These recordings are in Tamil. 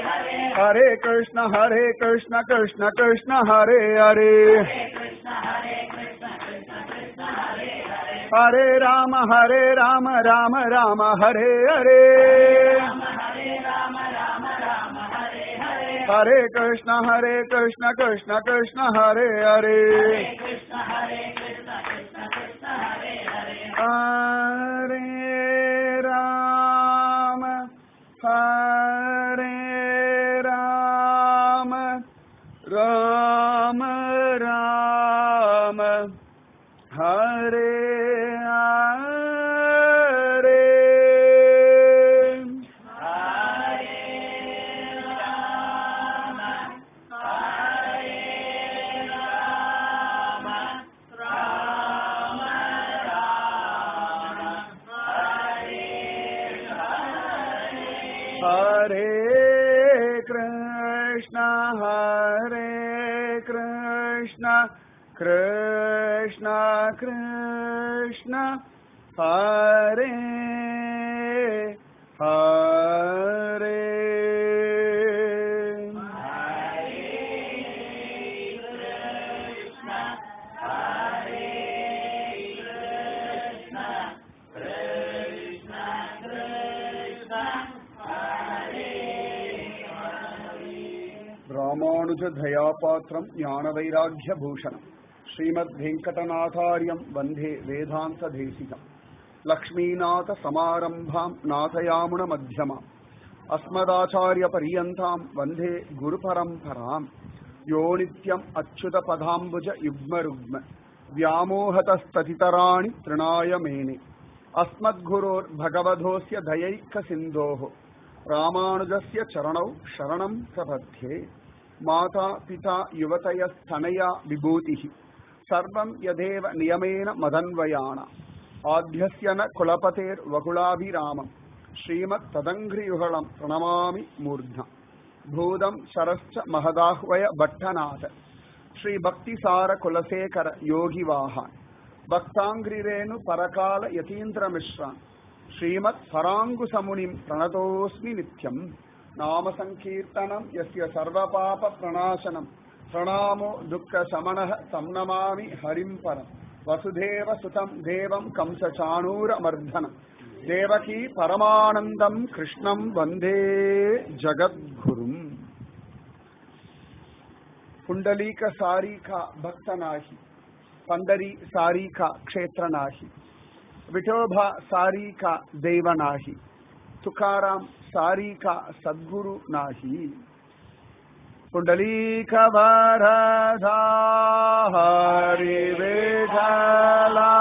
हरे कृष्ण हरे कृष्ण कृष्ण कृष्ण हरे हरे हरे राम हरे राम राम राम हरे हरे हरे कृष्ण हरे कृष्ण कृष्ण कृष्ण हरे हरे हरे राम हरे राम राम राम हरे हरे हरे कृष्ण हरे कृष्ण कृष्ण कृष्ण हरे हरे ராமானுஜ தயாபாத்திரம் ஞான வைராக்கிய பூஷணம் ஸ்ரீமத் வெங்கடநாதாரியம் வந்தே வேதாந்த தேசிகம் லக்ஷ்மீநாத சமாரம்பாம் நாதயாமுன மத்தியமாம் அஸ்மதாச்சாரிய பரியந்தாம் வந்தே குரு பரம்பராம் யோ நித்யம் அச்சுத பதாம்புஜ யுக்ம ருக்ம व्यामोहतस्ततितराणि तृणाय मेने अस्मद्गुरोर्भगवधोऽस्य दयैक सिन्धोः रामानुजस्य चरणौ शरणं प्रपद्ये माता पिता युवतयस्तनया विभूतिः सर्वं यदेव नियमेन मदन्वयाण आद्यस्य न कुलपतेर्वकुलाभिरामम् श्रीमत्तदङ्घ्रियुगळम् प्रणमामि मूर्ध्ना भूतं शरश्च महदाह्वय भट्टनाथ श्री भक्तिसार कुलशेखर योगिवाहान् भक्ताङ्घ्रिरेणु परकाल यतीन्द्र मिश्रान् श्रीमत् पराङ्गुसमुनिम् प्रणतोऽस्मि नित्यम् नाम सङ्कीर्तनम् यस्य सर्वपाप प्रणाशनम् प्रणामो दुःखशमनः तं नमामि हरिम् परम् वसुधेव सुतम् देवम् कंसचाणूरमर्धनम् देवकी परमानन्दम् कृष्णम् वन्दे जगद्गुरुम् पुंडलीक सारी का भक्त नाही पंढरी सारी का क्षेत्र नाही विठोबा सारी का देव नाही तुकाराम सारी का सद्गुरु नाही पुंडलीक वरदा हरि வேடலா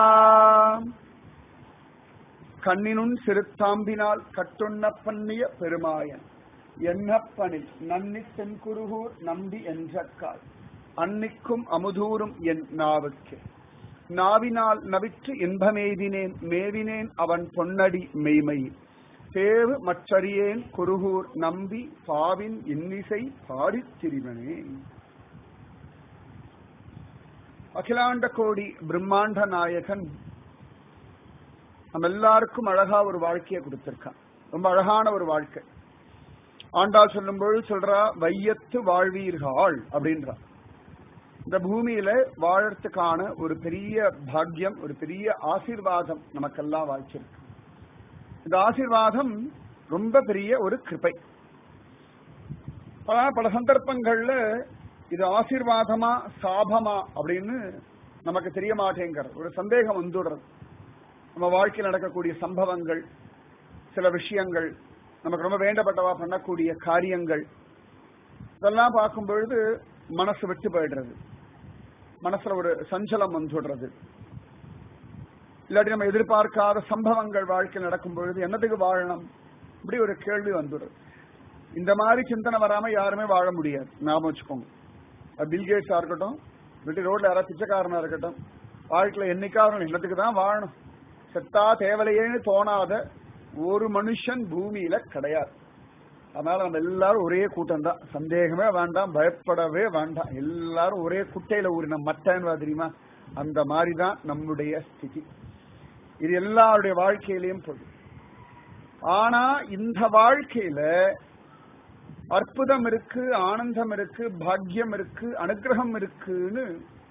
கண்ணினுன் சிறுத்தாம்பினால் கட்டுண்ண பண்ணிய பெருமாயன் என்னப்பனில் நன்னி தென்குருகூர் நம்பி என்றக்கால் அன்னிக்கும் அமுதூரும் என் நாவுக்கு நாவினால் நவிற்று இன்பமெய்தினேன் மேவினேன் அவன் பொன்னடி மெய்மை தேவு மற்றறியேன் குருகூர் நம்பி பாவின் இன்னிசை பாடித் திரிவனே அகிலாண்ட கோடி பிரம்மாண்ட நாயகன் நம்ம எல்லாருக்கும் அழகா ஒரு வாழ்க்கையை கொடுத்திருக்கான் ரொம்ப அழகான ஒரு வாழ்க்கை ஆண்டாள் சொல்லும் பொழுது சொல்றா வையத்து வாழ்வீர்கள் அப்படின்றா இந்த பூமியில வாழறதுக்கான ஒரு பெரிய பாக்கியம் ஒரு பெரிய ஆசீர்வாதம் நமக்கெல்லாம் வாய்ச்சிருக்கு இந்த ஆசீர்வாதம் ரொம்ப பெரிய ஒரு கிருபை பல பல சந்தர்ப்பங்கள்ல இது ஆசீர்வாதமா சாபமா அப்படின்னு நமக்கு தெரிய மாட்டேங்கிற ஒரு சந்தேகம் வந்துடுறது நம்ம வாழ்க்கையில் நடக்கக்கூடிய சம்பவங்கள் சில விஷயங்கள் நமக்கு ரொம்ப வேண்டப்பட்டவா பண்ணக்கூடிய காரியங்கள் இதெல்லாம் பார்க்கும் பொழுது மனசு விட்டு போயிடுறது மனசுல ஒரு சஞ்சலம் வந்துடுறது இல்லாட்டி நம்ம எதிர்பார்க்காத சம்பவங்கள் வாழ்க்கையில் நடக்கும் பொழுது என்னத்துக்கு வாழணும் இப்படி ஒரு கேள்வி வந்துடுறது இந்த மாதிரி சிந்தனை வராம யாருமே வாழ முடியாது ஞாபகம் வச்சுக்கோங்க அது பில்கேட்ஸா இருக்கட்டும் இல்லாட்டி ரோட்ல யாராவது பிச்சைக்காரனா இருக்கட்டும் வாழ்க்கையில என்னைக்காவது என்னத்துக்கு தான் வாழணும் செத்தா தேவலையேன்னு தோணாத ஒரு மனுஷன் பூமியில கிடையாது அதனால நம்ம எல்லாரும் ஒரே கூட்டம் தான் சந்தேகமே வேண்டாம் பயப்படவே வேண்டாம் எல்லாரும் ஒரே குட்டையில ஊறின மட்டன்னு தெரியுமா அந்த மாதிரி தான் நம்முடைய ஸ்திதி இது எல்லாருடைய வாழ்க்கையிலையும் பொருள் ஆனா இந்த வாழ்க்கையில அற்புதம் இருக்கு ஆனந்தம் இருக்கு பாக்கியம் இருக்கு அனுகிரகம் இருக்குன்னு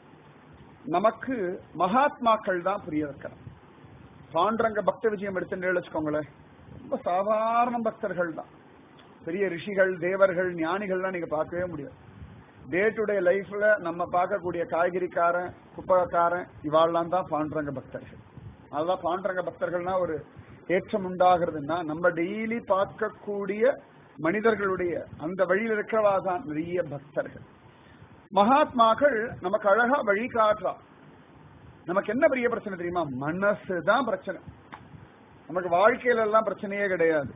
நமக்கு மகாத்மாக்கள் தான் புரிய வைக்கிறார் பாண்டரங்க பக்த விஜயம் எடுத்துட்டு வச்சுக்கோங்களேன் ரொம்ப சாதாரண பக்தர்கள் தான் பெரிய ரிஷிகள் தேவர்கள் ஞானிகள்லாம் நீங்க பார்க்கவே முடியாது டே டு டே லைஃப்ல நம்ம பார்க்கக்கூடிய காய்கறிக்காரன் குப்பைக்காரன் இவாள்லாம் தான் பாண்டரங்க பக்தர்கள் அதுதான் பாண்டரங்க பக்தர்கள்னா ஒரு ஏற்றம் உண்டாகிறதுன்னா நம்ம டெய்லி பார்க்கக்கூடிய மனிதர்களுடைய அந்த வழியில் இருக்கிறவா தான் நிறைய பக்தர்கள் மகாத்மாக்கள் நமக்கு அழகா வழி காட்டுறா நமக்கு என்ன பெரிய பிரச்சனை தெரியுமா மனசு தான் பிரச்சனை நமக்கு வாழ்க்கையில எல்லாம் பிரச்சனையே கிடையாது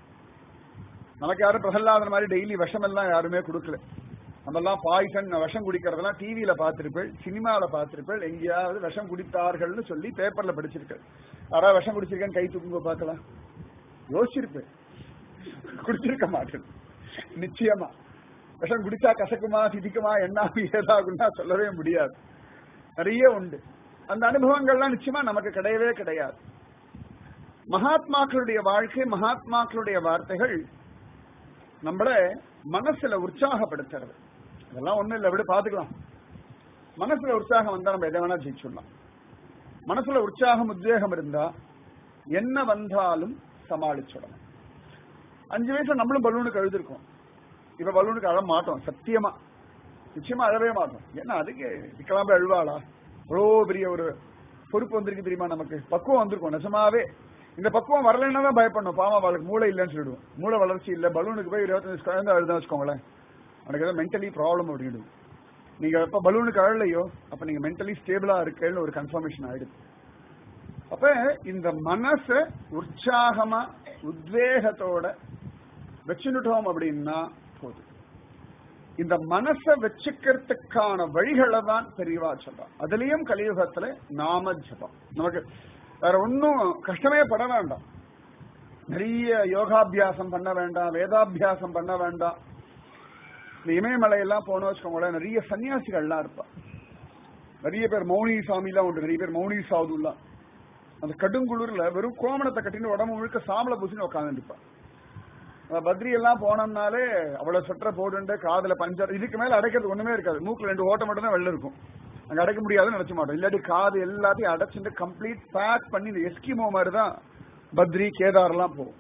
நமக்கு யாரும் பிரகல்லாதன் மாதிரி டெய்லி விஷம் எல்லாம் யாருமே கொடுக்கல நம்ம எல்லாம் பாய்சன் விஷம் குடிக்கிறதெல்லாம் டிவியில பார்த்திருப்பேன் சினிமாவில பார்த்திருப்பேன் எங்கேயாவது விஷம் குடித்தார்கள்னு சொல்லி பேப்பர்ல படிச்சிருக்கேன் யாராவது விஷம் குடிச்சிருக்கேன்னு கை தூக்குங்க பார்க்கலாம் யோசிச்சிருப்பேன் குடிச்சிருக்க மாட்டேன் நிச்சயமா விஷம் குடிச்சா கசக்குமா திதிக்குமா என்ன ஏதாகும்னா சொல்லவே முடியாது நிறைய உண்டு அந்த அனுபவங்கள்லாம் நிச்சயமா நமக்கு கிடையவே கிடையாது மகாத்மாக்களுடைய வாழ்க்கை மகாத்மாக்களுடைய வார்த்தைகள் நம்மள மனசுல உற்சாகப்படுத்துறது அதெல்லாம் ஒண்ணும் இல்லை விட பாத்துக்கலாம் மனசுல உற்சாகம் வந்தா நம்ம எதை வேணா ஜெயிச்சுடலாம் மனசுல உற்சாகம் உத்வேகம் இருந்தா என்ன வந்தாலும் சமாளிச்சுடலாம் அஞ்சு வயசுல நம்மளும் பலூனுக்கு அழுதுருக்கோம் இப்ப பலூனுக்கு அழ மாட்டோம் சத்தியமா நிச்சயமா அழவே மாட்டோம் ஏன்னா அதுக்கு இதுக்கெல்லாம் போய் அழுவாளா இவ்வளோ பெரிய ஒரு பொறுப்பு வந்திருக்கு தெரியுமா நமக்கு பக்குவம் வந்திருக்கும் நிஜமாவே இந்த பக்குவம் வரலைன்னா தான் பயப்படணும் பாவம் அவளுக்கு மூளை இல்லைன்னு சொல்லிடுவோம் மூளை வளர்ச்சி இல்லை பலூனுக்கு போய் இருபத்தஞ்சு குழந்தை அழுதான் வச்சுக்கோங்களேன் உனக்கு ஏதோ மென்டலி ப்ராப்ளம் அப்படின்டும் நீங்க எப்ப பலூனுக்கு அழலையோ அப்ப நீங்க மென்டலி ஸ்டேபிளா இருக்கேன்னு ஒரு கன்ஃபர்மேஷன் ஆயிடுது அப்ப இந்த மனச உற்சாகமா உத்வேகத்தோட வச்சுட்டோம் அப்படின்னா போதும் இந்த மனச வச்சுக்கிறதுக்கான வழிகளை தான் பெரியவா சொல்றான் அதுலயும் கலியுகத்துல நாம ஜபம் நமக்கு வேற ஒன்னும் கஷ்டமே பட வேண்டாம் நிறைய யோகாபியாசம் பண்ண வேண்டாம் வேதாபியாசம் பண்ண வேண்டாம் இந்த இமயமலையெல்லாம் போன வச்சுக்கோங்களேன் நிறைய சன்னியாசிகள்லாம் இருப்பா நிறைய பேர் மௌனி சாமிலாம் உண்டு நிறைய பேர் மௌனி சாதுலாம் அந்த கடுங்குளிர்ல வெறும் கோமணத்தை கட்டின்னு உடம்பு முழுக்க சாம்பல பூசின்னு உட்காந்துருப்பா பத்ரி எல்லாம் போனோம்னாலே அவ்வளவு சொற்ற போடுண்டு காதுல பஞ்சர் இதுக்கு மேல அடைக்கிறது ஒண்ணுமே இருக்காது மூக்குல ரெண்டு ஓட்டம் மட்டும் தான் வெளில இருக்கும் அங்க அடைக்க முடியாதுன்னு நினைச்ச மாட்டோம் இல்லாட்டி காது எல்லாத்தையும் அடைச்சிட்டு கம்ப்ளீட் பேக் பண்ணி இந்த எஸ்கிமோ மாதிரி தான் பத்ரி கேதார் எல்லாம் போகும்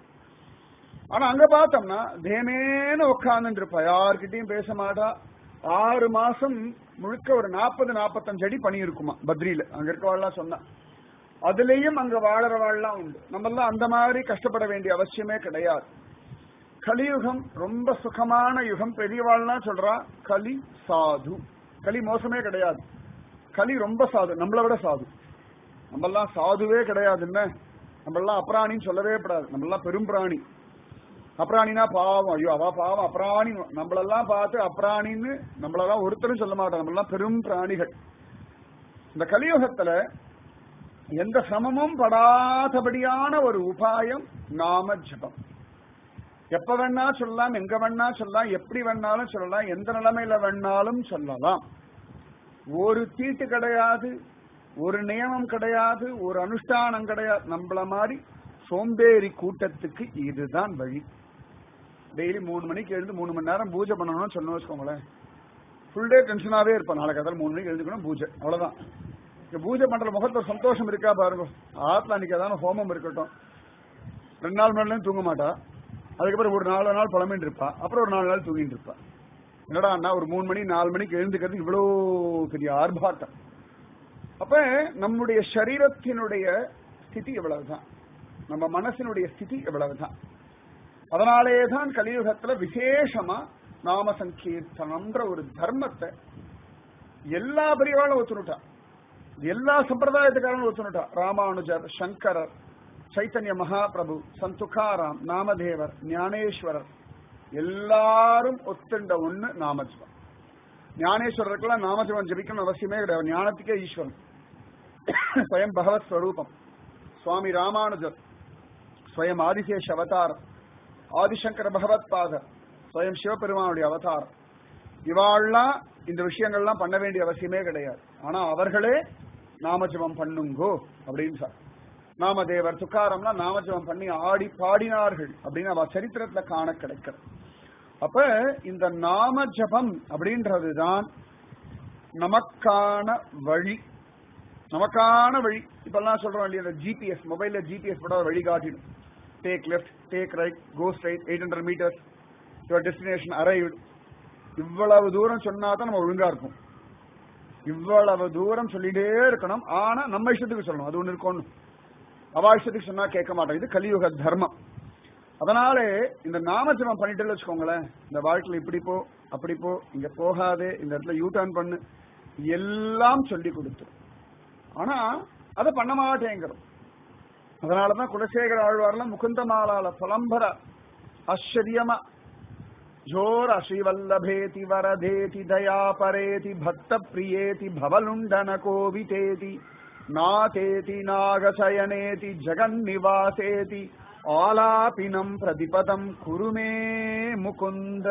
ஆனா அங்க பார்த்தோம்னா தேமேன்னு உட்கார்ந்து இருப்பா யார்கிட்டயும் பேச மாட்டா ஆறு மாசம் முழுக்க ஒரு நாற்பது நாற்பத்தஞ்சு அடி பனி இருக்குமா பத்ரியில அங்க இருக்கவாள்லாம் சொன்னா அதுலயும் அங்க வாழறவாள்லாம் உண்டு நம்ம எல்லாம் அந்த மாதிரி கஷ்டப்பட வேண்டிய அவசியமே கிடையாது கலியுகம் ரொம்ப சுகமான யுகம் பெரியவாள்லாம் சொல்றா கலி சாது கலி மோசமே கிடையாது கலி ரொம்ப சாது நம்மளை விட சாது நம்மெல்லாம் சாதுவே கிடையாது என்ன நம்மெல்லாம் அப்ராணின்னு சொல்லவே கூடாது நம்மெல்லாம் பெரும் பிராணி அப்ராணினா பாவம் ஐயோ அவ பாவம் அப்ராணி நம்மளெல்லாம் பார்த்து அப்ராணின்னு நம்மளெல்லாம் ஒருத்தரும் சொல்ல மாட்டோம் நம்மெல்லாம் பெரும் பிராணிகள் இந்த கலியுகத்துல எந்த சமமும் படாதபடியான ஒரு உபாயம் நாம ஜபம் எப்ப வேணா சொல்லலாம் எங்க வேணா சொல்லலாம் எப்படி வேணாலும் சொல்லலாம் எந்த நிலைமையில வேணாலும் சொல்லலாம் ஒரு தீட்டு கிடையாது ஒரு நியமம் கிடையாது ஒரு அனுஷ்டானம் கிடையாது நம்மள மாதிரி சோம்பேறி கூட்டத்துக்கு இதுதான் வழி டெய்லி மூணு மணிக்கு எழுந்து மூணு மணி நேரம் பூஜை பண்ணணும்னு சொன்ன வச்சுக்கோங்களேன் ஃபுல் டே டென்ஷனாவே இருப்பேன் நாளைக்கு அதான் மூணு மணிக்கு எழுந்துக்கணும் பூஜை அவ்வளவுதான் இந்த பூஜை பண்ற முகத்துல சந்தோஷம் இருக்கா பாருங்க ஆத்துல அன்னைக்கு ஏதாவது ஹோமம் இருக்கட்டும் ரெண்டு நாள் மேலும் தூங்க மாட்டா அதுக்கப்புறம் ஒரு நாலு நாள் புலம்பின்னு இருப்பா அப்புறம் ஒரு நாலு நாள் தூங்கிட்டு இருப்பா என்னடா அண்ணா ஒரு மூணு மணி நாலு மணிக்கு எழுந்துக்கிறது இவ்வளோ பெரிய ஆர்ப்பாட்டம் அப்ப நம்முடைய சரீரத்தினுடைய ஸ்திதி இவ்வளவுதான் நம்ம மனசினுடைய ஸ்திதி இவ்வளவுதான் அதனாலேயே தான் கலியுகத்துல விசேஷமா நாம சங்கீர்த்தனம்ன்ற ஒரு தர்மத்தை எல்லா பெரியவாளும் ஒத்துனுட்டா எல்லா சம்பிரதாயத்துக்காரனும் ஒத்துனுட்டா ராமானுஜர் சங்கரர் சைத்தன்ய மகாபிரபு சந்துகாராம் நாமதேவர் ஞானேஸ்வரர் எல்லாரும் ஒத்துண்ட ஒண்ணு நாமஜபம் ஞானேஸ்வரருக்கெல்லாம் நாமஜபம் ஜபிக்கணும் அவசியமே கிடையாது ஞானத்துக்கே ஈஸ்வரன் ஸ்வயம் பகவத் ஸ்வரூபம் சுவாமி ராமானுஜர் ஸ்வயம் ஆதிசேஷ அவதாரம் ஆதிசங்கர பகவத் பாதர் ஸ்வயம் சிவபெருமானுடைய அவதாரம் இவாள்லாம் இந்த விஷயங்கள்லாம் பண்ண வேண்டிய அவசியமே கிடையாது ஆனா அவர்களே நாமஜபம் பண்ணுங்கோ அப்படின்னு சார் நாமதேவர் துக்காரம்லாம் நாமஜபம் பண்ணி ஆடி பாடினார்கள் அப்படின்னு அவ சரித்திரத்துல காண கிடைக்கிறது அப்ப இந்த நாம ஜபம் அப்படின்றதுதான் நமக்கான வழி நமக்கான வழி இப்பெல்லாம் சொல்றோம் இல்லையா இந்த ஜிபிஎஸ் மொபைல்ல ஜிபிஎஸ் போட வழி காட்டிடும் take left take right go straight eight hundred metres your destination arrived இவ்வளவு தூரம் சொன்னா தான் நம்ம ஒழுங்கா இருக்கும் இவ்வளவு தூரம் சொல்லிட்டே இருக்கணும் ஆனா நம்ம இஷ்டத்துக்கு சொல்லணும் அது ஒண்ணு இருக்கணும் அவா இஷ்டத்துக்கு சொன்னா கேட்க மாட்டோம் இது கலியுக தர்மம் அதனால இந்த நாமஜபம் பண்ணிட்டு வச்சுக்கோங்களேன் இந்த வாழ்க்கையில இப்படி போ அப்படி போ இங்க போகாதே இந்த இடத்துல யூ டர்ன் பண்ணு எல்லாம் சொல்லி கொடுத்து ஆனா அதை பண்ண மாட்டேங்கிறோம் அதனாலதான் குலசேகர ஆழ்வார்லாம் முகுந்தமாலால புலம்பர ஆச்சரியமா ஜோர ஸ்ரீவல்லபேதி வரதேதி தயாபரேதி பக்த பிரியேதி பவலுண்டன கோவிதேதி நாதேதி நாகசயனேதி ஜெகன்னிவாசேதி ஆலாபினம் பிரதிபதம் குருமே முகுந்த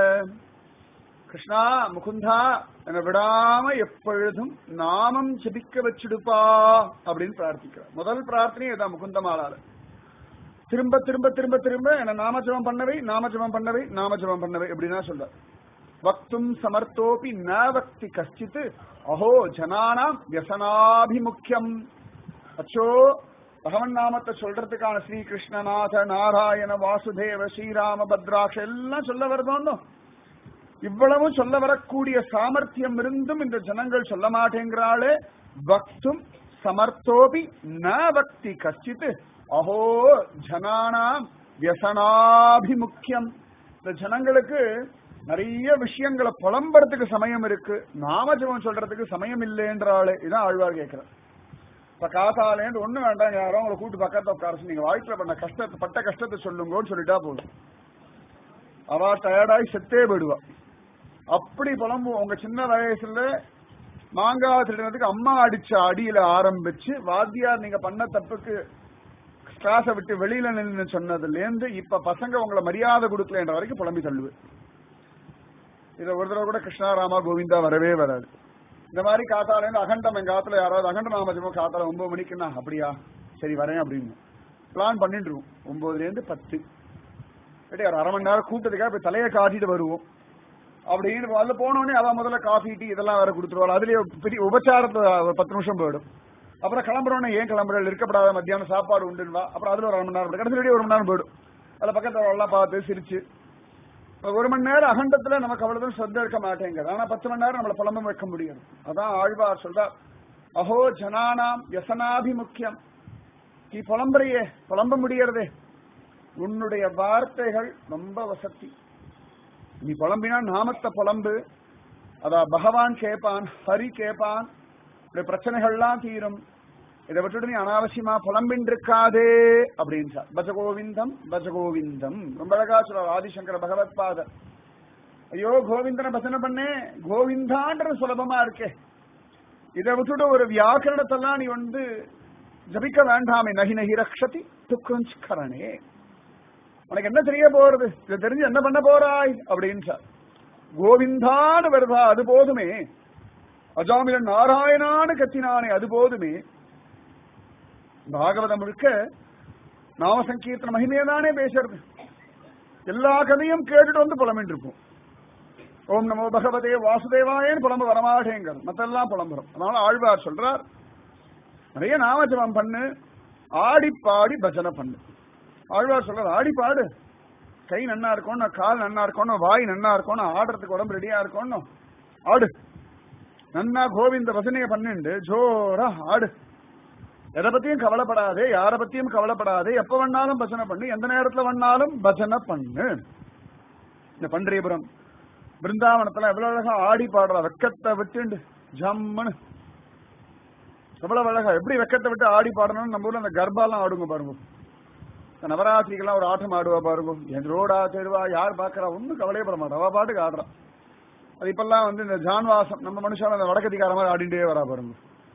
கிருஷ்ணா முகுந்தா என்னை விடாம எப்பொழுதும் நாமம் ஜபிக்க வச்சுடுப்பா அப்படின்னு பிரார்த்திக்கிறார் முதல் பிரார்த்தனை இதான் முகுந்தமாலால திரும்ப திரும்ப திரும்ப திரும்ப என்ன நாமஜபம் பண்ணவை நாமஜபம் பண்ணவை நாமஜபம் பண்ணவை எப்படின்னா சொல்றார் வக்தும் சமர்த்தோபி ந வக்தி கஷ்டித் அஹோ ஜனானாம் வியசனாபிமுக்கியம் அச்சோ பகவன் நாமத்தை சொல்றதுக்கான ஸ்ரீ கிருஷ்ணநாத நாராயண வாசுதேவ ஸ்ரீராம பத்ராட்ச எல்லாம் சொல்ல வருதோன்னு இவ்வளவும் சொல்ல வரக்கூடிய சாமர்த்தியம் இருந்தும் இந்த ஜனங்கள் சொல்ல மாட்டேங்கிறாளே பக்தும் சமர்த்தோபி ந பக்தி கஷ்டித் அஹோ ஜனானாம் வியசனாபிமுக்கியம் இந்த ஜனங்களுக்கு நிறைய விஷயங்களை புலம்புறதுக்கு சமயம் இருக்கு நாமஜபம் சொல்றதுக்கு சமயம் இல்லைன்றாளே இதான் ஆழ்வார் கேட்கிறார் இப்ப காசாலேந்து ஒண்ணு வேண்டாம் யாரோ உங்களை கூட்டு பக்கத்துல உட்கார நீங்க வாழ்க்கையில பண்ண கஷ்டத்தை பட்ட கஷ்டத்தை சொல்லுங்கன்னு சொல்லிட்டா போதும் அவ டயர்டாய் செத்தே போயிடுவா அப்படி புலம்புவோம் உங்க சின்ன வயசுல மாங்காய் திருடினதுக்கு அம்மா அடிச்ச அடியில ஆரம்பிச்சு வாத்தியார் நீங்க பண்ண தப்புக்கு கிளாஸை விட்டு வெளியில நின்று சொன்னதுல இருந்து இப்ப பசங்க உங்களை மரியாதை கொடுக்கலன்ற வரைக்கும் புலம்பி தள்ளுவு இதை ஒரு தடவை கூட கிருஷ்ணாராமா கோவிந்தா வரவே வராது இந்த மாதிரி காத்தால இருந்து அகண்டம் எங்க காத்துல யாராவது அகண்ட நாமஜமோ காத்தால ஒன்பது மணிக்குன்னா அப்படியா சரி வரேன் அப்படின்னு பிளான் பண்ணிட்டு இருக்கோம் ஒன்பதுல இருந்து பத்து சரி ஒரு அரை மணி நேரம் கூட்டத்துக்காக இப்ப தலையை காட்டிட்டு வருவோம் அப்படின்னு அதுல போனோடனே அதான் முதல்ல காஃபி டீ இதெல்லாம் வேற கொடுத்துருவாள் அதுலயே பெரிய உபச்சாரத்துல ஒரு பத்து நிமிஷம் போயிடும் அப்புறம் கிளம்புறோன்னே ஏன் கிளம்புற இருக்கப்படாத மத்தியானம் சாப்பாடு உண்டுவா அப்புறம் அதுல ஒரு அரை மணி நேரம் கடைசி ஒரு மணி நேரம் போயிடும் அதுல பக்கத்துல எல்லாம் பார்த்து சிரிச்சு ஒரு மணி நேரம் அகண்டத்துல நமக்கு அவ்வளவு சொந்த இருக்க மாட்டேங்குது ஆனா பத்து மணி நேரம் நம்மள புலம்ப வைக்க முடியாது அதான் ஆழ்வார் சொல்றார் அஹோ ஜனானாம் யசனாபிமுக்கியம் நீ புலம்புறையே புலம்ப முடியறதே உன்னுடைய வார்த்தைகள் ரொம்ப வசதி நீ புலம்பினா நாமத்தை புலம்பு அதா பகவான் கேட்பான் ஹரி கேட்பான் இந்த பிரச்சனைகள்லாம் தீரும் இதை விட்டுட்டு நீ அனாவசியமா புலம்பின் இருக்காதே அப்படின்னு பஜகோவிந்தம் பஜகோவிந்தம் ரொம்ப அழகா சொல்றார் ஆதிசங்கர பகவத் பாத ஐயோ கோவிந்தனை பஜனை பண்ணே கோவிந்தான்ற சுலபமா இருக்கே இதை விட்டுட்டு ஒரு வியாக்கரணத்தெல்லாம் நீ வந்து ஜபிக்க வேண்டாமே நகி நகி ரக்ஷதி துக்கரனே உனக்கு என்ன தெரிய போறது இதை தெரிஞ்சு என்ன பண்ண போறாய் அப்படின்னு சார் கோவிந்தான்னு வருதா அது போதுமே அஜாமிலன் நாராயணான்னு கத்தினானே அது போதுமே பாகவதம் முழுக்க நாம சங்கீர்த்தன மகிமையை தானே பேசுறது எல்லா கதையும் கேட்டுட்டு வந்து புலம்பிட்டு இருப்போம் ஓம் நமோ பகவதே வாசுதேவாயேன்னு புலம்பு வரமாட்டேங்கிறது மத்தெல்லாம் புலம்புறோம் அதனால ஆழ்வார் சொல்றார் நிறைய நாமஜபம் பண்ணு ஆடி பாடி பஜனை பண்ணு ஆழ்வார் சொல்றார் ஆடி பாடு கை நன்னா இருக்கணும் கால் நன்னா இருக்கணும் வாய் நன்னா இருக்கணும் ஆடுறதுக்கு உடம்பு ரெடியா இருக்கணும் ஆடு நன்னா கோவிந்த பஜனையை பண்ணிண்டு ஜோரா ஆடு எதை பத்தியும் கவலைப்படாதே யார பத்தியும் கவலைப்படாதே எப்ப வேணாலும் பஜனை பண்ணு எந்த நேரத்துல வேணாலும் பஜனை பண்ணு இந்த பண்டரிபுரம் பிருந்தாவனத்துல எவ்வளவு அழகா ஆடி பாடுறா வெக்கத்தை விட்டுண்டு ஜம்முன்னு எவ்வளவு அழகா எப்படி வெக்கத்தை விட்டு ஆடி பாடணும்னு நம்ம ஊர்ல அந்த கர்ப்பாலாம் ஆடுங்க பாருங்க இந்த நவராத்திரிக்கெல்லாம் ஒரு ஆட்டம் ஆடுவா பாருங்க என் ரோடா தெருவா யார் பாக்குறா ஒன்னும் கவலையே பட மாட்டா அவ பாட்டுக்கு ஆடுறா அது இப்பெல்லாம் வந்து இந்த ஜான்வாசம் நம்ம மனுஷால அந்த வடக்கத்திக்கார மாதிரி ஆடிண்டே வரா பாருங்க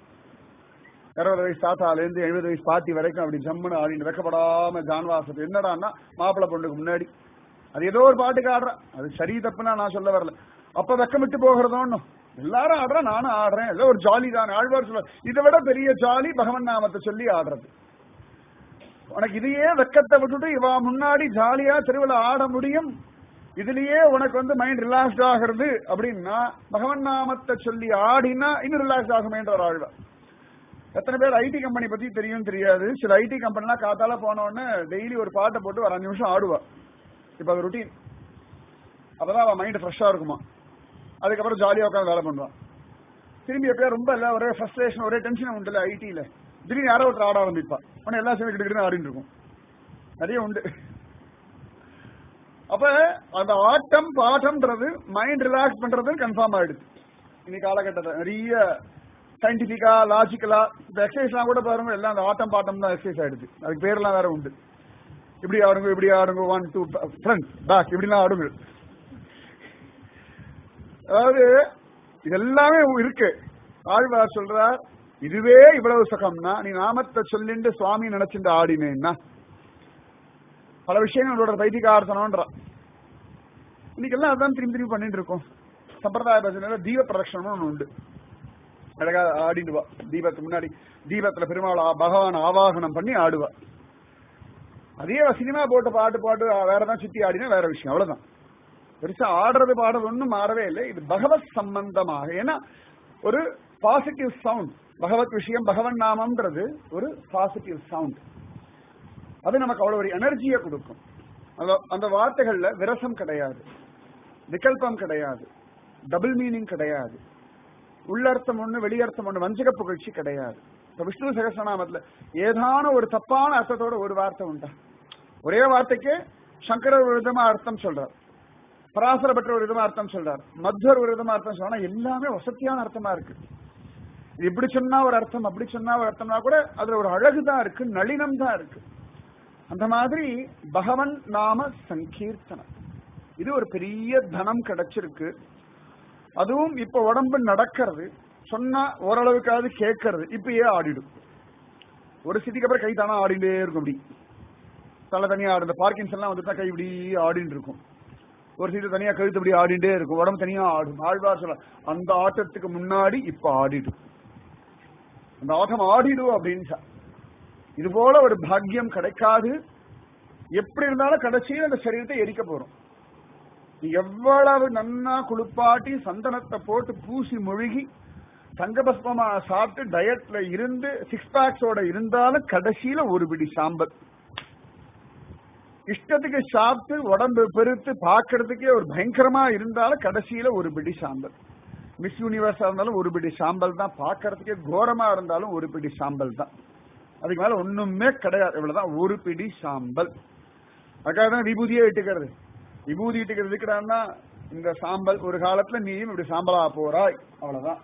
இருபது வயசு தாத்தால இருந்து எழுபது வயசு பாட்டி வரைக்கும் அப்படி ஜம்முன்னு ஆடிட்டு வெக்கப்படாம ஜான்வாசத்து என்னடான்னா மாப்பிள்ளை பொண்ணுக்கு முன்னாடி அது ஏதோ ஒரு பாட்டுக்கு ஆடுறேன் அது சரி தப்புன்னா நான் சொல்ல வரல அப்ப வெக்கமிட்டு போகிறதோ ஒண்ணும் எல்லாரும் ஆடுறேன் நானும் ஆடுறேன் ஏதோ ஒரு ஜாலி தான் ஆழ்வார் சொல்ல இதை விட பெரிய ஜாலி பகவன் நாமத்தை சொல்லி ஆடுறது உனக்கு இதையே வெக்கத்தை விட்டுட்டு இவா முன்னாடி ஜாலியா தெருவில் ஆட முடியும் இதுலயே உனக்கு வந்து மைண்ட் ரிலாக்ஸ்ட் ஆகிறது அப்படின்னா பகவன் நாமத்தை சொல்லி ஆடினா இன்னும் ரிலாக்ஸ் ஆகுமேன்ற ஒரு ஆழ்வா எத்தனை பேர் ஐடி கம்பெனி பத்தி தெரியும் தெரியாது சில ஐடி கம்பெனிலாம் காத்தால போன உடனே டெய்லி ஒரு பாட்டை போட்டு ஒரு அஞ்சு நிமிஷம் ஆடுவா இப்ப அது ருட்டீன் அப்பதான் அவன் மைண்ட் ஃப்ரெஷ்ஷா இருக்குமா அதுக்கப்புறம் ஜாலியா உட்காந்து வேலை பண்ணுவான் திரும்பி எப்பயா ரொம்ப இல்ல ஒரே ஃப்ரஸ்ட்ரேஷன் ஒரே டென்ஷன் உண்டுல ஐடில திடீர்னு யாரோ ஒருத்தர் ஆட ஆரம்பிப்பா உடனே எல்லா சேர்ந்து கிட்ட ஆடிட்டு இருக்கும் நிறைய உண்டு அப்ப அந்த ஆட்டம் பாட்டம்ன்றது மைண்ட் ரிலாக்ஸ் பண்றது கன்ஃபார்ம் ஆயிடுது இன்னைக்கு காலகட்டத்தில் நிறைய சயின்டிபிக்கா லாஜிக்கலா இந்த எக்ஸசைஸ்லாம் கூட பாருங்க எல்லாம் அந்த ஆட்டம் பாட்டம் தான் எக்ஸசைஸ் ஆயிடுது அதுக்கு பேர்லாம் வேற உண்டு இப்படி ஆடுங்க இப்படி ஆடுங்க ஒன் டூ ஃப்ரண்ட் பேக் இப்படிலாம் ஆடுங்க அதாவது இதெல்லாமே இருக்கு ஆழ்வார் சொல்றார் இதுவே இவ்வளவு சுகம்னா நீ நாமத்தை சொல்லிண்டு சுவாமி நினைச்சுட்டு ஆடினேன்னா பல விஷயங்களோட வைதிகார்த்தனம்ன்ற இன்னைக்கு எல்லாம் அதான் திரும்பி திரும்பி பண்ணிட்டு இருக்கோம் சம்பிரதாய பஜனையில தீப பிரதட்சணம்னு ஒண்ணு உண்டு அழகா ஆடிடுவா தீபத்துக்கு முன்னாடி தீபத்துல பெருமாள் ஆ- பகவான் ஆவாகனம் பண்ணி ஆடுவா அதே சினிமா போட்டு பாட்டு பாட்டு வேற ஏதாவது சுத்தி ஆடினா வேற விஷயம் அவ்வளவுதான் பெருசா ஆடுறது பாடுறது ஒண்ணும் மாறவே இல்லை இது பகவத் சம்பந்தமாக ஏன்னா ஒரு பாசிட்டிவ் சவுண்ட் பகவத் விஷயம் பகவன் நாமம்ன்றது ஒரு பாசிட்டிவ் சவுண்ட் அது நமக்கு அவ்வளவு ஒரு எனர்ஜியை கொடுக்கும் அந்த- அந்த வார்த்தைகள்ல விரசம் கிடையாது விகல்பம் கிடையாது டபுள் மீனிங் கிடையாது உள்ளர்த்தம் ஒண்ணு வெளியர்த்தம் ஒண்ணு வஞ்சக புகழ்ச்சி கிடையாது இப்ப விஷ்ணு சகசநாமத்துல ஏதான ஒரு தப்பான அர்த்தத்தோட ஒரு வார்த்தை உண்டா ஒரே வார்த்தைக்கு சங்கரர் ஒரு விதமா அர்த்தம் சொல்றார் பராசர பற்ற ஒரு விதமா அர்த்தம் சொல்றார் மத்வர் ஒரு விதமா அர்த்தம் சொல்றா எல்லாமே வசதியான அர்த்தமா இருக்கு இது இப்படி சொன்னா ஒரு அர்த்தம் அப்படி சொன்னா ஒரு அர்த்தம்னா கூட அதுல ஒரு அழகு தான் இருக்கு நளினம் தான் இருக்கு அந்த மாதிரி பகவன் நாம சங்கீர்த்தனம் இது ஒரு பெரிய தனம் கிடைச்சிருக்கு அதுவும் இப்ப உடம்பு நடக்கிறது சொன்னா ஓரளவுக்காவது கேட்கறது இப்பயே ஆடிடும் ஒரு ஸ்திதிக்கு அப்புறம் கை தானா ஆடிட்டே இருக்கும் இப்படி தலை தனியா ஆடும் இந்த பார்க்கின்ஸ் எல்லாம் வந்துட்டா கை இப்படி ஆடிட்டு இருக்கும் ஒரு சீட்டு தனியா கழுத்து இப்படி ஆடிட்டே இருக்கும் உடம்பு தனியா ஆடும் ஆழ்வார் சொல்ல அந்த ஆட்டத்துக்கு முன்னாடி இப்ப ஆடிடும் அந்த ஆட்டம் ஆடிடும் அப்படின்னு சொ- இது போல ஒரு பாக்கியம் கிடைக்காது எப்படி இருந்தாலும் கடைசியில் அந்த சரீரத்தை எரிக்க போறோம் நீ எவ்வளவு நன்னா குளிப்பாட்டி சந்தனத்தை போட்டு பூசி மொழுகி தங்கபஸ்மமா சாப்பிட்டு டயட்ல இருந்து சிக்ஸ் பேக்ஸோட இருந்தாலும் கடைசியில ஒரு பிடி சாம்பல் இஷ்டத்துக்கு சாப்பிட்டு உடம்பு பெருத்து பார்க்கறதுக்கே ஒரு பயங்கரமா இருந்தாலும் கடைசியில ஒரு பிடி சாம்பல் மிஸ் யூனிவர்ஸா இருந்தாலும் ஒரு பிடி சாம்பல் தான் பார்க்கறதுக்கே கோரமா இருந்தாலும் ஒரு பிடி சாம்பல் தான் அதுக்கு மேல ஒண்ணுமே கிடையாது இவ்வளவுதான் ஒரு பிடி சாம்பல் அதுக்காக தான் விபூதியே இட்டுக்கிறது விபூதி இட்டுக்கிறது இருக்கிறான்னா இந்த சாம்பல் ஒரு காலத்துல நீயும் இப்படி சாம்பலா போறாய் அவ்வளவுதான்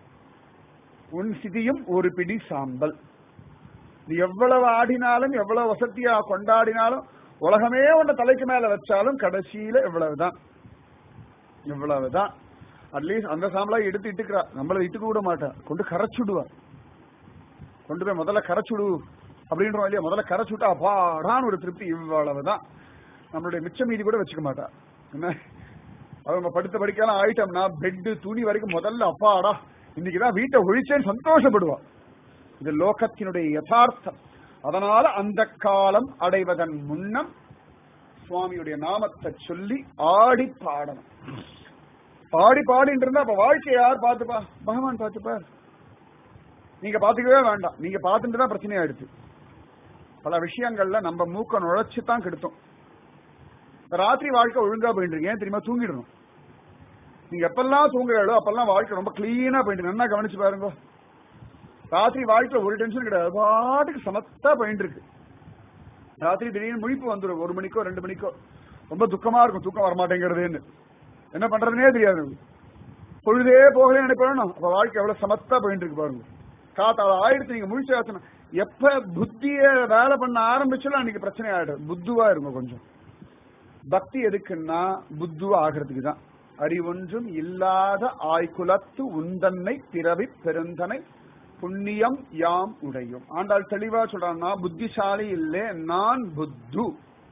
உன் சிதியும் ஒரு பிடி சாம்பல் நீ எவ்வளவு ஆடினாலும் எவ்வளவு வசதியா கொண்டாடினாலும் உலகமே உன்னை தலைக்கு மேல வச்சாலும் கடைசியில இவ்வளவுதான் இவ்வளவுதான் அட்லீஸ்ட் அந்த சாம்பலா எடுத்து இட்டுக்கிறா நம்மள இட்டுக்க விட மாட்டா கொண்டு கரைச்சுடுவா கொண்டு போய் முதல்ல கரைச்சுடு அப்படின்றோம் இல்லையா முதல்ல கரைச்சுட்டா அப்பாடான்னு ஒரு திருப்தி இவ்வளவுதான் நம்மளுடைய மிச்ச மீதி கூட வச்சுக்க மாட்டா என்ன அவங்க படுத்த படிக்கலாம் ஆயிட்டோம்னா பெட்டு துணி வரைக்கும் முதல்ல அப்பாடா இன்னைக்குதான் வீட்டை ஒழிச்சேன்னு சந்தோஷப்படுவா இது லோகத்தினுடைய யதார்த்தம் அதனால அந்த காலம் அடைவதன் முன்னம் சுவாமியுடைய நாமத்தை சொல்லி ஆடி பாடணும் பாடி பாடிட்டு இருந்தா அப்ப வாழ்க்கையை யார் பார்த்துப்பா பகவான் பார்த்துப்பார் நீங்க பாத்துக்கவே வேண்டாம் நீங்க பார்த்துட்டு தான் பிரச்சனை ஆயிடுச்சு பல விஷயங்கள்ல நம்ம மூக்க நுழைச்சு தான் கெடுத்தோம் இந்த ராத்திரி வாழ்க்கை ஒழுங்கா போயிட்டு இருக்கு ஏன் தெரியுமா தூங்கிடணும் நீங்க எப்பெல்லாம் தூங்குறாளோ அப்பெல்லாம் வாழ்க்கை ரொம்ப கிளீனா போயிட்டு இருக்கு. நல்லா கவனிச்சு பாருங்க ராத்திரி வாழ்க்கையில ஒரு டென்ஷன் கிடையாது பாட்டுக்கு சமத்தா போயிட்டு இருக்கு ராத்திரி திடீர்னு முழிப்பு வந்துடும் ஒரு மணிக்கோ ரெண்டு மணிக்கோ ரொம்ப துக்கமா இருக்கும் தூக்கம் வரமாட்டேங்கிறதுன்னு என்ன பண்றதுனே தெரியாது பொழுதே போகலே நினைப்பேன் அப்ப வாழ்க்கை எவ்வளவு சமத்தா போயிட்டு இருக்கு பாருங்க காத்தால ஆயிடுத்து நீங்க முழிச்சாச்சுன்னா எப்ப புத்திய வேலை பண்ண ஆரம்பிச்சாலும் அன்னைக்கு பிரச்சனை ஆயிடும் புத்துவா இருங்க கொஞ்சம் பக்தி எதுக்குன்னா புத்துவா ஆகிறதுக்கு தான் அறிவொன்றும் இல்லாத ஆய்குலத்து உந்தன்னை பிறவி பெருந்தனை புண்ணியம் யாம் உடையும் ஆண்டாள் தெளிவா சொல்றான்னா புத்திசாலி இல்லே நான் புத்து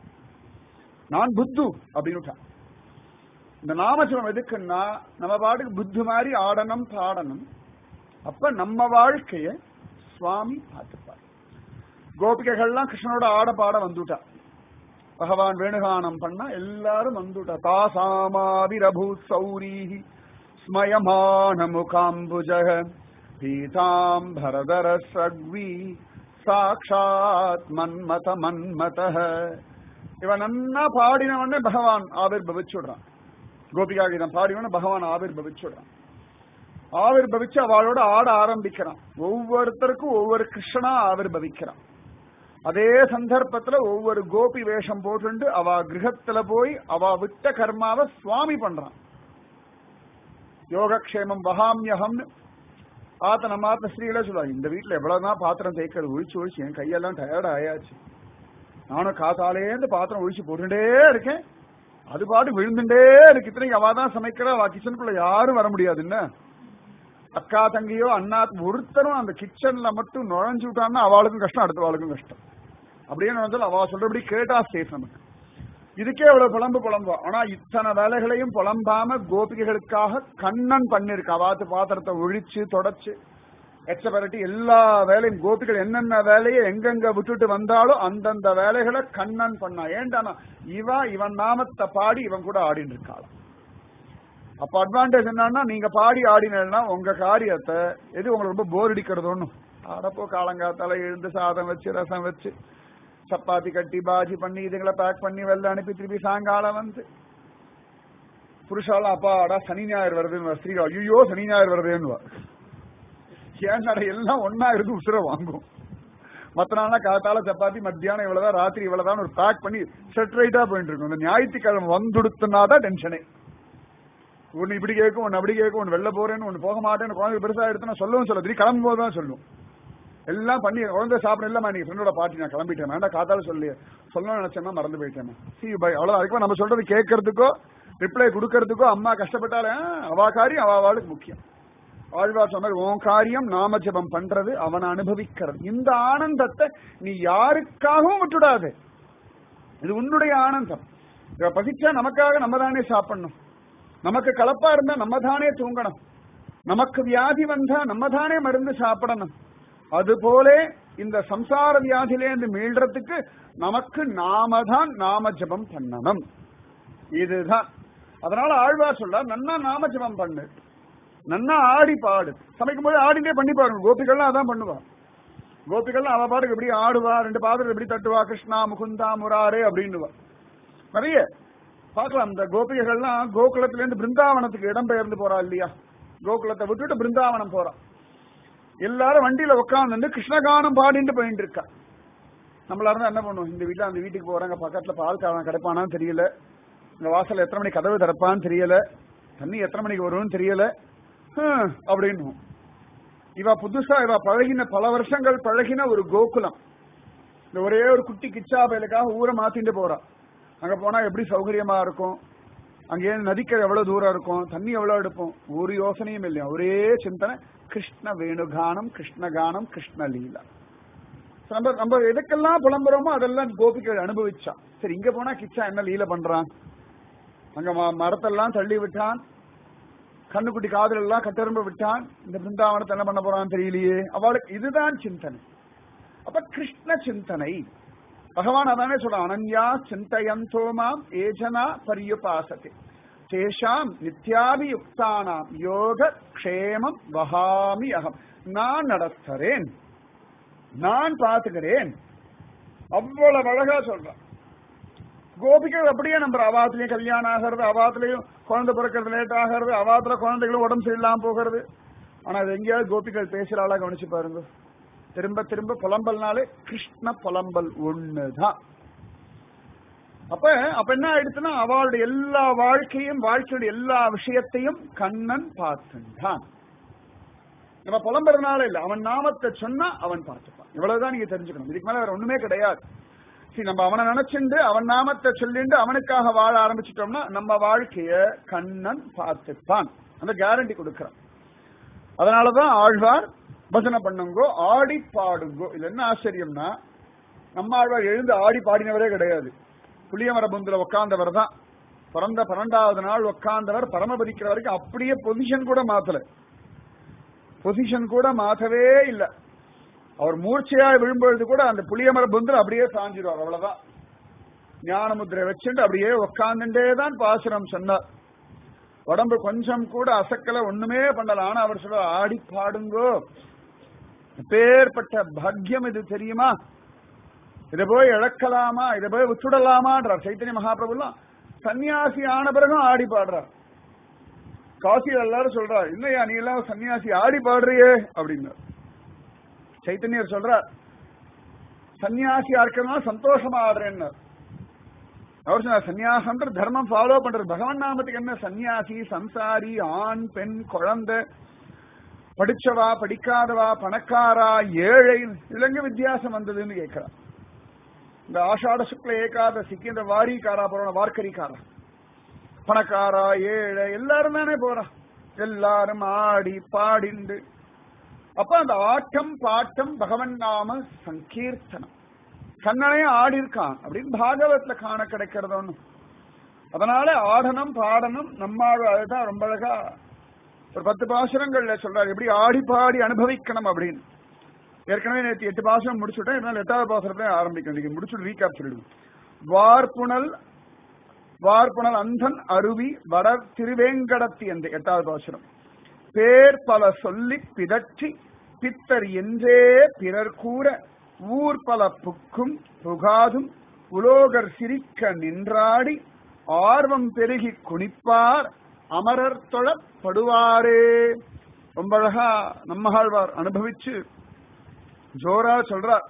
நான் புத்து அப்படின்னு இந்த நாமஜபம் எதுக்குன்னா நம்ம பாட்டுக்கு புத்து மாதிரி ஆடணும் பாடணும் அப்ப நம்ம வாழ்க்கைய சுவாமி பார்த்துப்பார் கோபிகைகள்லாம் கிருஷ்ணனோட ஆட பாட வந்துட்டா பகவான் வேணுகானம் பண்ணா எல்லாரும் வந்துட்டா தாசாமாவிரபூ சௌரீஹி ஸ்மயமான முகாம்புஜக பீதாம்பரதர சக்வி சாட்சாத் மன்மத மன்மத இவன் நன்னா பாடினவனே பகவான் ஆவிர் பவிச்சுடுறான் கோபிகா கீதம் பாடினவன பகவான் ஆவிர் பவிச்சுடுறான் ஆவிர் பவிச்சு அவளோட ஆட ஆரம்பிக்கிறான் ஒவ்வொருத்தருக்கும் ஒவ்வொரு கிருஷ்ணனா ஆவிர் பவிக்கிறான் அதே சந்தர்ப்பத்துல ஒவ்வொரு கோபி வேஷம் போட்டுண்டு அவ கிரகத்துல போய் அவ விட்ட கர்மாவை சுவாமி பண்றான் யோகக்ஷேமம் வகாமியகம்னு ஆத்த நம்ம ஆத்த ஸ்ரீகளே சொல்லுவாங்க இந்த வீட்டுல எவ்வளவுதான் பாத்திரம் தேய்க்கிறது ஒழிச்சு ஒழிச்சு என் கையெல்லாம் டயர்ட் ஆயாச்சு நானும் காத்தாலேருந்து பாத்திரம் ஒழிச்சு போட்டுட்டே இருக்கேன் அது பாட்டு விழுந்துட்டே இருக்கு இத்தனைக்கு அவ தான் சமைக்கிறா அவ கிச்சனுக்குள்ள யாரும் வர முடியாது என்ன அக்கா தங்கியோ அண்ணா ஒருத்தரும் அந்த கிச்சன்ல மட்டும் நுழைஞ்சு விட்டான்னா அவளுக்கும் கஷ்டம் அடுத்தவாளுக்கும் கஷ்டம் அப்படியே நுழைஞ்சாலும் அவ சொல்றபடி கேட்டா சேஃப் நமக்கு இதுக்கே அவ்வளவு புலம்பு புலம்பும் ஆனா இத்தனை வேலைகளையும் புலம்பாம கோபிகைகளுக்காக கண்ணன் பண்ணிருக்கு அவாத்து பாத்திரத்தை ஒழிச்சு தொடச்சு எச்சபரட்டி எல்லா வேலையும் கோபிகள் என்னென்ன வேலையை எங்கெங்க விட்டுட்டு வந்தாலும் அந்தந்த வேலைகளை கண்ணன் பண்ணா ஏண்டானா இவன் இவன் நாமத்தை பாடி இவன் கூட ஆடின்னு இருக்காளாம் அப்ப அட்வான்டேஜ் என்னன்னா நீங்க பாடி ஆடினா உங்க காரியத்தை எது உங்களுக்கு ரொம்ப போர் அடிக்கிறது ஒண்ணும் அடப்போ காலங்காத்தால எழுந்து சாதம் வச்சு ரசம் வச்சு சப்பாத்தி கட்டி பாஜி பண்ணி இதுங்களை பேக் பண்ணி வெளில அனுப்பி திருப்பி சாயங்காலம் வந்து புருஷாலாம் அப்பாடா சனி ஞாயிறு வருதுன்னு ஸ்ரீ ஐயோ சனி ஞாயிறு வருதுன்னு ஏன்னா எல்லாம் ஒன்னா இருந்து உசுர வாங்கும் மத்த நாள்லாம் காத்தால சப்பாத்தி மத்தியானம் இவ்வளவுதான் ராத்திரி இவ்வளவுதான் ஒரு பேக் பண்ணி செட் ரைட்டா போயிட்டு இருக்கும் இந்த ஞாயிற்றுக்கிழமை வந்துடுத்துனாதான் டென்ஷனே ஒன்னு இப்படி கேட்கும் ஒன்னு அப்படி கேட்கும் ஒன்னு வெளில போறேன்னு ஒன்னு போக மாட்டேன்னு குழந்தை பெருசா எடுத்து சொல்லவும் சொல்ல திடீர் கிளம்பும் போது தான் சொல்லும் எல்லாம் பண்ணி குழந்தை சாப்பிட இல்லமா நீ ஃப்ரெண்டோட பார்ட்டி நான் கிளம்பிட்டேன் வேண்டாம் காத்தால சொல்லி சொல்லணும்னு நினைச்சேன்னா மறந்து போயிட்டேன் சி பை அவ்வளவு அதுக்கு நம்ம சொல்றது கேட்கறதுக்கோ ரிப்ளை கொடுக்கறதுக்கோ அம்மா கஷ்டப்பட்டாலே அவா காரியம் அவா அவளுக்கு முக்கியம் ஆழ்வார் சொன்னார் உன் காரியம் நாம ஜபம் பண்றது அவன் அனுபவிக்கிறது இந்த ஆனந்தத்தை நீ யாருக்காகவும் விட்டுடாது இது உன்னுடைய ஆனந்தம் இவ பசிச்சா நமக்காக நம்ம தானே சாப்பிடணும் நமக்கு கலப்பா இருந்தா நம்ம தானே தூங்கணும் நமக்கு வியாதி வந்தா நம்ம தானே மருந்து சாப்பிடணும் அதுபோல இந்த சம்சார வியாதியிலேருந்து மீள்றதுக்கு நமக்கு நாம தான் நாம ஜபம் பண்ணணும் இதுதான் அதனால ஆழ்வார் சொல்ல நன்னா நாம ஜபம் பண்ணு நன்னா ஆடி பாடு சமைக்கும் போது ஆடிண்டே பண்ணி பாருங்க கோபிகள்லாம் அதான் பண்ணுவா கோபிகள்லாம் அவ பாட்டுக்கு எப்படி ஆடுவா ரெண்டு பாத்திரம் எப்படி தட்டுவா கிருஷ்ணா முகுந்தா முராரே அப்படின்னுவா நிறைய பார்க்கலாம் இந்த கோபிகைகள்லாம் கோகுலத்துல இருந்து பிருந்தாவனத்துக்கு இடம் பெயர்ந்து போறா இல்லையா கோகுலத்தை விட்டுட்டு பிருந்தாவனம் போறா எல்லாரும் வண்டியில உட்காந்து கிருஷ்ணகானம் பாடிட்டு போயிட்டு இருக்கா நம்மளா இருந்தா என்ன பண்ணுவோம் இந்த வீட்டுல அந்த வீட்டுக்கு போறாங்க பக்கத்துல பால் காரம் கிடைப்பானான்னு தெரியல இந்த வாசல்ல எத்தனை மணி கதவு திறப்பான்னு தெரியல தண்ணி எத்தனை மணிக்கு வரும்னு தெரியல ஹம், அப்படின்னு இவ புதுசா இவ பழகின பல வருஷங்கள் பழகின ஒரு கோகுலம் இந்த ஒரே ஒரு குட்டி கிச்சா பயலுக்காக ஊரை மாத்திட்டு போறா அங்க போனா எப்படி சௌகரியமா இருக்கும் அங்கே நதிக்கு எவ்வளவு தூரம் இருக்கும் தண்ணி எவ்வளவு எடுப்போம் ஒரு யோசனையும் இல்லையா ஒரே சிந்தனை கிருஷ்ண வேணுகானம் கிருஷ்ணகானம் கிருஷ்ண லீலா நம்ம நம்ம எதுக்கெல்லாம் புலம்புறோமோ அதெல்லாம் கோபிகள் அனுபவிச்சா சரி இங்க போனா கிச்சா என்ன லீல பண்றான் அங்க ம- மரத்தெல்லாம் தள்ளி விட்டான் கண்ணுக்குட்டி காதல் எல்லாம் கட்டெரும்பு விட்டான் இந்த பிருந்தாவனத்தை என்ன பண்ண போறான்னு தெரியலையே அவளுக்கு இதுதான் சிந்தனை அப்ப கிருஷ்ண சிந்தனை பகவான் அதானே சொல்ற அனன்யா சிந்தயந்தோ மாம் ஏஜனா பரியுபாசத்தை தேஷாம் நித்யாபியுக்தானாம் யோக க்ஷேமம் வகாமி அகம் நான் நடத்துறேன் நான் பாத்துக்கிறேன் அவ்வளவு அழகா சொல்றான் கோபிகள் அப்படியே நம்புற அவாத்துலயும் கல்யாணம் ஆகிறது அவாத்துலயும் குழந்தை பிறக்கிறது லேட் ஆகிறது அவாத்துல குழந்தைகளும் உடம்பு சரியில்லாம போகிறது ஆனா அது எங்கேயாவது கோபிகள் பேசுறாளா கவனிச்சு பாருங்க திரும்ப திரும்ப புலம்பல்னாலே கிருஷ்ண புலம்பல் ஒண்ணுதான் அப்ப அப்ப என்ன ஆயிடுச்சுன்னா அவளுடைய எல்லா வாழ்க்கையும் வாழ்க்கையுடைய எல்லா விஷயத்தையும் கண்ணன் பார்த்துட்டான் நம்ம புலம்புறதுனால இல்ல அவன் நாமத்தை சொன்னா அவன் பார்த்துப்பான் இவ்வளவுதான் நீங்க தெரிஞ்சுக்கணும் இதுக்கு மேல வேற ஒண்ணுமே கிடையாது சரி நம்ம அவனை நினைச்சுண்டு அவன் நாமத்தை சொல்லிண்டு அவனுக்காக வாழ ஆரம்பிச்சிட்டோம்னா நம்ம வாழ்க்கைய கண்ணன் பார்த்துப்பான் அந்த கேரண்டி கொடுக்கிறான் அதனாலதான் ஆழ்வார் பஜனை பண்ணுங்கோ ஆடி பாடுங்கோ இது என்ன ஆச்சரியம்னா நம்ம ஆழ்வார் எழுந்து ஆடி பாடினவரே கிடையாது புளியமர பந்துல உட்கார்ந்தவர் தான் பிறந்த பன்னெண்டாவது நாள் உட்கார்ந்தவர் பரமபதிக்கிற வரைக்கும் அப்படியே பொசிஷன் கூட மாத்தல பொசிஷன் கூட மாத்தவே இல்ல அவர் மூர்ச்சையா விழும்பொழுது கூட அந்த புளியமர பந்துல அப்படியே சாஞ்சிடுவார் அவ்வளவுதான் ஞான முத்திரை வச்சுட்டு அப்படியே உட்கார்ந்துட்டே தான் பாசுரம் சொன்னார் உடம்பு கொஞ்சம் கூட அசக்கல ஒண்ணுமே பண்ணல ஆனா அவர் சொல்ல ஆடி பாடுங்கோ பேர்பட்ட பாக்கியம் இது தெரியுமா இதை போய் இழக்கலாமா இதை போய் விட்டுடலாமான்றார் சைத்தன்ய மகாபிரபுலாம் சன்னியாசி ஆன பிறகும் ஆடி பாடுறார் காசியில் எல்லாரும் சொல்றார் இல்லையா நீ எல்லாம் சன்னியாசி ஆடி பாடுறியே அப்படின்னு சைத்தன்யர் சொல்றார் சன்னியாசியா இருக்கிறதுனால சந்தோஷமா ஆடுறேன்னு அவர் சொன்னார் சன்னியாசம்ன்ற தர்மம் ஃபாலோ பண்றது பகவான் நாமத்துக்கு என்ன சன்னியாசி சம்சாரி ஆண் பெண் குழந்தை படிச்சவா படிக்காதவா பணக்காரா ஏழை இதுல எங்க வித்தியாசம் வந்ததுன்னு கேட்கிறார் இந்த ஆஷாட சுக்ல ஏகாதசிக்கு இந்த வாரிக்காரா போறோம் வார்க்கரிக்காரா பணக்காரா ஏழை எல்லாரும் தானே போறா எல்லாரும் ஆடி பாடிண்டு அப்ப அந்த ஆட்டம் பாட்டம் பகவன் நாம சங்கீர்த்தனம் கண்ணனே ஆடி இருக்கான் அப்படின்னு பாகவத்ல காண கிடைக்கிறது ஒண்ணு அதனால ஆடனம் பாடனம் நம்மாழ் அதுதான் ரொம்ப அழகா ஒரு பத்து பாசுரங்கள்ல சொல்றாரு எப்படி ஆடி பாடி அனுபவிக்கணும் அப்படின்னு ஏற்கனவே நேற்று எட்டு பாசுரம் முடிச்சுட்டேன் இதனால எட்டாவது பாசுரத்தை ஆரம்பிக்கும் இன்னைக்கு முடிச்சுட்டு ரீகேப் சொல்லிடுவோம் வார்ப்புணல் வார்ப்புணல் அந்தன் அருவி வட திருவேங்கடத்தி என்று எட்டாவது பாசுரம் பேர் பல சொல்லி பிதற்றி பித்தர் என்றே பிறர் கூற ஊர் பல புக்கும் புகாதும் உலோகர் சிரிக்க நின்றாடி ஆர்வம் பெருகி குனிப்பார் அமரர் தொழப்படுவாரே ரொம்ப அழகா நம்மாழ்வார் அனுபவிச்சு ஜோரா சொல்றார்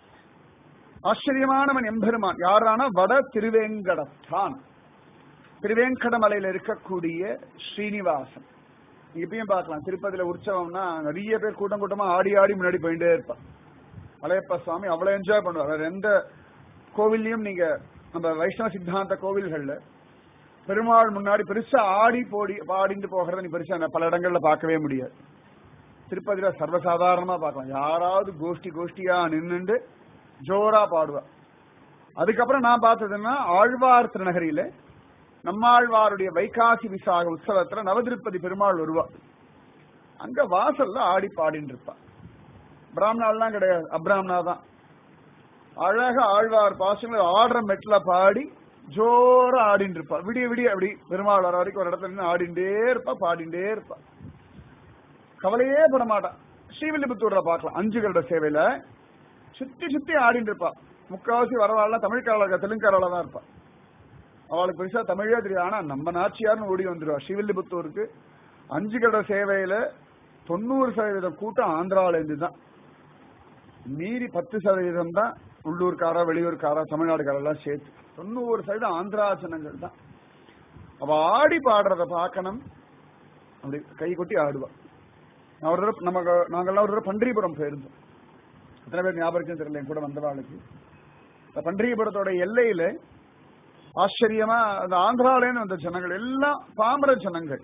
ஆச்சரியமானவன் எம்பெருமான் யாரான வட திருவேங்கடத்தான் திருவேங்கடமலையில இருக்கக்கூடிய ஸ்ரீனிவாசன் நீங்க இப்பயும் பார்க்கலாம் திருப்பதியில உற்சவம்னா நிறைய பேர் கூட்டம் கூட்டமா ஆடி ஆடி முன்னாடி போயிட்டே இருப்பான் மலையப்பா சுவாமி அவ்வளவு என்ஜாய் பண்ணுவார் வேற எந்த கோவில்லையும் நீங்க நம்ம வைஷ்ணவ சித்தாந்த கோவில்கள்ல பெருமாள் முன்னாடி பெருசா ஆடி போடி பாடிட்டு போகிறத நீ பெருசா பல இடங்கள்ல பார்க்கவே முடியாது திருப்பதியில சர்வசாதாரணமா பார்க்கலாம் யாராவது கோஷ்டி கோஷ்டியா நின்னுண்டு ஜோரா பாடுவா அதுக்கப்புறம் நான் பார்த்ததுன்னா ஆழ்வார் திருநகரியில நம்மாழ்வாருடைய வைகாசி விசாக உற்சவத்துல நவதிருப்பதி பெருமாள் வருவா அங்க வாசல்ல ஆடி பாடின்னு இருப்பா பிராமணாலாம் கிடையாது அப்ராம்னா தான் அழகா ஆழ்வார் பாசங்களை ஆடுற மெட்ல பாடி ஜோரா ஆடிட்டு இருப்பா விடிய விடிய அப்படி பெருமாள் வர வரைக்கும் ஒரு இடத்துல நின்று ஆடிண்டே இருப்பா பாடிண்டே இருப்பா கவலையே பட மாட்டான் ஸ்ரீவில்லிபுத்தூர்ல பார்க்கலாம் அஞ்சு கருட சேவையில சுத்தி சுத்தி ஆடிட்டு இருப்பா முக்காவாசி வரவாள்லாம் தமிழ்காரல தெலுங்காரால தான் இருப்பா அவளுக்கு பெருசா தமிழே தெரியாது ஆனா நம்ம நாச்சியார்னு ஓடி வந்துருவா ஸ்ரீவில்லிபுத்தூருக்கு அஞ்சு கருட சேவையில தொண்ணூறு சதவீதம் கூட்டம் ஆந்திராவில இருந்து தான் மீறி பத்து சதவீதம் தான் உள்ளூர்காரா வெளியூர்காரா தமிழ்நாடுக்காரெல்லாம் சேர்த்து தொண்ணூறு சதவீதம் ஆந்திரா ஜனங்கள் தான் அவ ஆடி பாடுறத பார்க்கணும் அப்படி கை கொட்டி ஆடுவா நான் ஒரு தடவை நமக்கு நாங்கெல்லாம் ஒரு தடவை பன்றிபுரம் போயிருந்தோம் எத்தனை பேர் ஞாபகம் தெரியல என் கூட வந்தவாளுக்கு இந்த பன்றிபுரத்தோட எல்லையில ஆச்சரியமா அந்த ஆந்திராலேன்னு வந்த ஜனங்கள் எல்லாம் பாமர ஜனங்கள்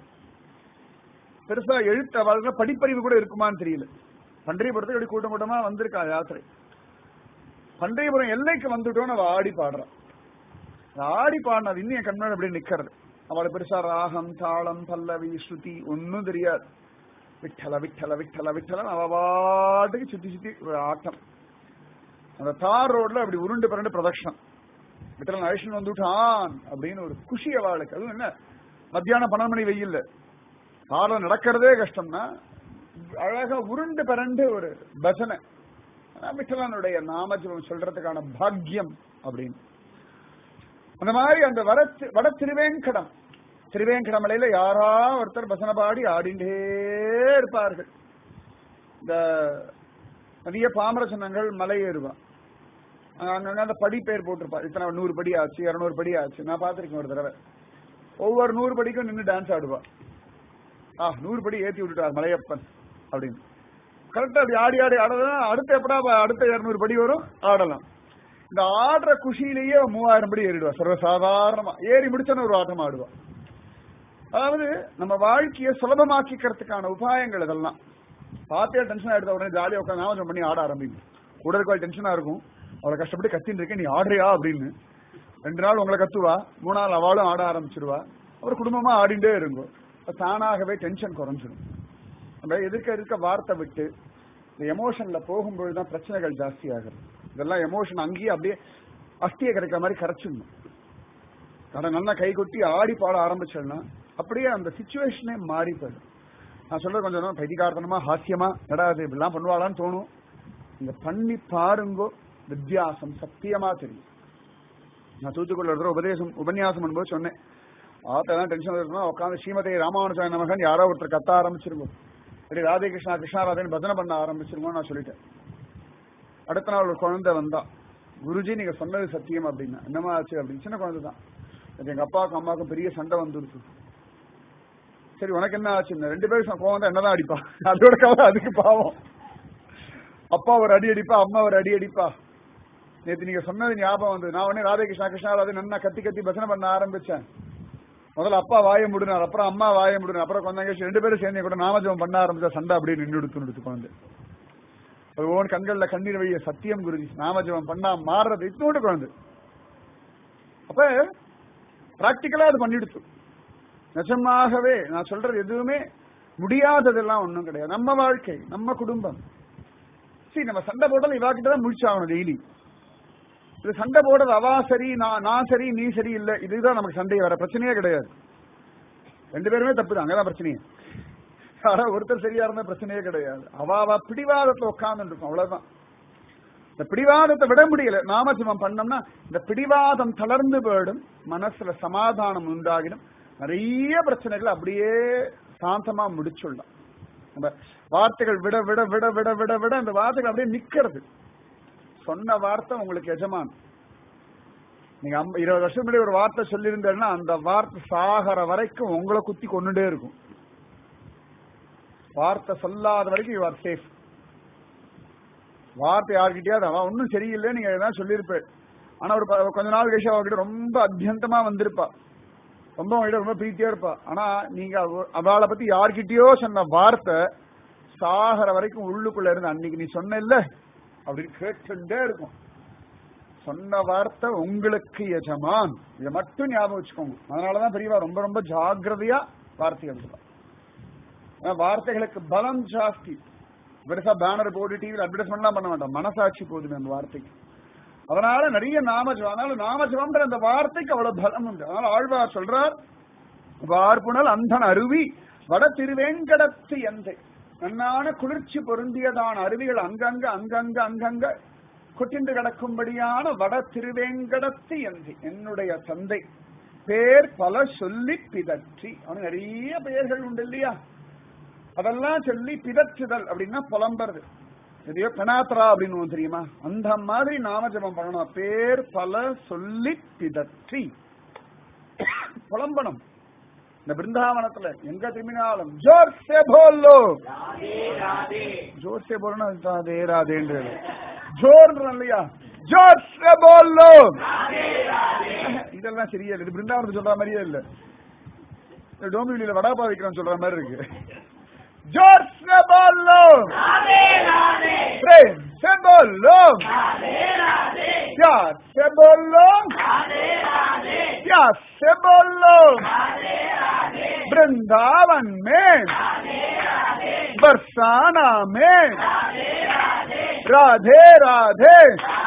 பெருசா எழுத்த வாழ்க்கை படிப்பறிவு கூட இருக்குமான்னு தெரியல பன்றியபுரத்துக்கு இப்படி கூட்டம் கூட்டமா வந்திருக்கா யாத்திரை பன்றியபுரம் எல்லைக்கு வந்துட்டோம் அவ ஆடி பாடுறான் ஆடி பாடினது இன்னும் என் கண்மணி அப்படி நிக்கிறது அவளை பெருசா ராகம் தாளம் பல்லவி ஸ்ருதி ஒன்னும் தெரியாது விட்டல விட்டல விட்டல விட்டல அவ பாட்டுக்கு சுத்தி சுத்தி ஒரு ஆட்டம் அந்த தார் ரோட்ல அப்படி உருண்டு பிறண்டு பிரதட்சணம் விட்டல அழிஷன் வந்துட்டான் அப்படின்னு ஒரு குஷி அவளுக்கு அதுவும் என்ன மத்தியானம் பன்னெண்டு மணி வெயில்ல காலம் நடக்கிறதே கஷ்டம்னா அழகா உருண்டு பரண்டு ஒரு பஜனை விட்டலனுடைய நாமஜபம் சொல்றதுக்கான பாக்கியம் அப்படின்னு அந்த மாதிரி அந்த வட வட திருவேங்கடம் திருவேங்கடமலையில யாரா ஒருத்தர் பசனை பாடி ஆடிண்டே இருப்பார்கள் இந்த நிறைய பாமர சின்னங்கள் மலை ஏறுவான் அங்கங்க அந்த படி பேர் போட்டிருப்பா இத்தனை நூறு படி ஆச்சு இருநூறு படி ஆச்சு நான் பார்த்திருக்கேன் ஒரு தடவை ஒவ்வொரு நூறு படிக்கும் நின்று டான்ஸ் ஆடுவா ஆ நூறு படி ஏத்தி விட்டுட்டார் மலையப்பன் அப்படின்னு கரெக்டா அப்படி ஆடி ஆடி ஆடலாம் அடுத்து எப்படா அடுத்த இருநூறு படி வரும் ஆடலாம் இந்த ஆடுற குஷியிலேயே மூவாயிரம் படி ஏறிடுவா சர்வசாதாரணமா ஏறி முடிச்சோன்னு ஒரு ஆட்டம் ஆடுவா அதாவது நம்ம வாழ்க்கையை சுலபமாக்கிக்கிறதுக்கான உபாயங்கள் இதெல்லாம் பார்த்தே டென்ஷன் எடுத்த உடனே ஜாலியாக உட்காந்து நாமஜம் பண்ணி ஆட ஆரம்பிக்கும் கூட இருக்க டென்ஷனா இருக்கும் அவளை கஷ்டப்பட்டு கத்தின்னு இருக்கேன் நீ ஆடுறியா அப்படின்னு ரெண்டு நாள் உங்களை கத்துவா மூணு நாள் அவளும் ஆட ஆரம்பிச்சிருவா அவர் குடும்பமா ஆடிண்டே இருக்கும் தானாகவே டென்ஷன் குறைஞ்சிடும் நம்ம எதிர்க்க இருக்க வார்த்தை விட்டு இந்த எமோஷன்ல போகும்பொழுது தான் பிரச்சனைகள் ஜாஸ்தி ஆகுது இதெல்லாம் எமோஷன் அங்கேயே அப்படியே அஸ்தியை கிடைக்கிற மாதிரி கரைச்சிடணும் கடை நல்லா கை கொட்டி ஆடி பாட ஆரம்பிச்சோம்னா அப்படியே அந்த சுச்சுவேஷனே மாறி போயிடும் நான் சொல்றது கொஞ்சம் பைதிகார்த்தனமா ஹாஸ்யமா நடாது இப்படிலாம் பண்ணுவாளான்னு தோணும் நீங்க பண்ணி பாருங்கோ வித்தியாசம் சத்தியமா தெரியும் நான் தூத்துக்குள்ள இருக்கிற உபதேசம் உபன்யாசம் பண்ணும்போது சொன்னேன் ஆத்தெல்லாம் டென்ஷன் இருக்கணும் உட்காந்து ஸ்ரீமதி ராமானுஜாய நமகன் யாரோ ஒருத்தர் கத்த ஆரம்பிச்சிருக்கோம் இப்படி ராதே கிருஷ்ணா கிருஷ்ணா ராதேன்னு பஜனை பண்ண ஆரம்பிச்சிருக்கோம் நான் சொல்லிட்டேன் அடுத்த நாள் ஒரு குழந்தை வந்தா குருஜி நீங்க சொன்னது சத்தியம் அப்படின்னா என்னமா ஆச்சு அப்படின்னு சின்ன குழந்தை தான் அது எங்க அப்பாவுக்கும் அம்மாவுக்கும் பெரிய சண்டை வந்துருச்சு சரி உனக்கு என்ன ஆச்சு இந்த ரெண்டு பேரும் கோவம் தான் என்னதான் அடிப்பா அதோட கவலை அதுக்கு பாவம் அப்பா ஒரு அடி அடிப்பா அம்மா ஒரு அடி அடிப்பா நேத்து நீங்க சொன்னது ஞாபகம் வந்து நான் உடனே ராதே கிருஷ்ணா கிருஷ்ணா ராதே நன்னா கத்தி கத்தி பசனை பண்ண ஆரம்பிச்சேன் முதல்ல அப்பா வாய முடுனார் அப்புறம் அம்மா வாய முடுனார் அப்புறம் கொஞ்சம் கழிச்சு ரெண்டு பேரும் சேர்ந்து கூட நாமஜபம் பண்ண ஆரம்பிச்சா சண்டை அப்படியே நின்று எடுத்து குழந்தை அது ஓன் கண்கள்ல கண்ணீர் வழிய சத்தியம் குருஜி நாமஜபம் பண்ணா மாறுறது இத்தோடு குழந்தை அப்ப பிராக்டிக்கலா அது பண்ணிடுச்சு நிஜமாகவே நான் சொல்றது எதுவுமே முடியாததெல்லாம் ஒண்ணும் கிடையாது நம்ம வாழ்க்கை நம்ம குடும்பம் சரி நம்ம சண்டை போட்டாலும் இவா கிட்ட தான் முடிச்சாகணும் டெய்லி இது சண்டை போடுறது அவா சரி நான் நான் சரி நீ சரி இல்ல இதுதான் நமக்கு சண்டை வர பிரச்சனையே கிடையாது ரெண்டு பேருமே தப்பு தான் அங்கதான் பிரச்சனையே யாரா ஒருத்தர் சரியா இருந்தா பிரச்சனையே கிடையாது அவ அவ பிடிவாதத்துல உட்கார்ந்து இருக்கும் அவ்வளவுதான் இந்த பிடிவாதத்தை விட முடியல நாமஜபம் பண்ணோம்னா இந்த பிடிவாதம் தளர்ந்து போயிடும் மனசுல சமாதானம் உண்டாகிடும் நிறைய பிரச்சனைகள் அப்படியே சாந்தமா முடிச்சுடலாம் நம்ம வார்த்தைகள் விட விட விட விட விட விட அந்த வார்த்தைகள் அப்படியே நிக்கிறது சொன்ன வார்த்தை உங்களுக்கு எஜமான் நீங்க அம்ப- இருபது வருஷம் முன்னாடி ஒரு வார்த்தை சொல்லியிருந்தேன்னா அந்த வார்த்தை சாகர வரைக்கும் உங்களை குத்தி கொண்டுட்டே இருக்கும் வார்த்தை சொல்லாத வரைக்கும் யூ ஆர் சேஃப் வார்த்தை யார்கிட்டயாவது அவன் ஒன்றும் சரியில்லை நீங்க எதாவது சொல்லியிருப்பேன் ஆனா ஒரு ப- கொஞ்ச நாள் கழிச்சு அவகிட்ட ரொம்ப அத்தியந்தமா வந்திருப்பா ரொம்ப அவங்ககிட்ட ரொம்ப பிரீத்தியா இருப்பா ஆனா நீங்க அவ- அவளை பத்தி யார்கிட்டயோ சொன்ன வார்த்தை சாகர வரைக்கும் உள்ளுக்குள்ள இருந்து அன்னைக்கு நீ சொன்ன இல்ல அப்படின்னு கேட்டுட்டே இருக்கும் சொன்ன வார்த்தை உங்களுக்கு எஜமான் இதை மட்டும் ஞாபகம் வச்சுக்கோங்க அதனாலதான் பெரியவா ரொம்ப ரொம்ப ஜாக்கிரதையா வார்த்தைகள் சொல்லுவா. ஆனா வார்த்தைகளுக்கு பலம் ஜாஸ்தி பெருசா பேனர் போட்டு டிவியில் அட்வர்டைஸ்மெண்ட்லாம் பண்ண வேண்டாம் மனசாட்சி போதுமே அந்த வார்த்தைக்கு அதனால நிறைய நாமஜபம் அதனால நாமஜபம்ன்ற அந்த வார்த்தைக்கு அவ்வளவு பலம் உண்டு அதனால ஆழ்வார் சொல்றார் வார்புணல் அந்தன் அருவி வட திருவேங்கடத்து எந்தை நன்னான குளிர்ச்சி பொருந்தியதான அருவிகள் அங்கங்க அங்கங்க அங்கங்க கொட்டிண்டு கிடக்கும்படியான வட திருவேங்கடத்து எந்தை என்னுடைய தந்தை பேர் பல சொல்லி பிதற்றி அவனுக்கு நிறைய பெயர்கள் உண்டு இல்லையா அதெல்லாம் சொல்லி பிதற்றுதல் அப்படின்னா புலம்புறது எதையோ பெனாத்ரா அப்படின்னு ஒண்ணு தெரியுமா அந்த மாதிரி நாமஜபம் பண்ணணும் பேர் பல சொல்லி பிதற்றி புலம்பணும் இந்த பிருந்தாவனத்துல எங்க திரும்பினாலும் ஜோர் சே போலோ ஜோர் சே போலனா ராதே ராதேன்றது ஜோர்ன்ற இல்லையா ஜோர் சே போலோ இதெல்லாம் சரியா இல்லை இது பிருந்தாவனத்துக்கு சொல்ற மாதிரியே இல்ல இந்த டோம்பிவிலியில வடாப்பா வைக்கிறோம் சொல்ற மாதிரி இருக்கு जोर से बोलो प्रेम से बोलो प्यार से बोलो प्यार से बोलो वृंदावन में बरसाना में राधे राधे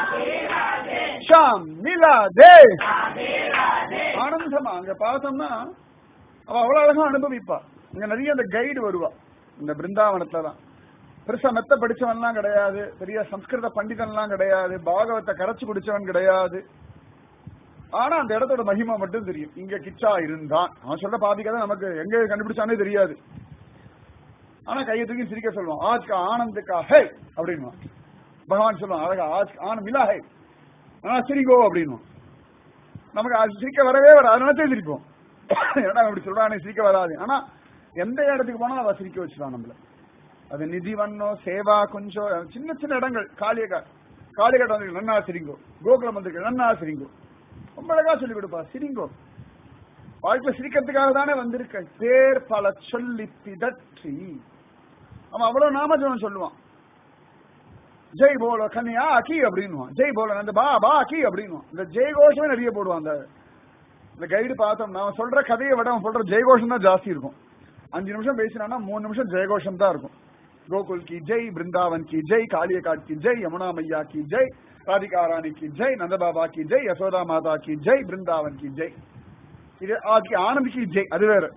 शाम मिला दे ஆனந்தமா அங்க பார்த்தோம்னா அவ அவ்வளவு அழகா அனுபவிப்பா இங்க நிறைய அந்த கைடு வருவா இந்த பிருந்தாவனத்துல தான் பெருசா மெத்த படிச்சவன்லாம் கிடையாது பெரிய சம்ஸ்கிருத பண்டிதன்லாம் கிடையாது பாகவத்தை கரைச்சு குடிச்சவன் கிடையாது ஆனா அந்த இடத்தோட மகிமை மட்டும் தெரியும் இங்க கிச்சா இருந்தான் அவன் சொல்ற பாதிக்கதான் நமக்கு எங்க கண்டுபிடிச்சானே தெரியாது ஆனா கையை தூக்கி சிரிக்க சொல்லுவான் ஆஜ்கா ஆனந்துக்கா ஹே அப்படின்வான் பகவான் சொல்லுவான் அழகா ஆஜ் ஆனந்த் மிலா ஹே ஆனா சிரிக்கோ அப்படின்வான் நமக்கு அது சிரிக்க வரவே வராது அதனால சிரிப்போம் ஏன்னா அப்படி சொல்றானே சிரிக்க வராது ஆனா எந்த இடத்துக்கு போனாலும் அவ சிரிக்க வச்சுதான் நம்மள அது நிதி வண்ணோ சேவா கொஞ்சம் சின்ன சின்ன இடங்கள் காளியகாட் காளியகாட் வந்து நன்னா சிரிங்கோ கோகுலம் வந்திருக்கு நன்னா சிரிங்கோ ரொம்ப அழகா சொல்லி கொடுப்பா சிரிங்கோ வாழ்க்கையில சிரிக்கிறதுக்காக தானே வந்திருக்க பேர் பல சொல்லி பிதற்றி அவன் அவ்வளவு நாமஜபம் சொல்லுவான் ஜெய் போல கன்யா கி அப்படின்னுவான் ஜெய் போல அந்த பா பா கி அப்படின்னுவான் இந்த ஜெய் கோஷமே நிறைய போடுவான் அந்த இந்த கைடு பார்த்தோம்னா அவன் சொல்ற கதையை விட அவன் சொல்ற ஜெயகோஷம் தான் ஜாஸ்தி இருக்கும் அஞ்சு நிமிஷம் பேசினானா மூணு நிமிஷம் ஜெயகோஷம் தான் இருக்கும் கோகுல் கி ஜெய் பிருந்தாவன் கி ஜெய் காளியகாட் கி ஜெய் யமுனா மையா கி ஜெய் ராதிகா ராணி கி ஜெய் நந்தபாபா கி ஜெய் யசோதா மாதா கி ஜெய் பிருந்தாவன் கி ஜெய் இது ஆக்கி ஆனந்த் கி ஜெய் அது வேற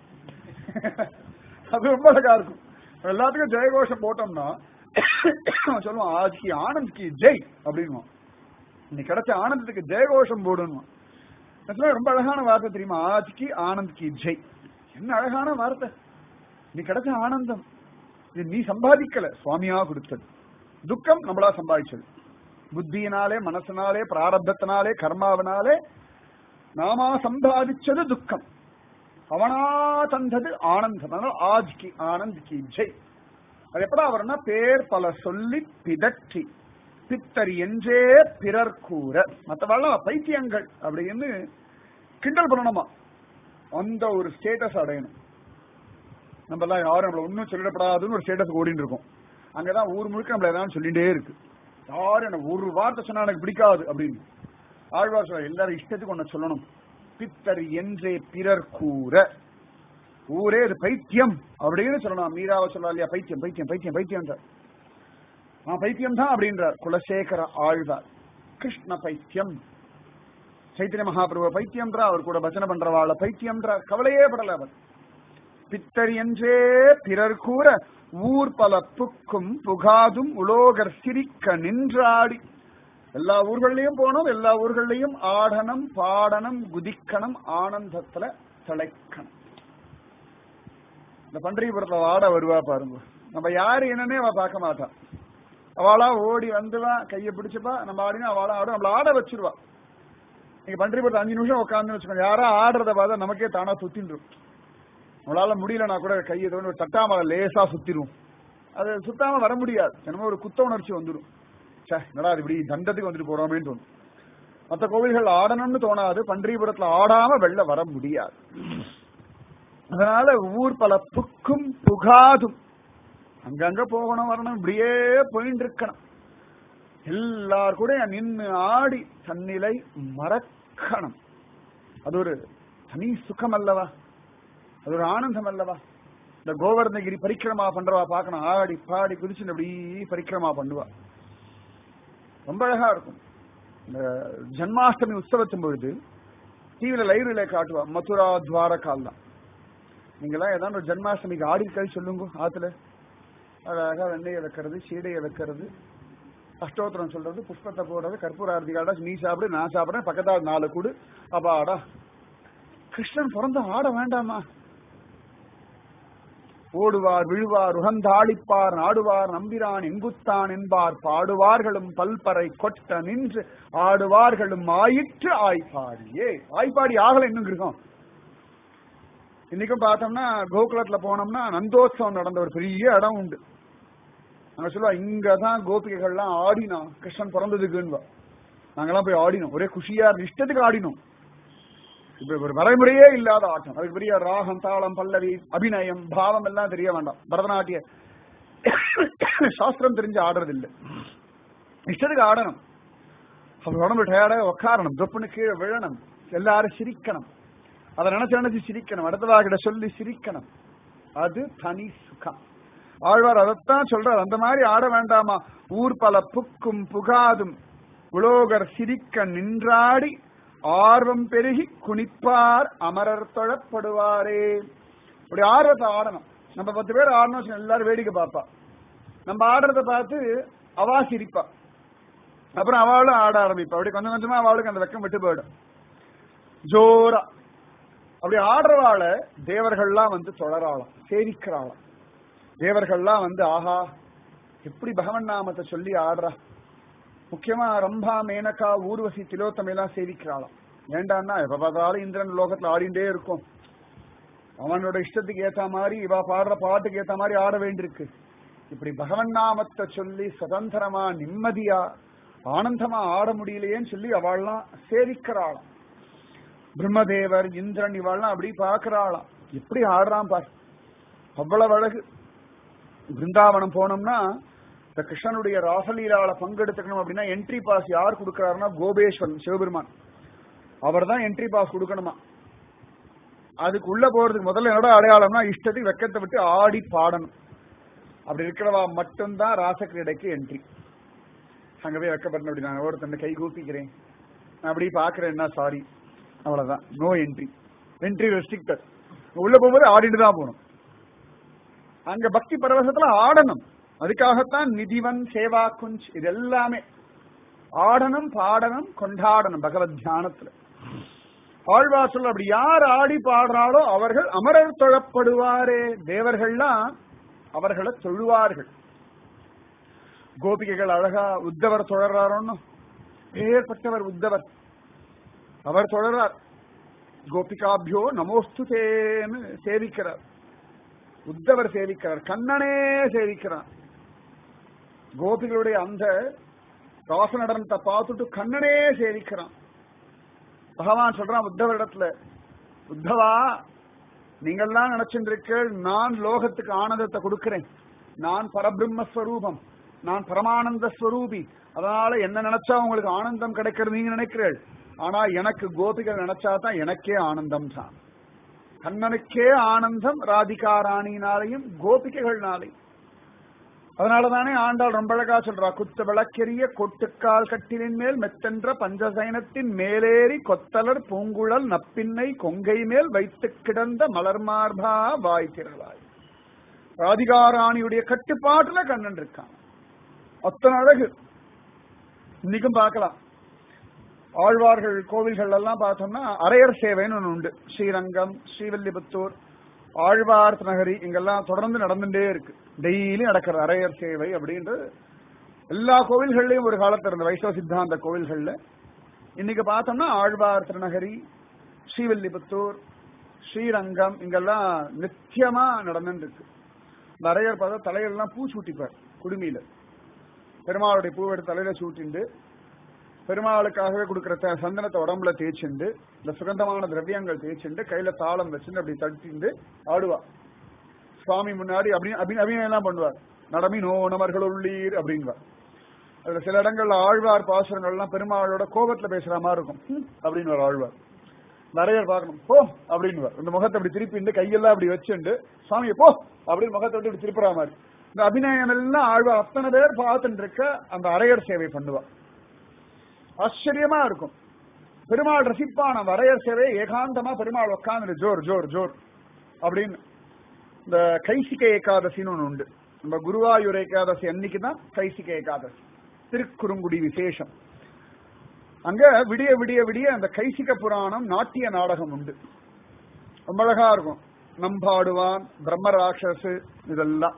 அது ரொம்ப அழகா இருக்கும் எல்லாத்துக்கும் ஜெயகோஷம் போட்டோம்னா சொல்லுவான் ஆஜ்கி ஆனந்த் கி ஜெய் அப்படின்வான் இன்னைக்கு கிடைச்ச ஆனந்தத்துக்கு ஜெயகோஷம் போடணும் ரொம்ப அழகான வார்த்தை தெரியுமா ஆஜ்கி ஆனந்த் கி ஜெய் என்ன அழகான வார்த்தை நீ கிடைச்ச ஆனந்தம் இது நீ சம்பாதிக்கல சுவாமியா கொடுத்தது துக்கம் நம்மளா சம்பாதிச்சது புத்தியினாலே மனசனாலே பிராரப்தத்தினாலே கர்மாவினாலே நாமா சம்பாதிச்சது துக்கம் அவனா தந்தது ஆனந்தம் அதனால ஆஜ்கி ஆனந்த் கி ஜெய் அது எப்படா வரும்னா பேர் பல சொல்லி பிதற்றி பித்தர் என்றே பிறர் கூற மற்றவெல்லாம் பைத்தியங்கள் அப்படின்னு கிண்டல் பண்ணணுமா அந்த ஒரு ஸ்டேட்டஸ் அடையணும் நம்ம எல்லாம் யாரும் நம்மள ஒன்னும் சொல்லிடப்படாதுன்னு ஒரு ஸ்டேட்டஸ் ஓடிட்டு இருக்கோம் அங்கதான் ஊர் முழுக்க நம்மள ஏதாவது சொல்லிட்டே இருக்கு யாரும் எனக்கு ஒரு வார்த்தை சொன்னா எனக்கு பிடிக்காது அப்படின்னு ஆழ்வார் சொல்ல எல்லாரும் இஷ்டத்துக்கு ஒன்ன சொல்லணும் பித்தர் என்றே பிறர் கூற ஊரே இது பைத்தியம் அப்படின்னு சொல்லணும் மீராவை சொல்லலாம் இல்லையா பைத்தியம் பைத்தியம் பைத்தியம் பைத்தியம் நான் பைத்தியம் தான் அப்படின்றார் குலசேகர ஆழ்வார் கிருஷ்ண பைத்தியம் சைத்தன்ய மகாபிரபு பைத்தியம்ன்றா அவர் கூட பஜனை பண்றவாள பைத்தியம்ன்றார் கவலையே படல அவர் பித்தர் என்றே பிறர் கூற ஊர் பல புக்கும் புகாதும் உலோகர் சிரிக்க நின்றாடி எல்லா ஊர்கள்லயும் போனோம் எல்லா ஊர்கள்லயும் ஆடனம் பாடனம் குதிக்கணும் ஆனந்தத்துல திளைக்கணும் இந்த பன்றிபுரத்துல ஆட வருவா பாருங்க நம்ம யாரு என்னன்னே அவ பார்க்க மாட்டா அவளா ஓடி வந்துவா கையை பிடிச்சுப்பா நம்ம ஆடினா அவளா ஆடும் நம்மள ஆட வச்சிருவா நீங்க பன்றிபுரத்துல அஞ்சு நிமிஷம் உட்காந்து வச்சுக்கோங்க யாரா ஆடுறத பார்த்தா நமக்கே தானா சுத்தின்றும் நம்மளால முடியலனா கூட கையை தோணி தட்டாமலை லேசா சுத்திரும் அது சுத்தாம வர முடியாது என்னமோ ஒரு குத்த உணர்ச்சி வந்துடும் சே என்னடா இப்படி தண்டத்துக்கு வந்துட்டு போறோமேன்னு தோணும் மற்ற கோவில்கள் ஆடணும்னு தோணாது பன்றிபுரத்துல ஆடாம வெளில வர முடியாது அதனால ஊர் பல புக்கும் புகாதும் அங்கங்க போகணும் வரணும் இப்படியே போயிட்டு இருக்கணும் எல்லார் கூட நின்று ஆடி தன்னிலை மறக்கணும் அது ஒரு தனி சுகம் அல்லவா அது ஒரு ஆனந்தம் அல்லவா இந்த கோவர்ணகிரி பரிக்கிரமா பண்றவா பார்க்கணும் ஆடி பாடி குதிச்சு அப்படி பரிக்கிரமா பண்ணுவா ரொம்ப அழகா இருக்கும் இந்த ஜன்மாஷ்டமி உற்சவத்தின் பொழுது டிவியில லைவ் ரிலே காட்டுவா மதுரா துவாரகால் தான் நீங்களாம் ஏதாவது ஒரு ஜன்மாஷ்டமிக்கு ஆடி கழி சொல்லுங்க ஆத்துல அழகா வெண்ணையை வைக்கிறது சீடையை வைக்கிறது அஷ்டோத்திரம் சொல்றது புஷ்பத்தை போடுறது கற்பூர ஆரத்தி காடா நீ சாப்பிடு நான் சாப்பிடுறேன் பக்கத்தால் நாலு கூடு அப்பாடா கிருஷ்ணன் பிறந்த ஆட வேண்டாமா ஓடுவார் விழுவார் உகந்தாளிப்பார் நாடுவார் நம்பிரான் எங்குத்தான் என்பார் பாடுவார்களும் பல்பறை கொட்ட நின்று ஆடுவார்களும் ஆயிற்று ஆய்ப்பாடியே ஆய்ப்பாடி ஆகல இன்னும் இருக்கும் இன்னைக்கும் பார்த்தோம்னா கோகுலத்துல போனோம்னா நந்தோத்சவம் நடந்த ஒரு பெரிய இடம் உண்டு அங்க சொல்லுவா இங்கதான் கோபிகைகள்லாம் ஆடினோம் கிருஷ்ணன் பிறந்ததுக்குன்னு நாங்கெல்லாம் போய் ஆடினோம் ஒரே குஷியா இருந்து இஷ்டத்துக்கு ஆடினோம் இப்ப ஒரு வரைமுறையே இல்லாத ஆட்டம் அதுக்கு பெரிய ராகம் தாளம் பல்லவி அபிநயம் பாவம் எல்லாம் தெரிய வேண்டாம் பரதநாட்டிய சாஸ்திரம் தெரிஞ்சு ஆடுறது இல்லை இஷ்டத்துக்கு ஆடணும் அவர் உடம்பு டயர்டா உட்காரணும் தொப்புன்னு கீழே விழணும் எல்லாரும் சிரிக்கணும் அதை நினைச்சு நினைச்சு சிரிக்கணும் அடுத்தவாகிட்ட சொல்லி சிரிக்கணும் அது தனி சுகம் ஆழ்வார் அதைத்தான் சொல்றார் அந்த மாதிரி ஆட வேண்டாமா ஊர் பல புக்கும் புகாதும் உலோகர் சிரிக்க நின்றாடி ஆர்வம் பெருகி குனிப்பார் அமரர் தொழப்படுவாரே இப்படி ஆர்வத்தை ஆடணும் நம்ம பத்து பேர் ஆடணும் எல்லாரும் வேடிக்கை பார்ப்பா நம்ம ஆடுறத பார்த்து அவா சிரிப்பா அப்புறம் அவளும் ஆட ஆரம்பிப்பா அப்படி கொஞ்சம் கொஞ்சமா அவளுக்கு அந்த வெக்கம் விட்டு போயிடும் ஜோரா அப்படி ஆடுறவாள தேவர்கள்லாம் வந்து தொடராளாம் சேவிக்கிறாளாம் தேவர்கள்லாம் வந்து ஆஹா எப்படி பகவன் நாமத்தை சொல்லி ஆடுறா முக்கியமா ரம்பா மேனகா ஊர்வசி திலோத்தமை எல்லாம் சேவிக்கிறாளாம் ஏண்டான்னா எப்ப பார்த்தாலும் இந்திரன் லோகத்துல ஆடிண்டே இருக்கும் அவனோட இஷ்டத்துக்கு ஏத்த மாதிரி இவ பாடுற பாட்டுக்கு ஏத்த மாதிரி ஆட வேண்டியிருக்கு இப்படி பகவன் நாமத்தை சொல்லி சுதந்திரமா நிம்மதியா ஆனந்தமா ஆட முடியலையேன்னு சொல்லி அவள்லாம் சேவிக்கிறாளாம் பிரம்மதேவர் இந்திரன் இவாள்லாம் அப்படி பாக்குறாளாம் எப்படி ஆடுறான் பார் அவ்வளவு அழகு பிருந்தாவனம் போனோம்னா இந்த கிருஷ்ணனுடைய ராசலீலால பங்கெடுத்துக்கணும் அப்படின்னா என்ட்ரி பாஸ் யார் கொடுக்கறாருன்னா கோபேஸ்வரன் சிவபெருமான் அவர் தான் என்ட்ரி பாஸ் கொடுக்கணுமா அதுக்கு உள்ள போறதுக்கு முதல்ல என்னோட அடையாளம்னா இஷ்டத்துக்கு வெக்கத்தை விட்டு ஆடி பாடணும் அப்படி இருக்கிறவா மட்டும்தான் ராசக்கிரீடைக்கு என்ட்ரி அங்க போய் வைக்கப்பட்ட அப்படி நான் ஒருத்தன் கை கூப்பிக்கிறேன் நான் அப்படி பாக்குறேன்னா சாரி அவ்வளவுதான் நோ என்ட்ரி என்ட்ரி ரெஸ்ட்ரிக்டட் உள்ள போகும்போது ஆடிட்டு தான் போகணும் அங்க பக்தி பரவசத்துல ஆடணும் அதுக்காகத்தான் நிதிவன் சேவா குஞ்ச் இது எல்லாமே ஆடணும் பாடணும் கொண்டாடணும் பகவத் தியானத்துல ஆழ்வார் சொல்ல அப்படி யார் ஆடி பாடுறாளோ அவர்கள் அமரர் தொழப்படுவாரே தேவர்கள்லாம் அவர்களை தொழுவார்கள் கோபிகைகள் அழகா உத்தவர் தொடர்றாரோன்னு ஏற்பட்டவர் உத்தவர் அவர் தொடர்றார் கோபிகாபியோ நமோஸ்துதேன்னு சேவிக்கிறார் உத்தவர் சேவிக்கிறார் கண்ணனே சேவிக்கிறார் கோபிகளுடைய அந்த ராச நடனத்தை பார்த்துட்டு கண்ணனே சேவிக்கிறான் பகவான் சொல்றான் உத்தவரிடத்துல உத்தவா நீங்கள்லாம் நினைச்சுருக்க நான் லோகத்துக்கு ஆனந்தத்தை கொடுக்கிறேன் நான் பரபிரம்மஸ்வரூபம் நான் பரமானந்த ஸ்வரூபி அதனால என்ன நினைச்சா உங்களுக்கு ஆனந்தம் கிடைக்கிறது நீங்க நினைக்கிறீர்கள் ஆனா எனக்கு கோபிகள் நினைச்சா தான் எனக்கே ஆனந்தம் தான் கண்ணனுக்கே ஆனந்தம் ராதிகா ராணினாலையும் கோபிகைகள்னாலையும் அதனாலதானே ஆண்டாள் ரொம்ப அழகா சொல்றா குத்து விளக்கெரிய கொட்டுக்கால் கட்டிலின் மேல் மெத்தென்ற பஞ்சசயனத்தின் மேலேறி கொத்தலர் பூங்குழல் நப்பின்னை கொங்கை மேல் வைத்து கிடந்த மலர் மார்பா வாய் திரளாய் ராதிகாராணியுடைய கட்டுப்பாட்டுல கண்ணன் இருக்கான் அத்தனை அழகு இன்னைக்கும் பார்க்கலாம் ஆழ்வார்கள் கோவில்கள் எல்லாம் பார்த்தோம்னா அரையர் சேவைன்னு ஒன்று உண்டு ஸ்ரீரங்கம் ஸ்ரீவில்லிபுத்தூர் ஆழ்வார்த் நகரி இங்கெல்லாம் தொடர்ந்து நடந்துட்டே இருக்கு டெய்லி நடக்கிற அரையர் சேவை அப்படின்றது எல்லா கோவில்கள்லயும் ஒரு காலத்துல இருந்த வைஷ்ணவ சித்தாந்த கோவில்கள்ல இன்னைக்கு பார்த்தோம்னா ஆழ்வார் திருநகரி ஸ்ரீவில்லிபுத்தூர் ஸ்ரீரங்கம் இங்கெல்லாம் நித்தியமா நடந்துட்டு இருக்கு இந்த அரையர் பார்த்தா தலையெல்லாம் பூ சூட்டிப்பார் குடுமியில பெருமாளுடைய பூவை எடுத்து தலையில சூட்டிண்டு பெருமாளுக்காகவே கொடுக்கிற த- சந்தனத்தை உடம்புல தேய்ச்சிண்டு இந்த சுகந்தமான திரவியங்கள் தேய்ச்சிண்டு கையில தாளம் வச்சுட்டு அப்படி தட்டிண்டு ஆடுவா சுவாமி முன்னாடி அப்படி அபி- அபிநயம் எல்லாம் பண்ணுவார் நடமி நோ நமர்கள் உள்ளீர் அப்படின்வார் அதுல சில இடங்கள்ல ஆழ்வார் பாசுரங்கள்லாம் பெருமாளோட கோபத்துல பேசுற மாதிரி இருக்கும் "ஹம்" அப்படின்னு ஒரு ஆழ்வார் நிறைய பார்க்கணும் போ அப்படின்னு இந்த முகத்தை அப்படி திருப்பிண்டு கையெல்லாம் அப்படி வச்சுண்டு சுவாமியை போ அப்படின்னு முகத்தை விட்டு இப்படி திருப்புற மாதிரி இந்த அபிநயம் எல்லாம் ஆழ்வார் அத்தனை பேர் பார்த்துட்டு இருக்க அந்த அரையர் சேவை பண்ணுவா ஆச்சரியமா இருக்கும் பெருமாள் ரசிப்பான வரையர் சேவை ஏகாந்தமா பெருமாள் உட்காந்து ஜோர் ஜோர் ஜோர் அப்படின்னு இந்த கைசிக ஏகாதசின்னு ஒண்ணு உண்டு நம்ம குருவாயூர் ஏகாதசி அன்னைக்கு தான் கைசிக ஏகாதசி திருக்குறுங்குடி விசேஷம் அங்க விடிய விடிய விடிய அந்த கைசிக புராணம் நாட்டிய நாடகம் உண்டு ரொம்ப அழகா இருக்கும் நம்பாடுவான் பிரம்ம ராட்சசு இதெல்லாம்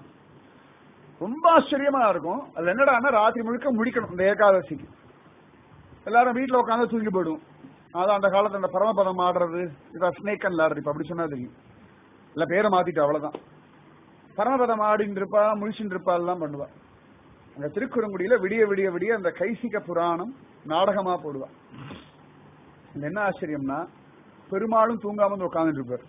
ரொம்ப ஆச்சரியமா இருக்கும் அது என்னடான்னா ராத்திரி முழுக்க முடிக்கணும் இந்த ஏகாதசிக்கு எல்லாரும் வீட்டுல உட்காந்து தூங்கி போயிடும் அதான் அந்த காலத்துல அந்த பரமபதம் ஆடுறது இதான் ஸ்னேக் அண்ட் லேடர் இப்ப அப்படி சொன்னா தெரியும் இல்ல பேரை மாத்திட்டு அவ்வளவுதான் பரமபதம் ஆடின்னு இருப்பா முழிச்சுட்டு இருப்பா எல்லாம் பண்ணுவா அந்த திருக்குறங்குடியில விடிய விடிய விடிய அந்த கைசிக புராணம் நாடகமா போடுவா இது என்ன ஆச்சரியம்னா பெருமாளும் தூங்காம வந்து உட்காந்துட்டு இருப்பார்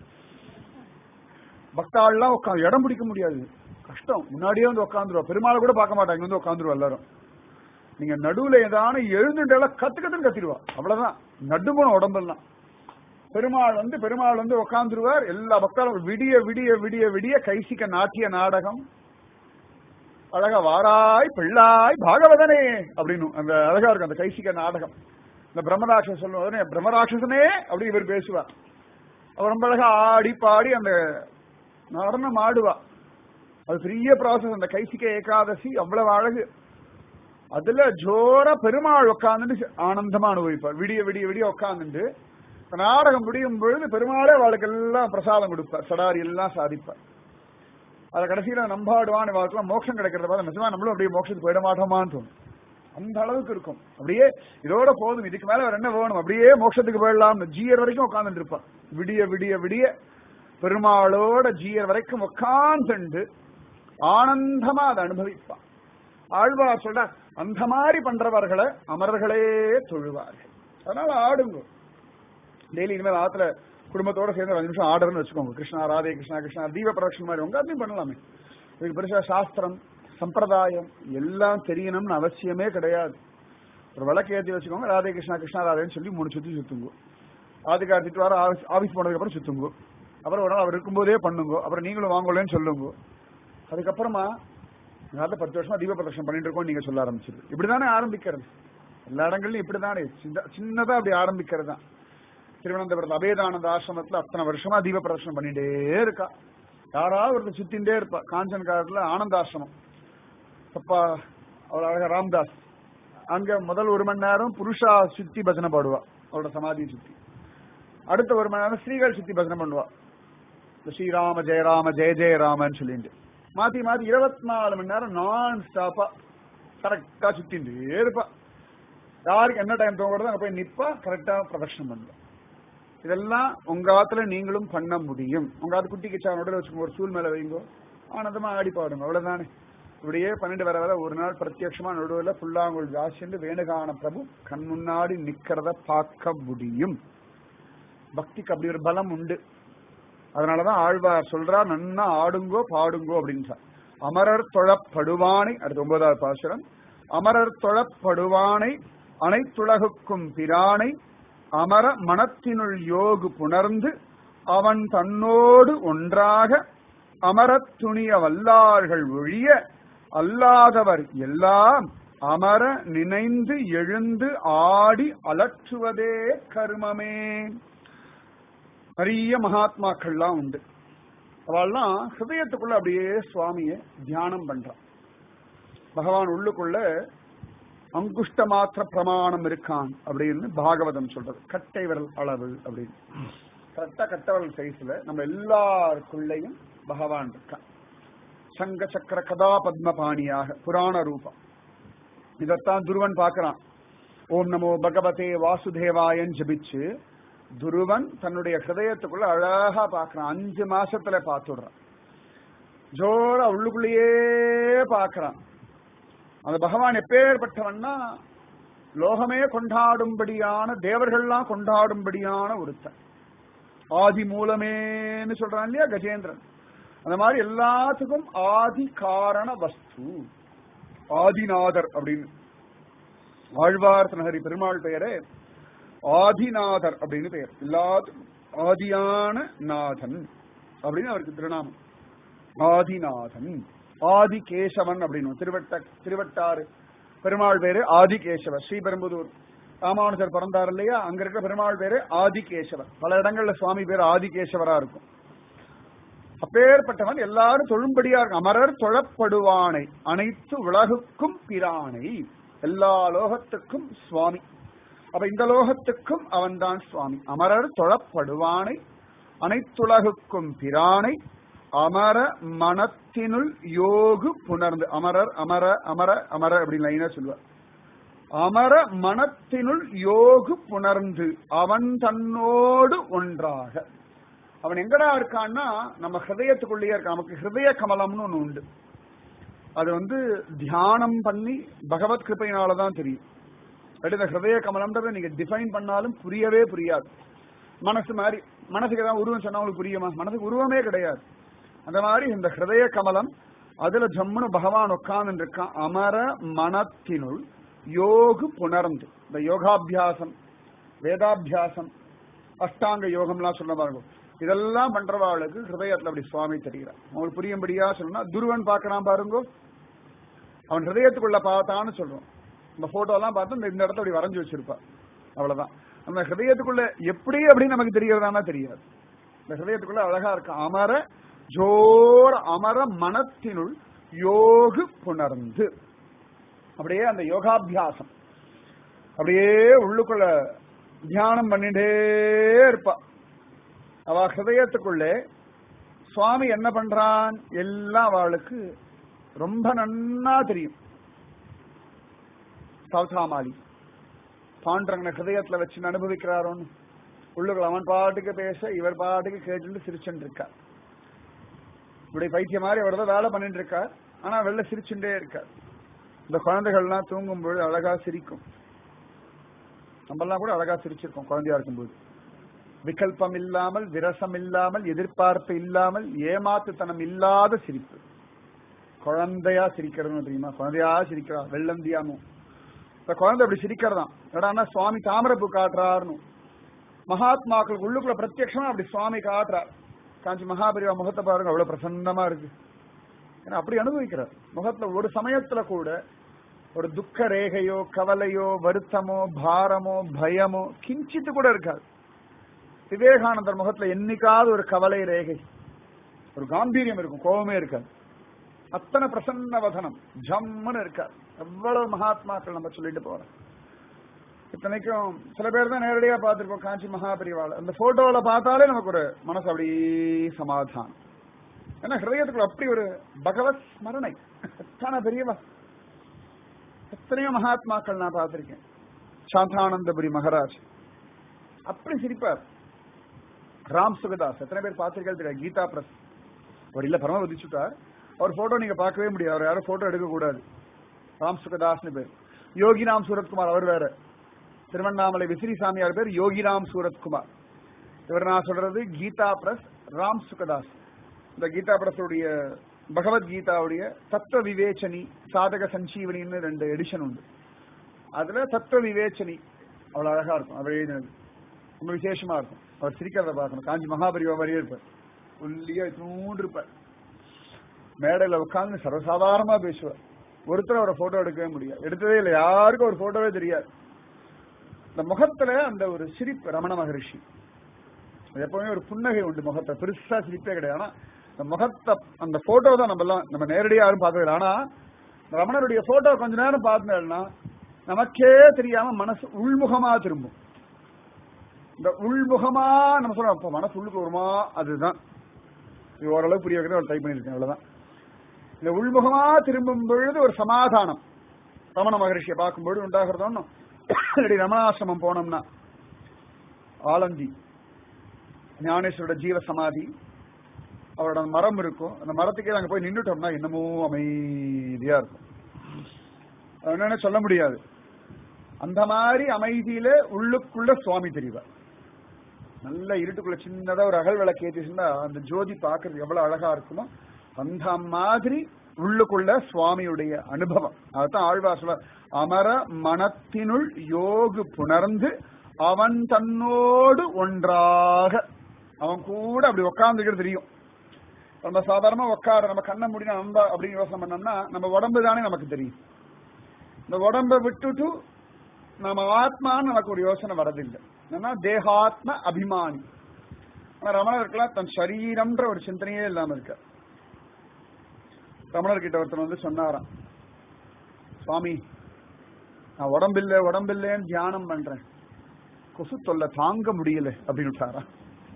பக்தாள்லாம் உட்காந்து இடம் பிடிக்க முடியாது கஷ்டம் முன்னாடியே வந்து உட்காந்துருவா பெருமாளை கூட பார்க்க மாட்டாங்க இங்க வந்து உட்காந்துருவா எல்லாரும் நீங்க நடுவுல ஏதான எழுந்துட்டெல்லாம் கத்து கத்துன்னு கத்திடுவா அவ்வளவுதான் நடுமண உடம்பெல்லாம் பெருமாள் வந்து பெருமாள் வந்து உட்காந்துருவார் எல்லா பக்தாலும் விடிய விடிய விடிய விடிய கைசிக்க நாட்டிய நாடகம் அழகா வாராய் பிள்ளாய் பாகவதனே அப்படின்னு அந்த அழகா இருக்கும் அந்த கைசிக்க நாடகம் இந்த பிரம்மராட்சசன் சொல்லும் உடனே பிரம்மராட்சசனே அப்படி இவர் பேசுவார் அவர் ரொம்ப அழகா ஆடி பாடி அந்த நடனம் ஆடுவா அது பெரிய ப்ராசஸ் அந்த கைசிக்க ஏகாதசி அவ்வளவு அழகு அதுல ஜோரா பெருமாள் உட்காந்துட்டு ஆனந்தமா அனுபவிப்பார் விடிய விடிய விடிய உட்காந்துட்டு நாடகம் முடியும் பொழுது பெருமாளே அவளுக்கு எல்லாம் பிரசாதம் கொடுப்பார் சடாரி எல்லாம் சாதிப்பார் அத கடைசியில நம்பாடுவான் இவாளுக்கெல்லாம் மோட்சம் கிடைக்கிறத பார்த்து நிஜமா நம்மளும் அப்படியே மோட்சத்துக்கு போயிட மாட்டோமான்னு தோணும் அந்த அளவுக்கு இருக்கும் அப்படியே இதோட போதும் இதுக்கு மேல வேற என்ன வேணும் அப்படியே மோட்சத்துக்கு போயிடலாம்னு ஜீயர் வரைக்கும் உட்காந்துட்டு இருப்பான் விடிய விடிய விடிய பெருமாளோட ஜீயர் வரைக்கும் உட்காந்துண்டு ஆனந்தமா அதை அனுபவிப்பான் ஆழ்வார் சொல்ற அந்த மாதிரி பண்றவர்களை அமரர்களே தொழுவார்கள் அதனால ஆடுங்க டெய்லி இனிமேல் ஆத்துல குடும்பத்தோட சேர்ந்து ஒரு அஞ்சு நிமிஷம் ஆர்டர்னு வச்சுக்கோங்க கிருஷ்ணா ராதே கிருஷ்ணா கிருஷ்ணா தீப பிரதட்சணம் மாதிரி உங்க அதையும் பண்ணலாமே இதுக்கு பெருசா சாஸ்திரம் சம்பிரதாயம் எல்லாம் தெரியணும்னு அவசியமே கிடையாது ஒரு விளக்கு ஏற்றி வச்சுக்கோங்க ராதே கிருஷ்ணா கிருஷ்ணா ராதேன்னு சொல்லி மூணு சுத்தி சுத்துங்க ஆதிக்கார் திட்டு வர ஆபீஸ் போனதுக்கு அப்புறம் சுத்துங்க அப்புறம் ஒரு நாள் அவர் இருக்கும்போதே பண்ணுங்க அப்புறம் நீங்களும் வாங்கலன்னு சொல்லுங்க அதுக்கப்புறமா அதனால பத்து வருஷமா தீப பிரதர்ஷனம் பண்ணிட்டு இருக்கோம் நீங்க சொல்ல ஆரம்பிச்சிரு இப்படிதானே ஆரம்பிக்கிறது எல்லா இடங்கள்லயும் இப்படிதானே சின்ன- சின்னதா அப்படி ஆரம்பிக்கிறது தான் திருவனந்தபுரத்து அபேதானந்த ஆசிரமத்துல அத்தனை வருஷமா தீப பிரதர்ஷனம் பண்ணிட்டே இருக்கா யாராவது ஒருத்தர் சுத்தின்டே இருப்பா காஞ்சன் காலத்துல ஆனந்த ஆசிரமம் அப்பா அவள் அழகா ராம்தாஸ் அங்க முதல் ஒரு மணி நேரம் புருஷா சுத்தி பஜனை பாடுவா அவளோட சமாதியை சுத்தி அடுத்த ஒரு மணி நேரம் ஸ்ரீகள் சுத்தி பஜனை பண்ணுவா இந்த ஸ்ரீராம ஜெயராம ஜெய ஜெயராமன்னு சொல்லிட்டு மாத்தி மாத்தி இருபத்தி நாலு மணி நேரம் நான் ஸ்டாப்பா கரெக்டா சுத்திட்டு இருப்பா யாருக்கு என்ன டைம் தோங்குறதோ அங்க போய் நிப்பா கரெக்டா பிரதர்ஷனம் பண்ணுவா இதெல்லாம் உங்க ஆத்துல நீங்களும் பண்ண முடியும் உங்க ஆத்து குட்டி கிச்சா நடுவில் வச்சுக்கோங்க ஒரு சூழ் மேல வைங்கோ ஆனந்தமா ஆடி பாடுங்க அவ்வளவுதானே இப்படியே பண்ணிட்டு வர வர ஒரு நாள் பிரத்யட்சமா நடுவில் புல்லாங்குழல் ஜாஸ்தி வேணுகான பிரபு கண் முன்னாடி நிக்கிறத பார்க்க முடியும் பக்திக்கு அப்படி ஒரு பலம் உண்டு அதனாலதான் ஆழ்வார் சொல்றா நன்னா ஆடுங்கோ பாடுங்கோ அப்படின்னு அமரர் தொழப்படுவானை அடுத்து ஒன்பதாவது பாசுரம் அமரர் தொழப்படுவானை அனைத்துலகுக்கும் பிரானை அமர மனத்தினுள் யோகு புணர்ந்து அவன் தன்னோடு ஒன்றாக அமரத் துணிய வல்லார்கள் ஒழிய அல்லாதவர் எல்லாம் அமர நினைந்து எழுந்து ஆடி அலற்றுவதே கருமமே நிறைய மகாத்மாக்கள்லாம் உண்டு அவள்லாம் ஹிருதயத்துக்குள்ள அப்படியே சுவாமிய தியானம் பண்றான் பகவான் உள்ளுக்குள்ள அங்குஷ்ட மாத்திர பிரமாணம் இருக்கான் அப்படின்னு பாகவதம் சொல்றது கட்டை விரல் அளவு அப்படின்னு கரெக்டா கட்டை விரல் சைஸ்ல நம்ம எல்லாருக்குள்ளேயும் பகவான் இருக்கான் சங்க சக்கர கதா பத்மபாணியாக புராண ரூபம் இதத்தான் துருவன் பார்க்கறான் ஓம் நமோ பகவதே வாசுதேவாயன் ஜபிச்சு துருவன் தன்னுடைய ஹிருதயத்துக்குள்ள அழகா பார்க்கறான் அஞ்சு மாசத்துல பார்த்துடுறான் ஜோரா உள்ளுக்குள்ளேயே பார்க்கறான் அந்த பகவான் எப்பேற்பட்டவன்னா லோகமே கொண்டாடும்படியான தேவர்கள்லாம் கொண்டாடும்படியான ஒருத்தன் ஆதி மூலமேன்னு சொல்றான் இல்லையா கஜேந்திரன் அந்த மாதிரி எல்லாத்துக்கும் ஆதி காரண வஸ்து ஆதிநாதர் அப்படின்னு ஆழ்வார் நகரி பெருமாள் பெயரே ஆதிநாதர் அப்படின்னு பெயர் எல்லாத்துக்கும் ஆதியான நாதன் அப்படின்னு அவருக்கு திருநாமம் ஆதிநாதன் ஆதி கேசவன் அப்படின்னு திருவட்ட திருவட்டாறு பெருமாள் பேரு ஆதி கேசவர் ஸ்ரீபெரும்புதூர் ராமானுஜர் பிறந்தார் இல்லையா அங்க இருக்கிற பெருமாள் பேரு ஆதி கேசவர் பல இடங்கள்ல சுவாமி பேரு ஆதி கேசவரா இருக்கும் அப்பேற்பட்டவன் எல்லாரும் தொழும்படியா இருக்கும் அமரர் தொழப்படுவானை அனைத்து உலகுக்கும் பிரானை எல்லா லோகத்துக்கும் சுவாமி அப்ப இந்த லோகத்துக்கும் அவன்தான் சுவாமி அமரர் தொழப்படுவானை அனைத்துலகுக்கும் பிரானை அமர மனத்தினுள் யோகு புணர்ந்து அமரர் அமர அமர அமர அப்படின்னு லைனா சொல்லுவார் அமர மனத்தினுள் யோகு புணர்ந்து அவன் தன்னோடு ஒன்றாக அவன் எங்கடா இருக்கான்னா நம்ம ஹிருதயத்துக்குள்ளேயே இருக்கான் நமக்கு ஹிருதய கமலம்னு ஒண்ணு உண்டு அது வந்து தியானம் பண்ணி பகவத் கிருப்பையினாலதான் தெரியும் அப்படி இந்த ஹிருதய கமலம்ன்றதை நீங்க டிஃபைன் பண்ணாலும் புரியவே புரியாது மனசு மாதிரி மனசுக்கு ஏதாவது உருவம் சொன்னா உங்களுக்கு புரியுமா மனசுக்கு உருவமே கிடையாது அந்த மாதிரி இந்த ஹிருதய கமலம் அதுல ஜம்முன்னு பகவான் உட்கார்ந்து இருக்கான் அமர மனத்தினுள் யோகு புணர்ந்து இந்த யோகாபியாசம் வேதாபியாசம் அஷ்டாங்க யோகம்லாம் சொல்ல பாருங்க இதெல்லாம் பண்றவாளுக்கு ஹிருதயத்துல அப்படி சுவாமி தெரிகிறார் உங்களுக்கு புரியும்படியா சொன்னா துருவன் பார்க்கறான் பாருங்க அவன் ஹிருதயத்துக்குள்ள பார்த்தான்னு சொல்றோம் இந்த போட்டோ எல்லாம் பார்த்து இந்த- இந்த இடத்த அப்படி வரைஞ்சு வச்சிருப்பா அவ்வளவுதான் அந்த ஹிருதயத்துக்குள்ள எப்படி அப்படின்னு நமக்கு தெரியறதானா தெரியாது இந்த ஹிருதயத்துக்குள்ள அழகா இருக்கு அமர ஜோர அமர மனத்தினுள் யோகு புணர்ந்து அப்படியே அந்த யோகாபியாசம் அப்படியே உள்ளுக்குள்ள தியானம் பண்ணிட்டே இருப்பா அவ ஹிருதயத்துக்குள்ளே சுவாமி என்ன பண்றான் எல்லாம் அவளுக்கு ரொம்ப நன்னா தெரியும் சௌதாமாலி பாண்டரங்கனை ஹிருதயத்துல வச்சு அனுபவிக்கிறாரோன்னு உள்ளுக்குள்ள அவன் பாட்டுக்கு பேச இவர் பாட்டுக்கு கேட்டுட்டு சிரிச்சுட்டு இருக்கார் இப்படி பைத்தியம் மாதிரி அவர் தான் வேலை பண்ணிட்டு இருக்கார் ஆனா வெளில சிரிச்சுட்டே இருக்கார் இந்த குழந்தைகள்லாம் தூங்கும் பொழுது அழகா சிரிக்கும் நம்மெல்லாம் கூட அழகா சிரிச்சிருக்கோம் குழந்தையா இருக்கும்போது விகல்பம் இல்லாமல் விரசம் இல்லாமல் எதிர்பார்ப்பு இல்லாமல் ஏமாத்துத்தனம் இல்லாத சிரிப்பு குழந்தையா சிரிக்கிறதுன்னு தெரியுமா குழந்தையா சிரிக்கிறா வெள்ளந்தியானும் இந்த குழந்தை அப்படி சிரிக்கிறதாம் எடான்னா சுவாமி தாமரப்பூ காட்டுறாருன்னு மகாத்மாக்களுக்கு உள்ளுக்குள்ள பிரத்யட்சமா அப்படி சுவாமி காட்டுறார் காஞ்சி மகாபரிவா முகத்தை பாருங்க அவ்வளவு பிரசன்னமா இருக்கு ஏன்னா அப்படி அனுபவிக்கிறார் முகத்துல ஒரு சமயத்துல கூட ஒரு துக்க ரேகையோ கவலையோ வருத்தமோ பாரமோ பயமோ கிஞ்சித்து கூட இருக்காது விவேகானந்தர் முகத்துல என்னைக்காவது ஒரு கவலை ரேகை ஒரு காம்பீரியம் இருக்கும் கோபமே இருக்காது அத்தனை பிரசன்ன வதனம் ஜம்முன்னு இருக்காது எவ்வளவு மகாத்மாக்கள் நம்ம சொல்லிட்டு போறோம் இத்தனைக்கும் சில பேர் தான் நேரடியா பார்த்திருப்போம் காஞ்சி மகாபரிவாள் அந்த போட்டோல பார்த்தாலே நமக்கு ஒரு மனசு அப்படியே சமாதானம் ஏன்னா ஹிருதயத்துக்குள்ள அப்படி ஒரு பகவத் ஸ்மரணை எத்தனை பெரியவா எத்தனையோ மகாத்மாக்கள் நான் பார்த்திருக்கேன் சாந்தானந்தபுரி மகாராஜ் அப்படி சிரிப்பார் ராம் சுகதாஸ் எத்தனை பேர் பார்த்திருக்கேன் தெரியாது கீதா பிரஸ் அவர் இல்ல பரம விதிச்சுட்டார் அவர் போட்டோ நீங்க பார்க்கவே முடியாது அவர் யாரும் போட்டோ எடுக்க கூடாது ராம் சுகதாஸ்னு பேர் யோகிராம் சூரத்குமார் அவர் வேற திருவண்ணாமலை விசிறி சாமியார் பேர் யோகிராம் சூரத்குமார் இவர் நான் சொல்றது கீதா பிரஸ் ராம் சுகதாஸ் இந்த கீதா பிரஸுடைய பகவத்கீதாவுடைய தத்துவ விவேச்சனி சாதக சஞ்சீவனின்னு ரெண்டு எடிஷன் உண்டு அதுல தத்துவ விவேச்சனி அவ்வளவு அழகா இருக்கும் அவர் எழுதினது ரொம்ப விசேஷமா இருக்கும் அவர் சிரிக்கிறத பார்க்கணும் காஞ்சி மகாபரிவா மாதிரியே இருப்பார் ஒல்லியா தூண்டு இருப்பார் மேடையில உட்கார்ந்து சர்வசாதாரணமா பேசுவார் ஒருத்தர் அவரை போட்டோ எடுக்கவே முடியாது எடுத்ததே இல்லை யாருக்கும் ஒரு போட்டோவே தெரியாது இந்த முகத்துல அந்த ஒரு சிரிப்பு ரமண மகரிஷி எப்பவுமே ஒரு புன்னகை உண்டு முகத்தை பெருசா சிரிப்பே கிடையாது ஆனா இந்த முகத்தை அந்த போட்டோ தான் நம்ம எல்லாம் நம்ம நேரடியா யாரும் பார்க்கறது ஆனா ரமணருடைய போட்டோ கொஞ்ச நேரம் பார்த்தோம்னா நமக்கே தெரியாம மனசு உள்முகமா திரும்பும் இந்த உள்முகமா நம்ம சொல்றோம் அப்ப மனசு உள்ளுக்கு வருமா அதுதான் இது ஓரளவு புரிய வைக்கிறது ஒரு டைப் பண்ணிருக்கேன் அவ்வளவுதான் இந்த உள்முகமா திரும்பும் பொழுது ஒரு சமாதானம் ரமண மகரிஷியை பார்க்கும்பொழுது உண்டாகிறது ஒன்றும் ரமணாசிரமம் போனோம்னா ஆலந்தி ஞானேஸ்வரோட ஜீவ சமாதி அவரோட மரம் இருக்கும் அந்த மரத்துக்கே நாங்க போய் நின்றுட்டோம்னா என்னமோ அமைதியா இருக்கும் என்னன்னு சொல்ல முடியாது அந்த மாதிரி அமைதியில உள்ளுக்குள்ள சுவாமி தெரிவார் நல்ல இருட்டுக்குள்ள சின்னதா ஒரு அகல் விளக்கு ஏற்றிச்சுன்னா அந்த ஜோதி பாக்குறது எவ்வளவு அழகா இருக்குமோ அந்த மாதிரி உள்ளுக்குள்ள சுவாமியுடைய அனுபவம் அதுதான் ஆழ்வா சொல்ல அமர மனத்தினுள் யோகு புணர்ந்து அவன் தன்னோடு ஒன்றாக அவன் கூட அப்படி உட்கார்ந்துக்கிறது தெரியும் நம்ம சாதாரணமா உட்கார நம்ம கண்ணை முடினா நம்ம அப்படின்னு யோசனை பண்ணோம்னா நம்ம உடம்பு தானே நமக்கு தெரியும் இந்த உடம்பை விட்டுட்டு நம்ம ஆத்மான்னு நமக்கு ஒரு யோசனை வரதில்லை என்னன்னா தேகாத்ம அபிமானி ஆனா ரமணருக்கெல்லாம் தன் சரீரம்ன்ற ஒரு சிந்தனையே இல்லாம இருக்க ரமணர் கிட்ட ஒருத்தர் வந்து சொன்னாராம் சுவாமி நான் உடம்பில்ல உடம்பில்லைன்னு தியானம் பண்றேன் கொசு தொல்லை தாங்க முடியல அப்படின்னு விட்டாராம்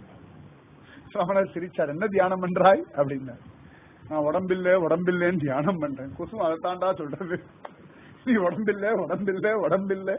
ரமணர் சிரிச்சார் என்ன தியானம் பண்றாய் அப்படின்னாரு நான் உடம்பில்ல உடம்பில்லைன்னு தியானம் பண்றேன் கொசு அதை தாண்டா சொல்றது நீ உடம்பில்ல உடம்பில்ல உடம்பில்ல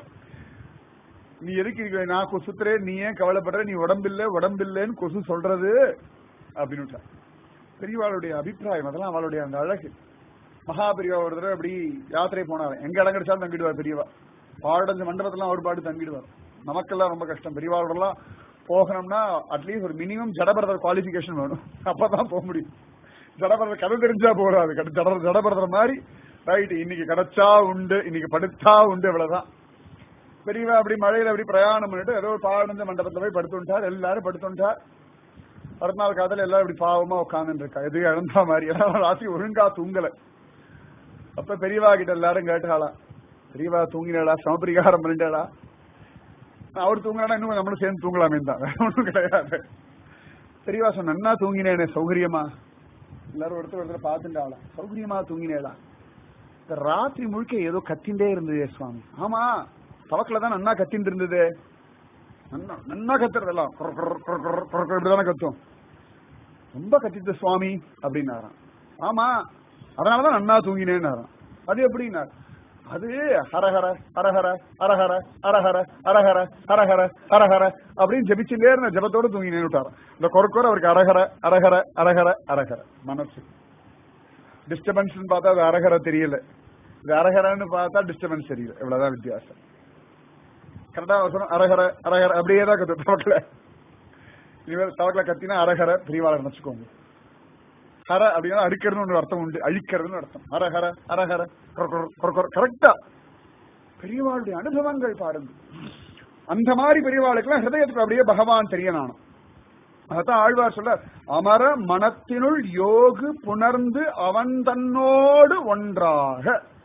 நீ எதுக்கு இருக்க நான் கொசுத்துறே நீ ஏன் கவலைப்படுற நீ உடம்பில்ல உடம்பில்லைன்னு கொசு சொல்றது அப்படின்னு பெரியவாளுடைய அபிப்பிராயம் அதெல்லாம் அவளுடைய அந்த அழகு மகாபெரியவா ஒரு தடவை அப்படி யாத்திரை போனார் எங்க இடம் கிடைச்சாலும் தங்கிடுவார் பெரியவா பாடஞ்ச மண்டபத்தெல்லாம் ஒரு பாட்டு தங்கிடுவார் நமக்கெல்லாம் ரொம்ப கஷ்டம் பெரியவாளோடலாம் போகணும்னா அட்லீஸ்ட் ஒரு மினிமம் ஜடபரதர் குவாலிபிகேஷன் வேணும் அப்பதான் போக முடியும் ஜடபரதர் கதை தெரிஞ்சா போறாது ஜட ஜடபரதர் மாதிரி ரைட் இன்னைக்கு கிடைச்சா உண்டு இன்னைக்கு படுத்தா உண்டு இவ்வளவுதான் பெரியவா அப்படி மழையில அப்படி பிரயாணம் பண்ணிட்டு ஏதோ ஒரு பாடஞ்ச மண்டபத்துல போய் படுத்துட்டார் எல்லாரும் படுத்துட்டார் அடுத்த நாள் காதல எல்லாம் இப்படி பாவமா உட்கார்ந்து இருக்கா எது இழந்தா மாதிரி எல்லாம் ராத்திரி ஒழுங்கா தூங்கல அப்ப பெரியவா கிட்ட எல்லாரும் கேட்டாளா பெரியவா தூங்கினாளா சமபரிகாரம் பண்ணிட்டாளா அவர் தூங்கினா இன்னும் நம்மளும் சேர்ந்து தூங்கலாமே தான் வேற ஒண்ணும் கிடையாது பெரியவா சொன்ன என்ன தூங்கினேனே சௌகரியமா எல்லாரும் ஒருத்தர் ஒருத்தர் பார்த்துட்டாளா சௌகரியமா தூங்கினேடா ராத்திரி முழுக்க ஏதோ கத்திண்டே இருந்தது சுவாமி ஆமா தவக்கில தான் நன்னா கத்தின்னு இருந்தது நன்னா நன்னா கத்துறதெல்லாம் இப்படிதானே கத்தும் ரொம்ப கத்திட்டு சுவாமி அப்படின்னாராம் ஆமா அதனாலதான் நன்னா தூங்கினேன்னாராம் அது எப்படின்னாரு அது ஹரஹர ஹரஹர ஹரஹர ஹரஹர ஹரஹர ஹரஹர ஹரஹர அப்படின்னு ஜபிச்சுட்டே இருந்த ஜபத்தோட தூங்கினேன்னு விட்டாராம் இந்த கொரக்கோர அவருக்கு அரஹர அரஹர அரஹர அரஹர மனசு டிஸ்டர்பன்ஸ் பார்த்தா அது அரகர தெரியல இது அரகரன்னு பார்த்தா டிஸ்டர்பன்ஸ் தெரியல இவ்வளவுதான் வித்தியாசம் கரெக்டா அவசரம் அரகர அரகர அப்படியே தான் கத்து தவக்கல இனிமேல் தவக்கல கத்தினா அரகர பிரிவாளர் நினைச்சுக்கோங்க ஹர அப்படின்னா அடிக்கிறதுன்னு ஒரு அர்த்தம் உண்டு அழிக்கிறதுன்னு அர்த்தம் அரஹர அரஹர கரெக்டா பெரியவாளுடைய அனுபவங்கள் பாருங்க அந்த மாதிரி பெரியவாளுக்கெல்லாம் ஹிருதயத்துக்கு அப்படியே பகவான் தெரிய நானும் அதான் ஆழ்வார் சொல்ல அமர மனத்தினுள் யோகு புணர்ந்து அவன் தன்னோடு ஒன்றாக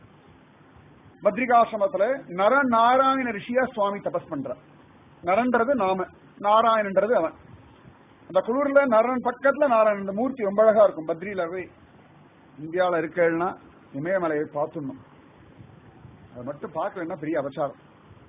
பத்ரிகாசிரமத்துல நர நாராயண ரிஷியா சுவாமி தபஸ் பண்றார் நரன்றது நாம நாராயணன்றது அவன் அந்த குளூர்ல நரன் பக்கத்துல நாராயணன் இந்த மூர்த்தி ரொம்ப அழகா இருக்கும் பத்ரியில போய் இந்தியாவில் இருக்கேன்னா இமயமலையை பார்த்துடணும் அதை மட்டும் பார்க்கலன்னா பெரிய அபச்சாரம்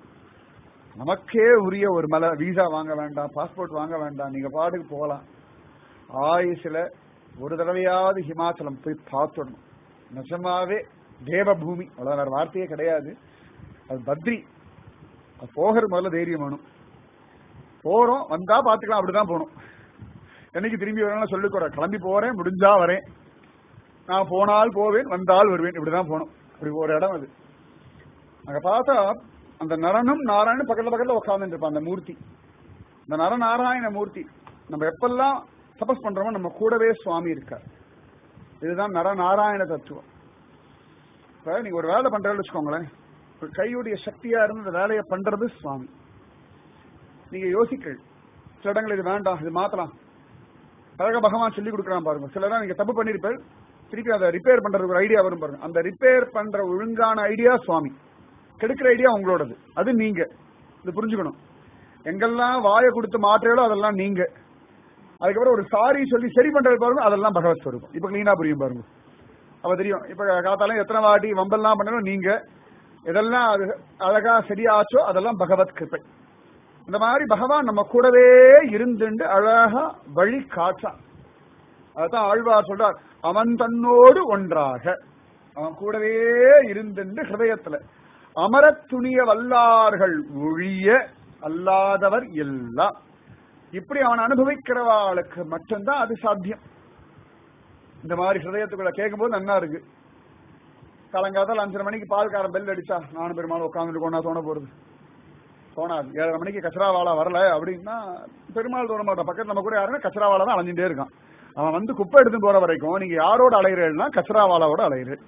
நமக்கே உரிய ஒரு மலை வீசா வாங்க வேண்டாம் பாஸ்போர்ட் வாங்க வேண்டாம் நீங்க பாட்டுக்கு போகலாம் ஆயுசுல ஒரு தடவையாவது ஹிமாச்சலம் போய் பார்த்துடணும் நிஜமாவே தேவபூமி அவ்வளவு வேற வார்த்தையே கிடையாது அது பத்ரி அது போகிற முதல்ல தைரியம் வேணும் போறோம் வந்தா பாத்துக்கலாம் அப்படிதான் போகணும் என்னைக்கு திரும்பி வரணும் சொல்லிக்கூட கிளம்பி போறேன் முடிஞ்சா வரேன் நான் போனால் போவேன் வந்தால் வருவேன் இப்படிதான் போகணும் அப்படி ஒரு இடம் அது அங்க பார்த்தா அந்த நரனும் நாராயணும் பக்கத்துல பக்கத்துல உட்கார்ந்து இருப்பான் அந்த மூர்த்தி இந்த நரநாராயண மூர்த்தி நம்ம எப்பெல்லாம் தபஸ் பண்றோமோ நம்ம கூடவே சுவாமி இருக்கார் இதுதான் நரநாராயண தத்துவம் இப்ப நீங்க ஒரு வேலை பண்றேன்னு வச்சுக்கோங்களேன் ஒரு கையுடைய சக்தியா இருந்து அந்த வேலையை பண்றது சுவாமி நீங்க யோசிக்கள் சில இடங்கள் இது வேண்டாம் இது மாத்தலாம் அழகா பகவான் சொல்லி கொடுக்குறான் பாருங்க சில நீங்க தப்பு பண்ணிருப்பேன் திருப்பி அதை ரிப்பேர் பண்றதுக்கு ஒரு ஐடியா வரும் பாருங்க அந்த ரிப்பேர் பண்ற ஒழுங்கான ஐடியா சுவாமி கெடுக்கிற ஐடியா உங்களோடது அது நீங்க இது புரிஞ்சுக்கணும் எங்கெல்லாம் வாயை கொடுத்து மாற்றுறோ அதெல்லாம் நீங்க அதுக்கப்புறம் ஒரு சாரி சொல்லி சரி பண்றது பாருங்க அதெல்லாம் பகவத் ஸ்வரூபம் இப்ப கிளீனா புரியும் பாருங்க அப்ப தெரியும் இப்ப காத்தாலும் எத்தனை வாட்டி வம்பெல்லாம் பண்ணணும் நீங்க எதெல்லாம் அது அழகா சரியாச்சோ அதெல்லாம் பகவத் கிருப்பை இந்த மாதிரி பகவான் நம்ம கூடவே இருந்துண்டு அழகா வழி காட்டான் அதான் ஆழ்வார் சொல்றார் அவன் தன்னோடு ஒன்றாக அவன் கூடவே இருந்துண்டு ஹிருதயத்துல அமரத் துணிய வல்லார்கள் ஒழிய அல்லாதவர் எல்லாம் இப்படி அவன் அனுபவிக்கிறவாளுக்கு மட்டும்தான் அது சாத்தியம் இந்த மாதிரி ஹிருதயத்துக்குள்ள கேட்கும்போது நன்னா இருக்கு காலங்காத்தால் அஞ்சரை மணிக்கு பால்காரன் பெல் அடிச்சா நானும் பெருமாள் உட்காந்துட்டு கொண்டா தோண போறது தோணாது ஏழரை மணிக்கு கச்சராவாலா வரல அப்படின்னா பெருமாள் தோண மாட்டான் பக்கத்துல நம்ம கூட யாருன்னா கச்சராவாலா தான் அலைஞ்சுட்டே இருக்கான் அவன் வந்து குப்பை எடுத்து போற வரைக்கும் நீங்க யாரோட அலைகிறேன்னா கச்சராவாலாவோட அலையிற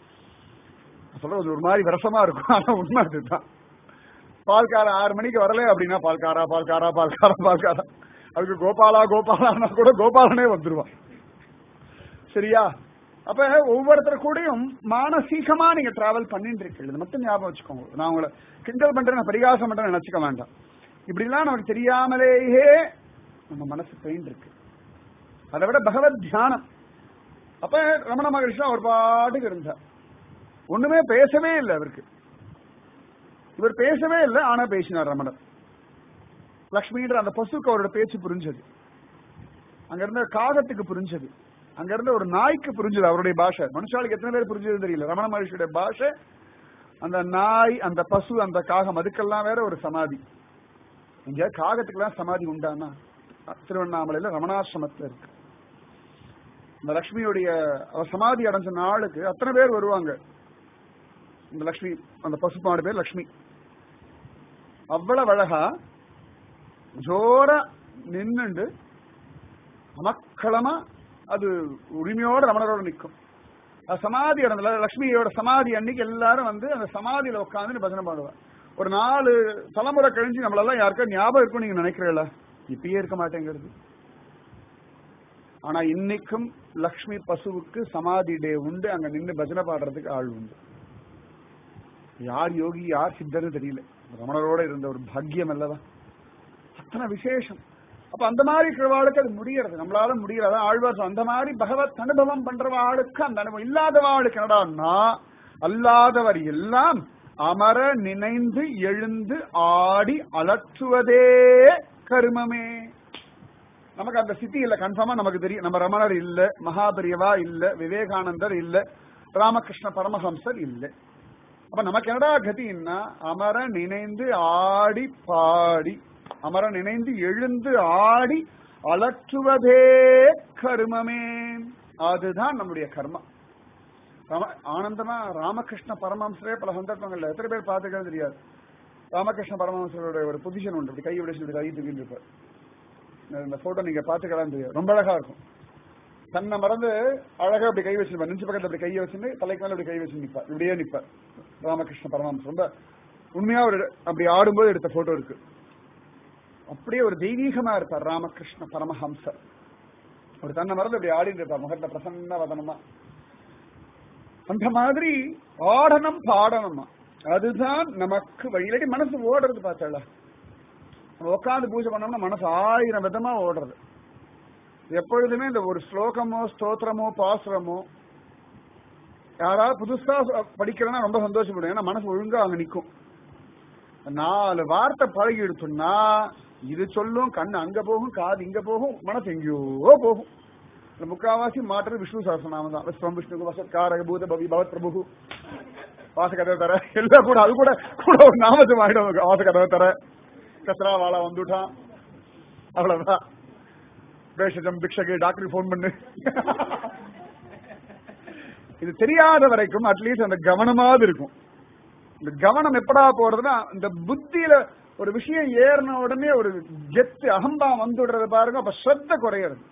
சொல்றது ஒரு மாதிரி விரசமா இருக்கும் ஆனா உண்மை அதுதான் பால்காரா ஆறு மணிக்கு வரல அப்படின்னா பால்காரா பால்காரா பால்காரா பால்காரா அதுக்கு கோபாலா கோபாலானா கூட கோபாலனே வந்துருவான் சரியா அப்ப ஒவ்வொருத்தர் கூடயும் மானசீகமா நீங்க டிராவல் பண்ணிட்டு இருக்கீங்க இது மட்டும் ஞாபகம் வச்சுக்கோங்க நான் உங்களை கிண்டல் பண்றேன் பரிகாசம் பண்றேன் நினைச்சுக்க வேண்டாம் இப்படிலாம் நமக்கு தெரியாமலேயே நம்ம மனசு பெயின் இருக்கு அதை விட பகவத் தியானம் அப்ப ரமண மகரிஷி ஒரு பாட்டுக்கு இருந்தார் ஒண்ணுமே பேசவே இல்லை அவருக்கு இவர் பேசவே இல்லை ஆனா பேசினார் ரமணர் லக்ஷ்மின்ற அந்த பசுக்கு அவரோட பேச்சு புரிஞ்சது அங்க இருந்த காகத்துக்கு புரிஞ்சது அங்க இருந்த ஒரு நாய்க்கு புரிஞ்சது அவருடைய பாஷை மனுஷாளுக்கு எத்தனை பேர் புரிஞ்சது தெரியல ரமண மகர்ஷியோட பாஷை அந்த நாய் அந்த பசு அந்த காகம் அதுக்கெல்லாம் வேற ஒரு சமாதி இங்க காகத்துக்கெல்லாம் சமாதி உண்டானா திருவண்ணாமலையில ரமணாசிரமத்துல இருக்கு இந்த லக்ஷ்மியுடைய அவர் சமாதி அடைஞ்ச நாளுக்கு அத்தனை பேர் வருவாங்க இந்த லக்ஷ்மி அந்த பசுப்பாடு பேர் லக்ஷ்மி அவ்வளவு அழகா ஜோரா நின்னுண்டு அமக்களமா அது உரிமையோட ரமணரோட நிற்கும் சமாதி இடத்துல லக்ஷ்மியோட சமாதி அன்னைக்கு எல்லாரும் வந்து அந்த சமாதியில உட்காந்து பஜனை பாடுவார் ஒரு நாலு தலைமுறை கழிஞ்சு நம்மளெல்லாம் யாருக்கா ஞாபகம் இருக்கும் நீங்க நினைக்கிறீங்களா இப்பயே இருக்க மாட்டேங்கிறது ஆனா இன்னைக்கும் லக்ஷ்மி பசுவுக்கு சமாதி டே உண்டு அங்க நின்று பஜனை பாடுறதுக்கு ஆள் உண்டு யார் யோகி யார் சித்தர்னு தெரியல ரமணரோட இருந்த ஒரு பாக்கியம் அல்லவா அத்தனை விசேஷம் அப்ப அந்த மாதிரி இருக்கிறவாளுக்கு அது முடியறது நம்மளால முடியறது ஆழ்வார் அந்த மாதிரி பகவத் அனுபவம் பண்றவாளுக்கு அந்த அனுபவம் இல்லாதவாளுக்கு என்னடான்னா அல்லாதவர் எல்லாம் அமர நினைந்து எழுந்து ஆடி அலற்றுவதே கருமமே நமக்கு அந்த சித்தி இல்ல கன்ஃபார்மா நமக்கு தெரியும் நம்ம ரமணர் இல்ல மகாபெரியவா இல்ல விவேகானந்தர் இல்ல ராமகிருஷ்ண பரமஹம்சர் இல்ல அப்ப நமக்கு என்னடா கதின்னா அமர நினைந்து ஆடி பாடி அமர நினைந்து எழுந்து ஆடி அலற்றுவதே கர்மமே அதுதான் நம்முடைய கர்மம் ஆனந்தமா ராமகிருஷ்ண பரமஹம்சரே பல சந்தர்ப்பங்கள்ல எத்தனை பேர் பார்த்துக்கிறது தெரியாது ராமகிருஷ்ண பரமஹம்சரோட ஒரு பொசிஷன் உண்டு இப்படி கை விட கை தூக்கிட்டு இருப்பார் இந்த போட்டோ நீங்க பாத்துக்கலாம் தெரியும் ரொம்ப அழகா இருக்கும் தன்னை மறந்து அழகா அப்படி கை வச்சிருப்பார் நெஞ்சு பக்கத்துல அப்படி கையை வச்சுட்டு தலைக்கு மேல அப்படி கை வச்சு நிப்பார் இப்படியே நிப்பார் ராமகிருஷ்ண பரமஹம்சர் ரொம்ப உண்மையா ஒரு அப்படி ஆடும்போது எடுத்த போட்டோ இருக்கு அப்படியே ஒரு தெய்வீகமா இருப்பார் ராமகிருஷ்ண பரமஹம்சர் ஒரு தன்னை மறந்து அப்படி ஆடிட்டு இருப்பார் முகத்துல பிரசன்ன வதனமா அந்த மாதிரி ஆடணும் பாடணுமா அதுதான் நமக்கு வழி இல்லாட்டி மனசு ஓடுறது பார்த்தாள உட்காந்து பூஜை பண்ணோம்னா மனசு ஆயிரம் விதமா ஓடுறது எப்பொழுதுமே இந்த ஒரு ஸ்லோகமோ ஸ்தோத்திரமோ பாசுரமோ யாராவது புதுசா படிக்கிறேன்னா ரொம்ப சந்தோஷப்படுவேன் ஏன்னா மனசு ஒழுங்கா அங்க நிக்கும் நாலு வார்த்தை பழகி எடுத்தோம்னா இது சொல்லும் கண்ணு அங்க போகும் காது இங்க போகும் மனசு எங்கேயோ போகும் இந்த முக்காவாசி மாற்றது விஷ்ணு சகசநாமம் தான் விஸ்வம் விஷ்ணு வசத்காரக பூத பவி பவத் பிரபு வாசகதவை தர எல்லாம் கூட அது கூட கூட ஒரு நாமத்து ஆயிடும் வாசகதவை தர கசரா வாழா வந்துட்டான் அவ்வளவுதான் பேஷஜம் பிக்ஷகு டாக்டருக்கு ஃபோன் பண்ணு இது தெரியாத வரைக்கும் அட்லீஸ்ட் அந்த கவனமாவது இருக்கும் இந்த கவனம் எப்படா போறதுன்னா இந்த புத்தியில ஒரு விஷயம் ஏறின உடனே ஒரு கெத்து அகம்பா வந்துடுறது பாருங்க அப்ப ஸ்ரத்த குறையிறது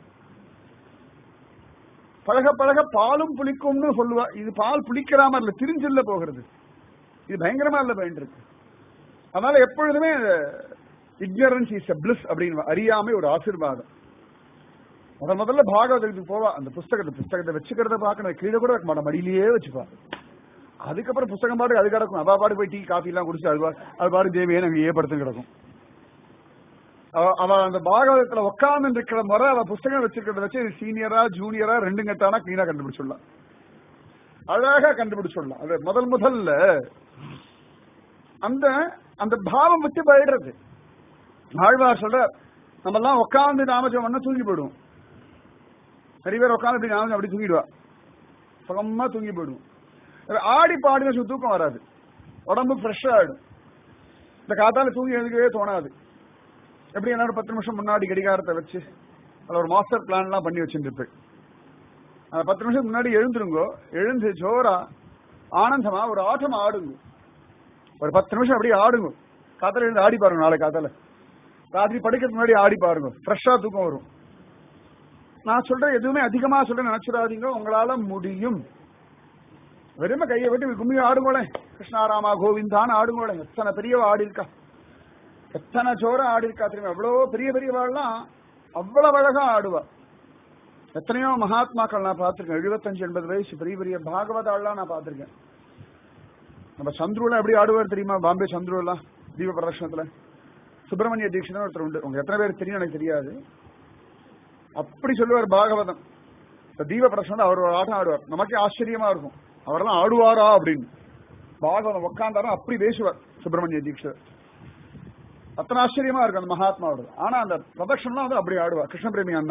பழக பழக பாலும் புளிக்கும்னு சொல்லுவா இது பால் புளிக்கிற மாதிரி இல்ல திரிஞ்சில்ல போகிறது இது பயங்கரமா இல்ல பயன் இருக்கு அதனால எப்பொழுதுமே இக்னரன்ஸ் இஸ் பிளிஸ் அப்படின்னு அறியாமை ஒரு ஆசீர்வாதம் முதல் முதல்ல பாகவதத்துக்கு போவா அந்த புஸ்தகத்தை புஸ்தகத்தை வச்சுக்கிறத பார்க்கணும் கீழே கூட வைக்க மாட்டா மடியிலேயே வச்சுப்பா அதுக்கப்புறம் புஸ்தகம் பாட்டு அது கிடக்கும் அவா பாட்டு போய் டீ காஃபி எல்லாம் குடிச்சு அது பா- அது பாட்டு தேவியே நாங்க ஏற்படுத்து கிடக்கும் அவ- அவ அந்த பாகவதத்துல உட்கார்ந்து இருக்கிற முறை அவ புஸ்தகம் வச்சிருக்கிறத வச்சு சீனியரா ஜூனியரா ரெண்டு கட்டானா கிளீனா கண்டுபிடிச்சிடலாம் அழகா கண்டுபிடிச்சிடலாம் அது முதல் முதல்ல அந்த அந்த பாவம் விட்டு போயிடுறது ஆழ்வார் சொல்ற நம்ம எல்லாம் உட்கார்ந்து நாமஜம் பண்ண தூங்கி போயிடுவோம் நிறைய பேர் உட்கார்ந்து அப்படி நாமஜம் அப்படி தூங்கிடுவா சுகமா தூங்கி போயிடுவோம் அது ஆடி பாடின சுத்த தூக்கம் வராது உடம்பு ஃப்ரெஷ்ஷா ஆயிடும் இந்த காத்தால தூங்கி எழுதுக்கவே தோணாது எப்படி என்ன பத்து நிமிஷம் முன்னாடி கடிகாரத்தை வச்சு அதில் ஒரு மாஸ்டர் பிளான் எல்லாம் பண்ணி வச்சுருப்பேன் அந்த பத்து நிமிஷம் முன்னாடி எழுந்துருங்கோ எழுந்து ஜோரா ஆனந்தமா ஒரு ஆட்டம் ஆடுங்க ஒரு பத்து நிமிஷம் அப்படியே ஆடுங்க காத்தால எழுந்து ஆடி பாருங்க நாளை காத்தால ராத்திரி படுக்கிறதுக்கு முன்னாடி ஆடி பாருங்க ஃப்ரெஷ்ஷா தூக்கம் வரும் நான் சொல்றேன் எதுவுமே அதிகமா சொல்ல நினைச்சிடாதீங்க உங்களால முடியும் வெறும கையை விட்டு கும்மி ஆடுங்களேன் கிருஷ்ணாராமா கோவிந்தான்னு ஆடுங்களேன் எத்தனை பெரியவ ஆடி இருக்கா எத்தனை ஜோர ஆடி இருக்கா தெரியுமா எவ்வளவு பெரிய பெரியவாள்லாம் அவ்வளவு அழகா ஆடுவா எத்தனையோ மகாத்மாக்கள் நான் பார்த்திருக்கேன் எழுபத்தஞ்சு எண்பது வயசு பெரிய பெரிய பாகவதாள்லாம் நான் பார்த்திருக்கேன் நம்ம சந்துருலாம் எப்படி ஆடுவார் தெரியுமா பாம்பே சந்துருலாம் தீப பிரதர்ஷனத்துல சுப்பிரமணிய தீட்சிதன் ஒருத்தர் உண்டு உங்க எத்தனை பேர் தெரியும் எனக்கு தெரியாது அப்படி சொல்லுவார் பாகவதம் இந்த தீப பிரதர்ஷனம் அவர் ஒரு ஆட்டம் ஆடுவார் நமக்கே ஆச்சரியமா இருக்கும் அவரெல்லாம் ஆடுவாரா அப்படின்னு பாகவதம் உட்காந்தாரா அப்படி பேசுவார் சுப்பிரமணிய தீட்சிதர் அத்தனை ஆச்சரியமா இருக்கு அந்த மகாத்மாவோட ஆனா அந்த பிரதட்சணம்லாம் வந்து அப்படி ஆடுவார் கிருஷ்ண பிரேமி அண்ணா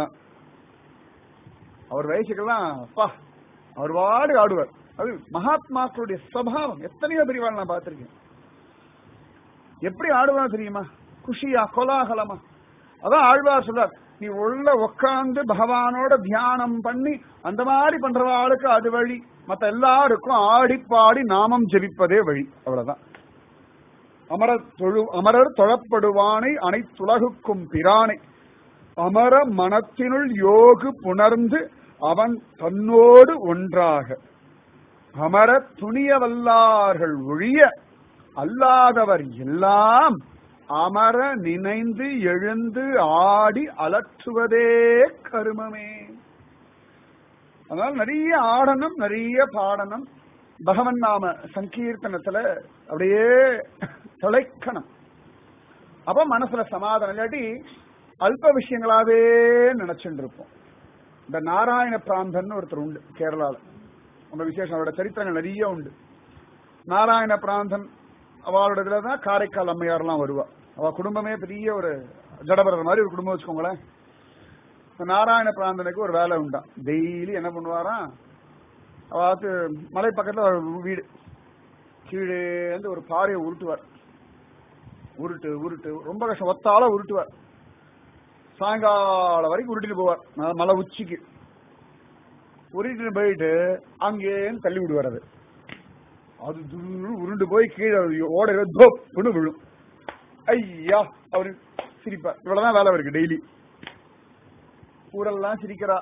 அவர் வயசுக்கெல்லாம் அப்பா அவர் வாடு ஆடுவார் அது மகாத்மாக்களுடைய சபாவம் எத்தனையோ பெரியவாள் நான் பார்த்திருக்கேன் எப்படி ஆடுவான் தெரியுமா குஷியா கோலாகலமா அதான் ஆழ்வார் சொல்றார் நீ உள்ள உட்கார்ந்து பகவானோட தியானம் பண்ணி அந்த மாதிரி பண்றவாளுக்கு அது வழி மத்த எல்லாருக்கும் ஆடி பாடி நாமம் ஜெபிப்பதே வழி அவ்வளவுதான் அமரர் தொழு அமரர் தொழப்படுவானை அனைத்துலகுக்கும் பிரானை அமர மனத்தினுள் யோகு புணர்ந்து அவன் தன்னோடு ஒன்றாக அமர துணிய வல்லார்கள் ஒழிய அல்லாதவர் எல்லாம் அமர நினைந்து எழுந்து ஆடி அலற்றுவதே கருமமே அதனால நிறைய ஆடணும் நிறைய பாடணும் பகவன் நாம சங்கீர்த்தனத்துல அப்படியே தொலைக்கணும் அப்ப மனசுல சமாதானம் இல்லாட்டி அல்ப விஷயங்களாவே நினைச்சுட்டு இருப்போம் இந்த நாராயண பிராந்தன் ஒருத்தர் உண்டு கேரளால ரொம்ப விசேஷம் அவரோட சரித்திரங்கள் நிறைய உண்டு நாராயண பிராந்தன் அவளோட இதுலதான் காரைக்கால் அம்மையார்லாம் வருவா அவ குடும்பமே பெரிய ஒரு ஜடபரர் மாதிரி ஒரு குடும்பம் வச்சுக்கோங்களேன் இந்த நாராயண பிராந்தனுக்கு ஒரு வேலை உண்டா டெய்லி என்ன பண்ணுவாராம் அதாவது மலை பக்கத்துல ஒரு வீடு கீழே இருந்து ஒரு பாறையை உருட்டுவார் உருட்டு உருட்டு ரொம்ப கஷ்டம் ஒத்தால உருட்டுவார் சாயங்காலம் வரைக்கும் உருட்டிட்டு போவார் ம- மலை உச்சிக்கு உருட்டிட்டு போயிட்டு அங்கேருந்து தள்ளி விடுவார் அது அது துரு உருண்டு போய் கீழே ஓட தோப்புன்னு விழும் ஐயா அவரு சிரிப்பார் இவ்வளவுதான் வேலை இருக்கு டெய்லி ஊரெல்லாம் சிரிக்கிறா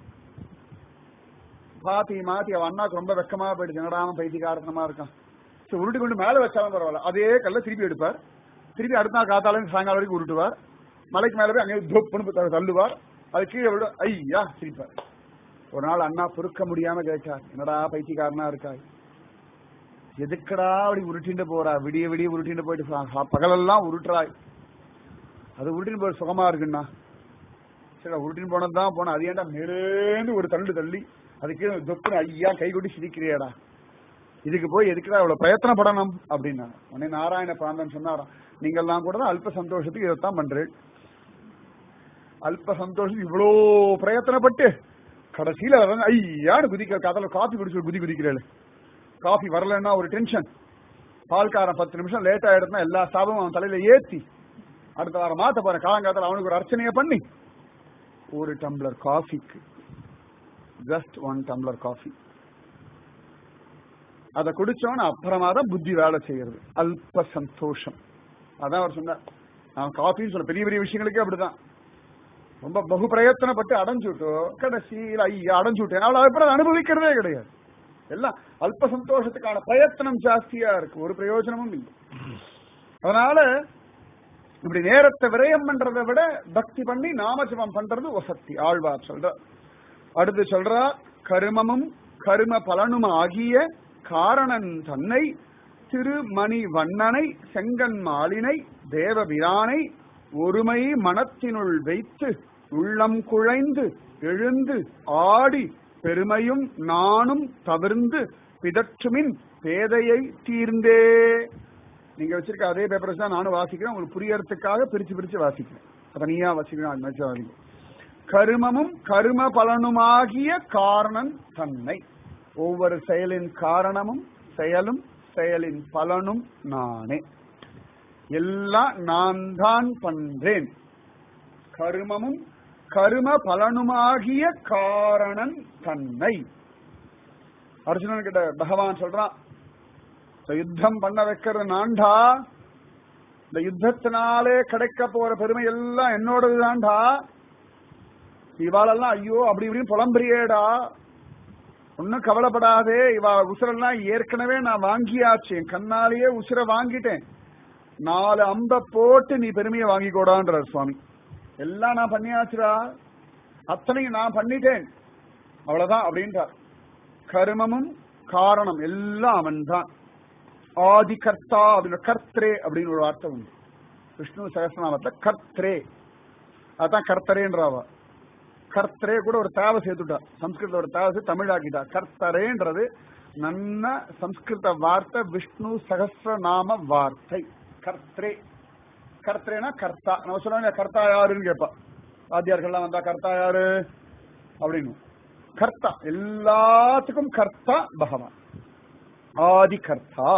பாத்தி மாத்தி அவன் அண்ணாக்கு ரொம்ப வெக்கமா போயிடுச்சு என்னடாம பைத்தியகாரத்தனமா இருக்கான் சரி உருட்டி கொண்டு மேல வச்சாலும் பரவாயில்ல அதே கல்ல திருப்பி எடுப்பார் திருப்பி அடுத்த நாள் காத்தால சாயங்காலம் வரைக்கும் உருட்டுவார் மலைக்கு மேல போய் அங்கே தொப்புன்னு த- தள்ளுவார் அது கீழே விட ஐயா சிரிப்பார் ஒரு நாள் அண்ணா பொறுக்க முடியாம கேட்டார் என்னடா பைத்தியக்காரனா இருக்காய் எதுக்குடா அப்படி உருட்டிட்டு போறா விடிய விடிய உருட்டிட்டு போயிட்டு ப- பகலெல்லாம் உருட்டுறாய் அது உருட்டின்னு போய் சுகமா இருக்குண்ணா சரி உருட்டின்னு போனது தான் போனேன் அது ஏன்டா மேலேந்து ஒரு தள்ளு தள்ளி அதுக்கு தொப்புன்னு ஐயா கை கொட்டி சிரிக்கிறியாடா இதுக்கு போய் எதுக்குடா இவ்வளவு பிரயத்தனப்படணும் அப்படின்னா உடனே நாராயண பிராந்தன் சொன்னாராம் நீங்கெல்லாம் கூட தான் அல்ப சந்தோஷத்துக்கு இதைத்தான் பண்றேன் அல்ப சந்தோஷம் இவ்வளோ பிரயத்தனப்பட்டு கடைசியில வந்து ஐயான்னு குதிக்கிற காதல காஃபி குடிச்சு குதி குதிக்கிறேன் காஃபி வரலன்னா ஒரு டென்ஷன் பால்காரன் பத்து நிமிஷம் லேட் ஆயிடுச்சுன்னா எல்லா சாபமும் அவன் தலையில ஏத்தி அடுத்த வாரம் மாத்த போறேன் காலங்காலத்தில் அவனுக்கு ஒரு அர்ச்சனையை பண்ணி ஒரு டம்ளர் காஃபிக்கு ஜஸ்ட் ஒன் டம்ளர் காஃபி அதை குடிச்சோன்னு அப்புறமா தான் புத்தி வேலை செய்யறது அல்ப சந்தோஷம் அதான் அவர் சொன்னார் நான் காஃபின்னு சொல்ல பெரிய பெரிய விஷயங்களுக்கே அப்படிதான் ரொம்ப பகு பிரயத்தனப்பட்டு அடைஞ்சுட்டோ கடைசியில் ஐயா அடைஞ்சு விட்டேன் அவளை அப்புறம் அனுபவிக்கிறதே கிடையாது எல்லாம் அல்ப சந்தோஷத்துக்கான பிரயத்தனம் ஜாஸ்தியா இருக்கு ஒரு பிரயோஜனமும் இல்லை அதனால இப்படி நேரத்தை விரயம் பண்றதை விட பக்தி பண்ணி நாமஜபம் பண்றது வசத்தி ஆழ்வார் சொல்ற அடுத்து சொல்றா கருமமும் கரும பலனும் ஆகிய காரணன் தன்னை திருமணி வண்ணனை செங்கன் மாலினை தேவபிரானை ஒருமை மனத்தினுள் வைத்து உள்ளம் குழைந்து எழுந்து ஆடி பெருமையும் நானும் தவிர்ந்து பிதற்றுமின் பேதையை தீர்ந்தே நீங்க வச்சிருக்க அதே பேப்பர்ஸ் தான் நானும் வாசிக்கிறேன் உங்களுக்கு புரியறதுக்காக பிரிச்சு பிரிச்சு வாசிக்கிறேன் அப்ப நீயா வாசிக்கிறேன் அது மாதிரி வாசிக்கிறேன் கருமமும் கரும பலனுமாகிய காரணன் தன்னை ஒவ்வொரு செயலின் காரணமும் செயலும் செயலின் பலனும் நானே எல்லாம் நான் தான் பண்றேன் கருமமும் கரும பலனுமாகிய காரணன் தன்னை அர்ஜுனன் கிட்ட பகவான் சொல்றான் இந்த யுத்தம் பண்ண வைக்கிறது நான்டா இந்த யுத்தத்தினாலே கிடைக்க போற பெருமை எல்லாம் என்னோடது தான்டா இவாளெல்லாம் ஐயோ அப்படி இப்படின்னு புலம்புறியேடா ஒன்னும் கவலைப்படாதே இவா உசுரெல்லாம் ஏற்கனவே நான் வாங்கியாச்சு என் கண்ணாலேயே உசுரை வாங்கிட்டேன் நாலு அம்ப போட்டு நீ பெருமையை வாங்கிக்கோடான்றார் சுவாமி எல்லாம் நான் பண்ணியாச்சுடா அத்தனையும் நான் பண்ணிட்டேன் அவ்வளவுதான் அப்படின்றார் கருமமும் காரணம் எல்லாம் அவன்தான் ஆதி கர்த்தா அப்படின்னு கர்த்ரே அப்படின்னு ஒரு வார்த்தை உண்டு விஷ்ணு சகசிரநாமத்துல கர்த்ரே அதான் கர்த்தரேன்றாவா கர்த்தரே கூட ஒரு தேவை சேர்த்துட்டா சம்ஸ்கிருத ஒரு தேவை சேர்த்து தமிழ் ஆக்கிட்டா கர்த்தரேன்றது நன்ன சம்ஸ்கிருத வார்த்தை விஷ்ணு சகசிரநாம வார்த்தை கர்த்தரே கர்த்தரேனா கர்த்தா நம்ம சொல்லுவாங்க கர்த்தா யாருன்னு கேட்பா வாத்தியார்கள்லாம் வந்தா கர்த்தா யாரு அப்படின்னு கர்த்தா எல்லாத்துக்கும் கர்த்தா பகவான் ஆதி கர்த்தா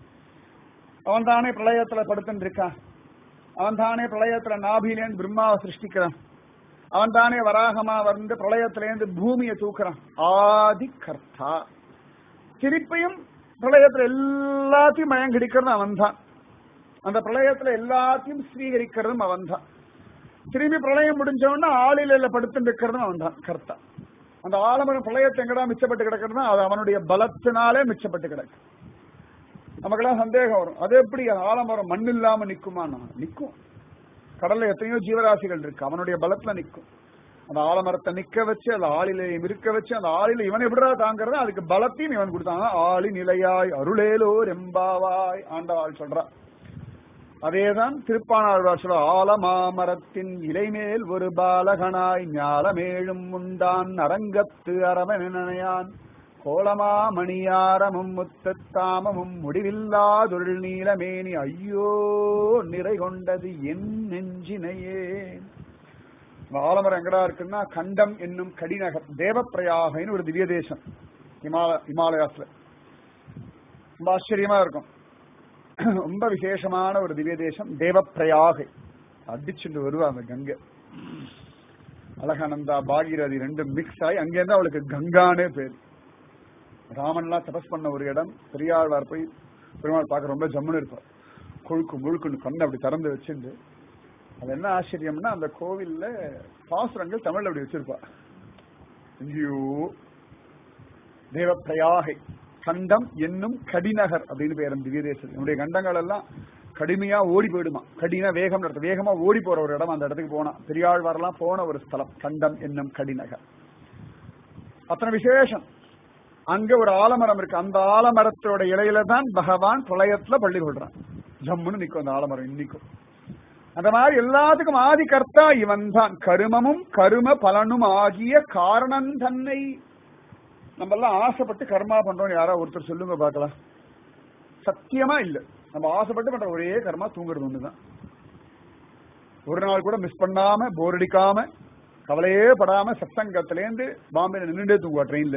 அவன் தானே பிரளயத்துல படுத்துட்டு இருக்கான் அவன் தானே பிரளயத்துல நாபிலேந்து பிரம்மாவை சிருஷ்டிக்கிறான் அவன் தானே வராகமா வந்து பிரளயத்திலேருந்து பூமியை தூக்குறான் ஆதி கர்த்தா திருப்பியும் பிரளயத்துல எல்லாத்தையும் மயங்கிடிக்கிறது அவன் தான் அந்த பிரளயத்துல எல்லாத்தையும் ஸ்வீகரிக்கிறதும் அவன் தான் திரும்பி பிரளயம் முடிஞ்ச உடனே ஆளில படுத்து இருக்கிறதும் அவன் தான் கர்த்தா அந்த ஆலமரம் பிரளயத்தை எங்கடா மிச்சப்பட்டு கிடக்கிறதுனா அது அவனுடைய பலத்தினாலே மிச்சப்பட்டு கிடக்கு நமக்கெல்லாம் சந்தேகம் வரும் அது எப்படி ஆலமரம் மண் இல்லாம நிக்குமான்னா நிக்கும் கடல்ல எத்தனையோ ஜீவராசிகள் இருக்கு அவனுடைய பலத்துல நிக்கும் அந்த ஆலமரத்தை நிக்க வச்சு அந்த ஆளிலையும் இருக்க வச்சு அந்த ஆளில இவன் எப்படிடா தாங்கிறது அதுக்கு பலத்தையும் இவன் கொடுத்தாங்க ஆளி நிலையாய் அருளேலோ ரெம்பாவாய் ஆண்டவாள் சொல்றா அதேதான் திருப்பானாழ்வார் சொல்ற ஆலமாமரத்தின் இலைமேல் ஒரு பாலகனாய் ஞாலமேழும் உண்டான் அரங்கத்து அரவணையான் கோலமா மணியாரமும் முத்தத்தாமமும் முடிவில்லாதொருள் நீலமேனி ஐயோ நிறை கொண்டது என் நெஞ்சினையே ஆலமரம் எங்கடா இருக்குன்னா கண்டம் என்னும் கடிநகர் தேவப்பிரயாகைன்னு ஒரு திவ்ய தேசம் இமால இமாலயாஸ்ல ரொம்ப ஆச்சரியமா இருக்கும் ரொம்ப விசேஷமான ஒரு திவ்ய தேசம் தேவப்பிரயாகை அடிச்சுட்டு வருவா அந்த கங்கை அழகானந்தா பாகீரதி ரெண்டும் மிக்ஸ் ஆகி அங்கேருந்து அவளுக்கு கங்கானே பேர் ராமன்லாம் தபஸ் பண்ண ஒரு இடம் பெரியாழ்வார் போய் பெருமாள் பார்க்க ரொம்ப ஜம்முன்னு இருப்பார் கொழுக்கு முழுக்குன்னு கண்ணை அப்படி திறந்து வச்சுட்டு அது என்ன ஆச்சரியம்னா அந்த கோவில்ல பாசுரங்கள் தமிழ்ல அப்படி வச்சிருப்பா ஐயோ தேவப்பிரயாகை கண்டம் என்னும் கடிநகர் அப்படின்னு பேர் அந்த திவ்ய தேசம் என்னுடைய கண்டங்கள் எல்லாம் கடுமையா ஓடி போயிடுமா கடினா வேகம் நடத்த வேகமா ஓடி போற ஒரு இடம் அந்த இடத்துக்கு போனா பெரியாழ்வாரெல்லாம் போன ஒரு ஸ்தலம் கண்டம் என்னும் கடிநகர் அத்தனை விசேஷம் அங்க ஒரு ஆலமரம் இருக்கு அந்த ஆலமரத்தோட இலையில தான் பகவான் பிரளயத்துல பள்ளி கொள்றான் ஜம்முன்னு நிக்கும் அந்த ஆலமரம் இன்னைக்கும் அந்த மாதிரி எல்லாத்துக்கும் ஆதி கர்த்தா இவன் தான் கருமமும் கரும பலனும் ஆகிய காரணம் தன்னை நம்ம எல்லாம் ஆசைப்பட்டு கர்மா பண்றோம் யாரா ஒருத்தர் சொல்லுங்க பார்க்கலாம் சத்தியமா இல்ல நம்ம ஆசைப்பட்டு பண்ற ஒரே கர்மா தூங்குறது ஒண்ணுதான் ஒரு நாள் கூட மிஸ் பண்ணாம போர் அடிக்காம கவலையே படாம சத்தங்கத்திலேருந்து பாம்பேல நின்றுட்டே தூங்குவா ட்ரெயின்ல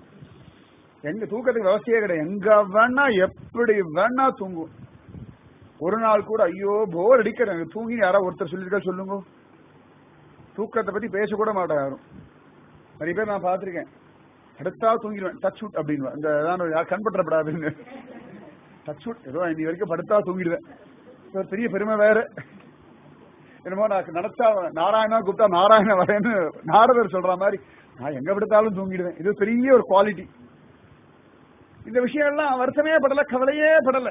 எங்க தூக்கத்துக்கு விவசாயே கிடையாது எங்க வேணா எப்படி வேணா தூங்குவோம் ஒரு நாள் கூட ஐயோ போர் அடிக்கிற எனக்கு தூங்கி யாரா ஒருத்தர் சொல்லிருக்கா சொல்லுங்க தூக்கத்தை பத்தி பேசக்கூட மாட்டா யாரும் நிறைய பேர் நான் பார்த்திருக்கேன் அடுத்தா தூங்கிடுவேன் டச் வுட் அப்படின்னு இந்த அதான் யார் கண்பற்றப்படாதுன்னு டச் வுட் ஏதோ இன்னி வரைக்கும் படுத்தா தூங்கிடுவேன் இது ஒரு பெரிய பெருமை வேற என்னமோ நான் நினைச்சா நாராயணா கூப்பிட்டா நாராயண வரேன்னு நாரதர் சொல்ற மாதிரி நான் எங்க படுத்தாலும் தூங்கிடுவேன் இது பெரிய ஒரு குவாலிட்டி இந்த விஷயம் எல்லாம் வருத்தமே படல கவலையே படல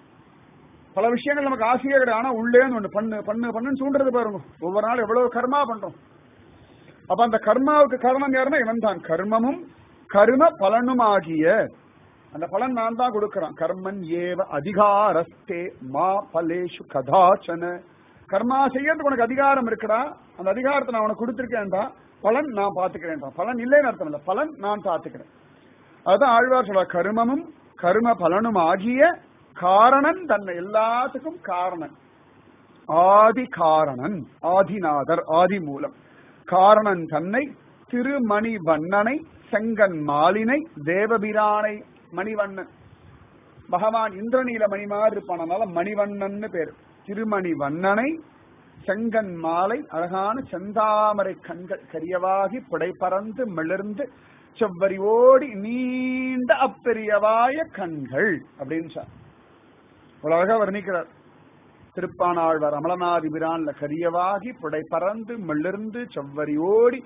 பல விஷயங்கள் நமக்கு ஆசையே கிடையாது ஆனா உள்ளே ஒண்ணு பண்ணு பண்ணு பண்ணுன்னு தூண்டுறது பாருங்க ஒவ்வொரு நாள் எவ்வளவு கர்மா பண்றோம் அப்ப அந்த கர்மாவுக்கு காரணம் யாருன்னா இவன் தான் கர்மமும் கரும பலனும் ஆகிய அந்த பலன் நான் தான் கொடுக்கறான் கர்மன் ஏவ அதிகாரஸ்தே மா பலேஷு கதாச்சன கர்மா செய்யறதுக்கு உனக்கு அதிகாரம் இருக்குடா அந்த அதிகாரத்தை நான் உனக்கு கொடுத்திருக்கேன்டா பலன் நான் பாத்துக்கிறேன்டா பலன் இல்லைன்னு அர்த்தம் இல்ல பலன் நான் பாத்துக்கிறேன் அதுதான் ஆழ்வார் சொல்ற கருமமும் கரும பலனும் ஆகிய காரணன் தன்னை எல்லாத்துக்கும் காரணன் ஆதி காரணன் ஆதிநாதர் ஆதி மூலம் காரணன் தன்னை திருமணி வண்ணனை செங்கன் மாலினை தேவபிரானை மணிவண்ணன் பகவான் இந்திரநீல மணி மாதிரி இருப்பான் அதனால மணிவண்ணன்னு பேர் திருமணி வண்ணனை செங்கன் மாலை அழகான செந்தாமரை கண்கள் கரியவாகி புடைபறந்து மிளர்ந்து செவ்வரி ஓடி நீண்ட அப்பெரியவாய கண்கள் அப்படின்னு சார் அவ்வளவு அழகா வர்ணிக்கிறார் திருப்பானாழ்வார் அமலநாதி பிரான்ல கரியவாகி புடை பறந்து மிளர்ந்து செவ்வரி ஓடி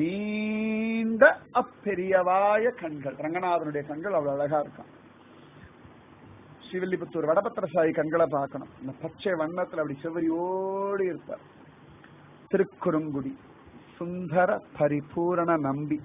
நீண்ட அப்பெரியவாய கண்கள் ரங்கநாதனுடைய கண்கள் அவ்வளவு அழகா இருக்கான் ஸ்ரீவில்லிபுத்தூர் வடபத்திரசாயி கண்களை பார்க்கணும் இந்த பச்சை வண்ணத்துல அப்படி செவ்வரி ஓடி இருப்பார் திருக்குறுங்குடி சுந்தர பரிபூரண நம்பி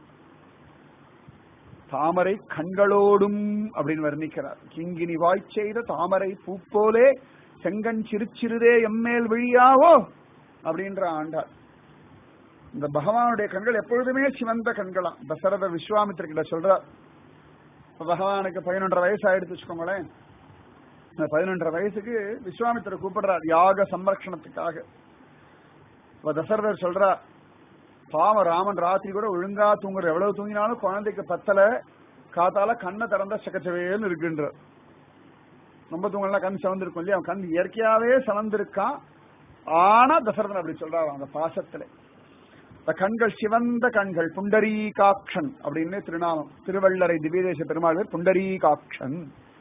தாமரை கண்களோடும் அப்படின்னு வர்ணிக்கிறார் கிங்கினி வாய் செய்த தாமரை பூ போலே செங்கன் சிறுச்சிறுதே எம்மேல் விழியாவோ அப்படின்ற ஆண்டார் இந்த பகவானுடைய கண்கள் எப்பொழுதுமே சிவந்த கண்களாம் தசரத விஸ்வாமித்திரக்கிட்ட சொல்றார் இப்ப பகவானுக்கு பதினொன்றரை வயசு ஆயிடுச்சு வச்சுக்கோங்களேன் இந்த பதினொன்றரை வயசுக்கு விஸ்வாமித்திர கூப்பிடுறார் யாக சம்ரக்ஷணத்துக்காக இப்ப தசரதர் சொல்றார் பாவம் ராமன் ராத்திரி கூட ஒழுங்கா தூங்குற எவ்வளவு தூங்கினாலும் குழந்தைக்கு பத்தல காத்தால கண்ணை திறந்தா சக்கச்சவேன்னு இருக்குன்ற ரொம்ப தூங்கலாம் கண் சிவந்திருக்கும் இல்லையா அவன் கண் இயற்கையாவே சிவந்திருக்கான் ஆனா தசரதன் அப்படி சொல்றாரு அந்த பாசத்துல இந்த கண்கள் சிவந்த கண்கள் புண்டரீகாக்ஷன் அப்படின்னு திருநாமம் திருவள்ளரை திவ்யதேச பெருமாள் பேர் புண்டரீகாக்ஷன்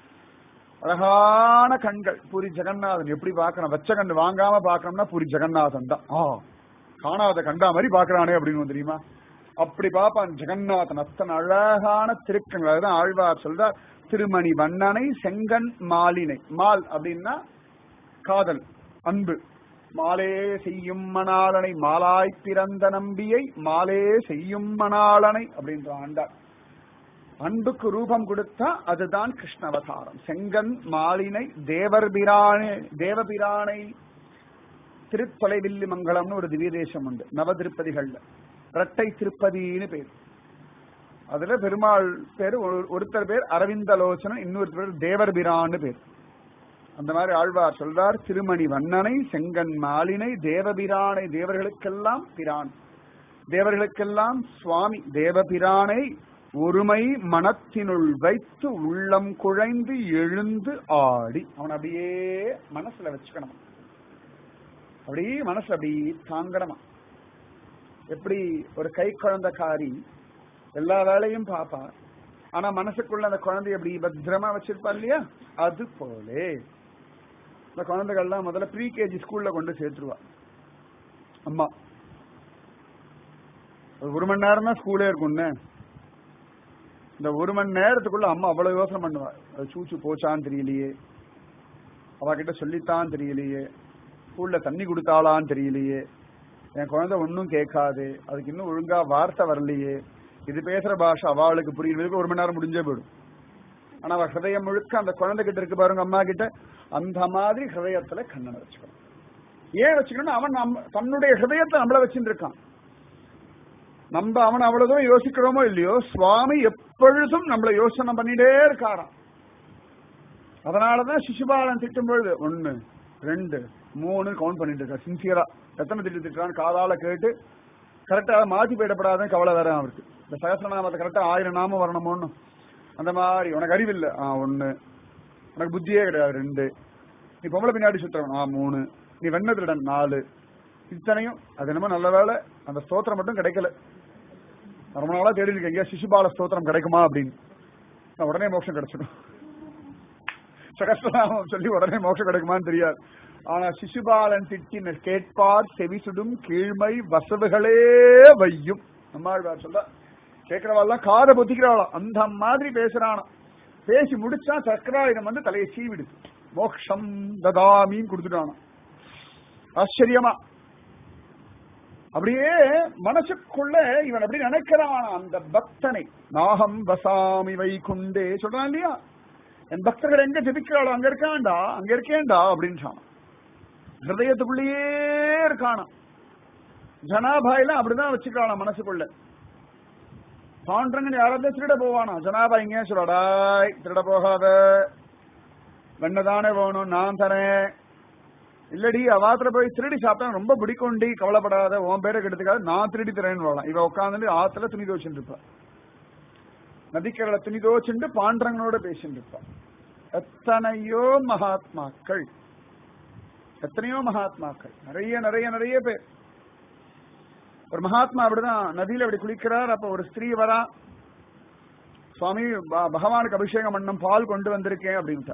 அழகான கண்கள் பூரி ஜெகநாதன் எப்படி பார்க்கணும் வச்ச கண்டு வாங்காம பார்க்கணும்னா பூரி ஜெகநாதன் தான் ஆ காணாத கண்டா மாதிரி பாக்குறானே அப்படின்னு தெரியுமா அப்படி பாப்பான் ஜெகநாதன் அத்தனை அழகான திருக்கங்கள் அதுதான் ஆழ்வார் சொல்றார் திருமணி வண்ணனை செங்கன் மாலினை மால் அப்படின்னா காதல் அன்பு மாலே செய்யும் மணாளனை மாலாய் பிறந்த நம்பியை மாலே செய்யும் மணாளனை அப்படின்ற ஆண்டார் அன்புக்கு ரூபம் கொடுத்தா அதுதான் கிருஷ்ணவதாரம் செங்கன் மாலினை தேவர் பிரானே தேவபிரானை திருத்தொலைவில்லி மங்கலம்னு ஒரு திவ்ய தேசம் உண்டு நவ திருப்பதிகள்ல இரட்டை திருப்பதின்னு பேர் அதுல பெருமாள் பேரு ஒரு- ஒருத்தர் பேர் அரவிந்தலோச்சனன் இன்னொரு பேர் தேவர் பிரான்னு பேர் அந்த மாதிரி ஆழ்வார் சொல்றார் திருமணி வண்ணனை செங்கன் மாலினை தேவபிரானை தேவர்களுக்கெல்லாம் பிரான் தேவர்களுக்கெல்லாம் சுவாமி தேவபிரானை ஒருமை மனத்தினுள் வைத்து உள்ளம் குழைந்து எழுந்து ஆடி அவன் அப்படியே மனசுல வச்சுக்கணும் அப்படியே மனசுல அப்படி தாங்கணுமா எப்படி ஒரு கை குழந்தைக்காரி எல்லா வேலையும் பாப்பா ஆனா மனசுக்குள்ள அந்த குழந்தைய அப்படி பத்திரமா வச்சிருப்பா இல்லையா அது போலே இந்த குழந்தைகள்லாம் முதல்ல ப்ரீ கேஜி ஸ்கூல்ல கொண்டு சேர்த்துருவா அம்மா ஒரு ஒரு மணி நேரம் தான் ஸ்கூலே இருக்கும்னு இந்த ஒரு மணி நேரத்துக்குள்ள அம்மா அவ்வளவு யோசனை பண்ணுவா அது சூச்சு போச்சான்னு தெரியலையே அவகிட்ட சொல்லித்தான் தெரியலையே ஸ்கூல்ல தண்ணி கொடுத்தாளான்னு தெரியலையே என் குழந்தை ஒன்னும் கேட்காது அதுக்கு இன்னும் ஒழுங்கா வார்த்தை வரலையே இது பேசுற பாஷை அவளுக்கு புரியுறதுக்கு ஒரு மணி நேரம் முடிஞ்சே போயிடும் ஆனா அவ ஹிருதயம் முழுக்க அந்த குழந்தை கிட்ட இருக்கு பாருங்க அம்மா கிட்ட அந்த மாதிரி ஹிருதயத்துல கண்ணனை வச்சுக்கணும் ஏன் வச்சுக்கணும் அவன் நம்ம தன்னுடைய ஹிருதயத்தை நம்மள வச்சுட்டு இருக்கான் நம்ம அவன் அவ்வளவு தூரம் யோசிக்கிறோமோ இல்லையோ சுவாமி எப்பொழுதும் நம்மள யோசனை பண்ணிட்டே இருக்காராம் அதனாலதான் சிசுபாலன் திட்டும் பொழுது ஒன்னு ரெண்டு மூணு கவுண்ட் பண்ணிட்டு இருக்கா சின்சியரா எத்தனை திட்டு திட்டுறான்னு காதால கேட்டு கரெக்டா மாத்தி போயிடப்படாதுன்னு கவலை வேற அவருக்கு இந்த சகசிரநாமத்தை கரெக்டா ஆயிரம் நாமம் வரணுமோன்னு அந்த மாதிரி உனக்கு அறிவில்லை ஆ ஒன்னு உனக்கு புத்தியே கிடையாது ரெண்டு நீ பொம்பளை பின்னாடி சுத்துறவன் ஆ மூணு நீ வெண்ண திருடன் நாலு இத்தனையும் அது என்னமோ நல்ல வேலை அந்த ஸ்தோத்திரம் மட்டும் கிடைக்கல நான் ரொம்ப நாளா தேடி இருக்கேன் எங்கேயா சிசுபால ஸ்தோத்திரம் கிடைக்குமா அப்படின்னு நான் உடனே மோட்சம் கிடைச்சிடும் சகஸ்ரநாமம் சொல்லி உடனே மோட்சம் கிடைக்குமான்னு தெரியாது ஆனா சிசுபாலன் திட்டின கேட்பார் செவிசுடும் கீழ்மை வசவுகளே வையும் நம்மாழ்வார் சொல்ல கேட்கிறவாள்லாம் காதை பொத்திக்கிறவாளாம் அந்த மாதிரி பேசுறானா பேசி முடிச்சா சக்கராயுதம் வந்து தலையை சீவிடுது மோக்ஷம் ததாமின்னு கொடுத்துட்டானா ஆச்சரியமா அப்படியே மனசுக்குள்ள இவன் அப்படி நினைக்கிறான் அந்த பக்தனை நாகம் வசாமி வைகுண்டே சொல்றான் இல்லையா என் பக்தர்கள் எங்க ஜெபிக்கிறாளோ அங்க இருக்காண்டா அங்க இருக்கேன்டா அப்படின்னு ஹிருதயத்துக்குள்ளேயே இருக்கானா ஜனாபாயெல்லாம் அப்படிதான் வச்சுக்கிறானா மனசுக்குள்ள பாண்டரங்கன் யாராவது திருட போவானா ஜனாபா இங்கே சொல்லடாய் திருட போகாத வெண்ணதானே வேணும் நான் தரேன் இல்லடி அவாத்துல போய் திருடி சாப்பிட்டா ரொம்ப பிடிக்கும்டி கவலைப்படாத உன் பேரை கெடுத்துக்காத நான் திருடி தரேன்னு வரலாம் இவ உட்காந்து ஆத்துல துணி தோச்சுட்டு இருப்பா நதிக்கரையில துணி தோச்சுட்டு பாண்டரங்கனோட பேசிட்டு இருப்பா எத்தனையோ மகாத்மாக்கள் எத்தனையோ மகாத்மாக்கள் நிறைய நிறைய நிறைய பேர் ஒரு மகாத்மா அப்படிதான் நதியில அப்படி குளிக்கிறார் அப்ப ஒரு ஸ்திரீ வரா சுவாமி ப- பகவானுக்கு அபிஷேகம் பண்ணம் பால் கொண்டு வந்திருக்கேன் அப்படின்ட்டா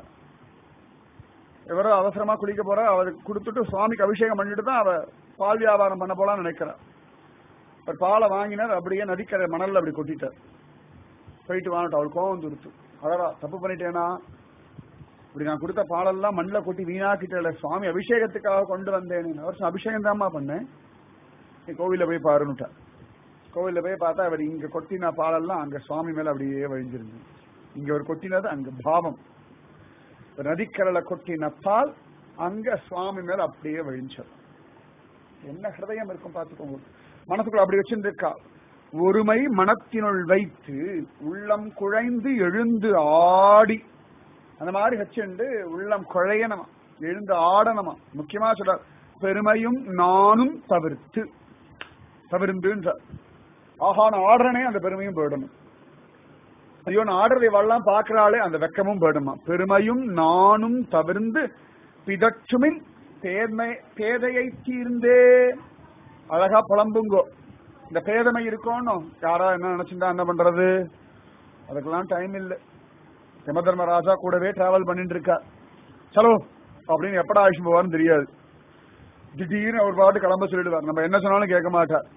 எவரோ அவசரமா குளிக்க போறா அவருக்கு கொடுத்துட்டு சுவாமிக்கு அபிஷேகம் பண்ணிட்டு தான் அவ பால் வியாபாரம் பண்ண போலான்னு நினைக்கிறா ஒரு பாலை வாங்கினார் அப்படியே நதிக்கரை மணல்ல அப்படி கொட்டிட்டார் போயிட்டு வாங்கிட்டு அவள் கோவம் துருத்து அடடா தப்பு பண்ணிட்டேனா இப்படி நான் கொடுத்த பாலெல்லாம் மண்ணில் கொட்டி வீணாக்கிட்டல சுவாமி அபிஷேகத்துக்காக கொண்டு வந்தேன் வருஷம் அபிஷேகம் தான்மா பண்ணேன் நீ கோவில்ல போய் பாருன்னுட்டா கோவில்ல போய் பார்த்தா அவர் இங்க கொட்டின பாலெல்லாம் அங்க சுவாமி மேல அப்படியே வழிஞ்சிருந்து இங்க ஒரு கொட்டினது அங்க பாவம் ஒரு நதிக்கரல கொட்டின பால் அங்க சுவாமி மேல அப்படியே வழிஞ்சது என்ன ஹிருதயம் இருக்கும் பார்த்துக்கோங்க மனசுக்குள்ள அப்படி வச்சிருந்திருக்கா ஒருமை மனத்தினுள் வைத்து உள்ளம் குழைந்து எழுந்து ஆடி அந்த மாதிரி வச்சுண்டு உள்ளம் குழையணுமா எழுந்து ஆடணுமா முக்கியமா சொல்ற பெருமையும் நானும் தவிர்த்து தவிர்ந்துன்ற ஆஹா நான் ஆடுறனே அந்த பெருமையும் போயிடணும் ஐயோ நான் ஆடுறதை இவெல்லாம் பாக்குறாளே அந்த வெக்கமும் போயிடுமா பெருமையும் நானும் தவிர்ந்து பிதற்றுமின் பேதை பேதையை தீர்ந்தே அழகா புலம்புங்கோ இந்த பேதமை இருக்கணும் யாரா என்ன நினைச்சுட்டா என்ன பண்றது அதுக்கெல்லாம் டைம் இல்லை யம தர்மராஜா கூடவே டிராவல் பண்ணிட்டு இருக்கா சலோ அப்படின்னு எப்படா ஆயுஷ் போவார்னு தெரியாது திடீர்னு அவர் பாட்டு கிளம்ப சொல்லிடுவார் நம்ம என்ன சொன்னாலும் கேட்க மாட்டார்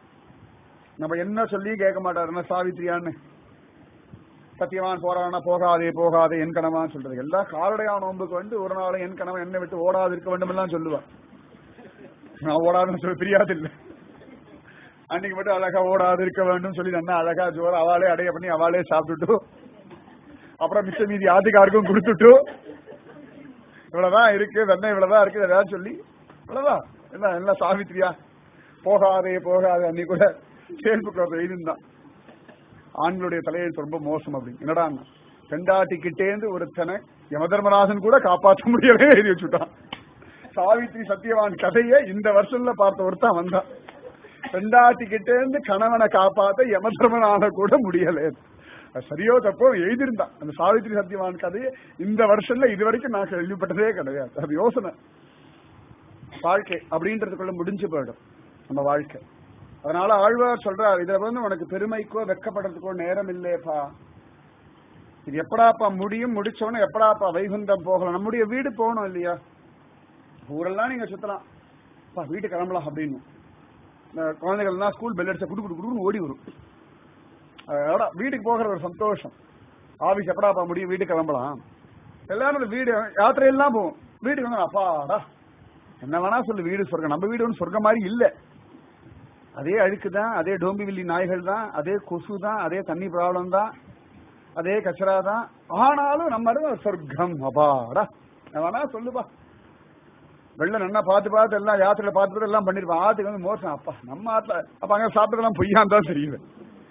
நம்ம என்ன சொல்லி கேட்க மாட்டார் என்ன சாவித்திரியான்னு சத்தியவான் போறானா போகாதே போகாதே என் கணவான்னு சொல்றது எல்லா காரடையா நோன்புக்கு வந்து ஒரு நாள் என் கணவன் என்னை விட்டு ஓடாது இருக்க வேண்டும் எல்லாம் சொல்லுவான் நான் ஓடாதுன்னு சொல்ல தெரியாது இல்லை அன்னைக்கு மட்டும் அழகா ஓடாது இருக்க வேண்டும் சொல்லி நல்லா அழகா ஜோர அவளே அடைய பண்ணி அவளே சாப்பிட்டுட்டு அப்புறம் மிச்ச மீதி ஆத்துக்காருக்கும் கொடுத்துட்டு இவ்வளவுதான் இருக்கு வெண்ணெய் இவ்வளவுதான் இருக்கு ஏதாவது சொல்லி இவ்வளவுதான் என்ன என்ன சாவித்திரியா போகாதே போகாதே அன்னைக்கு கூட ஃபேஸ்புக்ல எழுதிருந்தான் ஆண்களுடைய தலையெழுத்து ரொம்ப மோசம் அப்படின்னு என்னடா பெண்டாட்டிக்கிட்டேந்து ஒருத்தனை யமதர்மராஜன் கூட காப்பாற்ற முடியவே எழுதி வச்சுட்டான் சாவித்ரி சத்யவான் கதையை இந்த வருஷம்ல பார்த்த ஒருத்தன் வந்தான் பெண்டாட்டிக்கிட்டேந்து கணவனை காப்பாத்த யமதர்மனால கூட முடியல அது சரியோ தப்போ எழுதியிருந்தான் அந்த சாவித்ரி சத்யவான் கதையை இந்த வருஷம்ல இது வரைக்கும் நான் கேள்விப்பட்டதே கிடையாது அது யோசனை வாழ்க்கை அப்படின்றதுக்குள்ள முடிஞ்சு போயிடும் நம்ம வாழ்க்கை அதனால ஆழ்வார் சொல்றார் இதுல வந்து உனக்கு பெருமைக்கோ வெக்கப்படுறதுக்கோ நேரம் இல்லையப்பா இது எப்படாப்பா முடியும் முடிச்சவன எப்படாப்பா வைகுந்தம் போகலாம் நம்முடைய வீடு போகணும் இல்லையா ஊரெல்லாம் நீங்க சுத்தலாம் அப்பா வீட்டு கிளம்பலாம் அப்படின்னு இந்த குழந்தைகள்லாம் ஸ்கூல் பெல் அடிச்சா குடு குடு குடுன்னு ஓடி வரும் அதோட வீட்டுக்கு போகிற ஒரு சந்தோஷம் ஆபீஸ் எப்படாப்பா முடியும் வீட்டுக்கு கிளம்பலாம் எல்லாரும் இந்த வீடு யாத்திரையெல்லாம் போவோம் வீட்டுக்கு வந்து அப்பாடா என்ன வேணா சொல்லு வீடு சொர்க்கம் நம்ம வீடு ஒன்றும் சொர்க்கம் மாதிரி இல்ல அதே அழுக்கு தான் அதே டோம்பிவில்லி நாய்கள் தான் அதே கொசு தான் அதே தண்ணி ப்ராப்ளம் தான் அதே கச்சரா தான் ஆனாலும் நம்ம இடம் சொர்க்கம் அப்பாடா என்ன வேணா சொல்லுப்பா வெள்ள நல்லா பார்த்து பார்த்து எல்லாம் யாத்திரையில பார்த்து பார்த்து எல்லாம் பண்ணிருப்பான் ஆத்துக்கு வந்து மோசம் அப்பா நம்ம ஆத்துல அப்ப அங்க சாப்பிட்டதெல்லாம் பொய்யான் தான் தெரியுது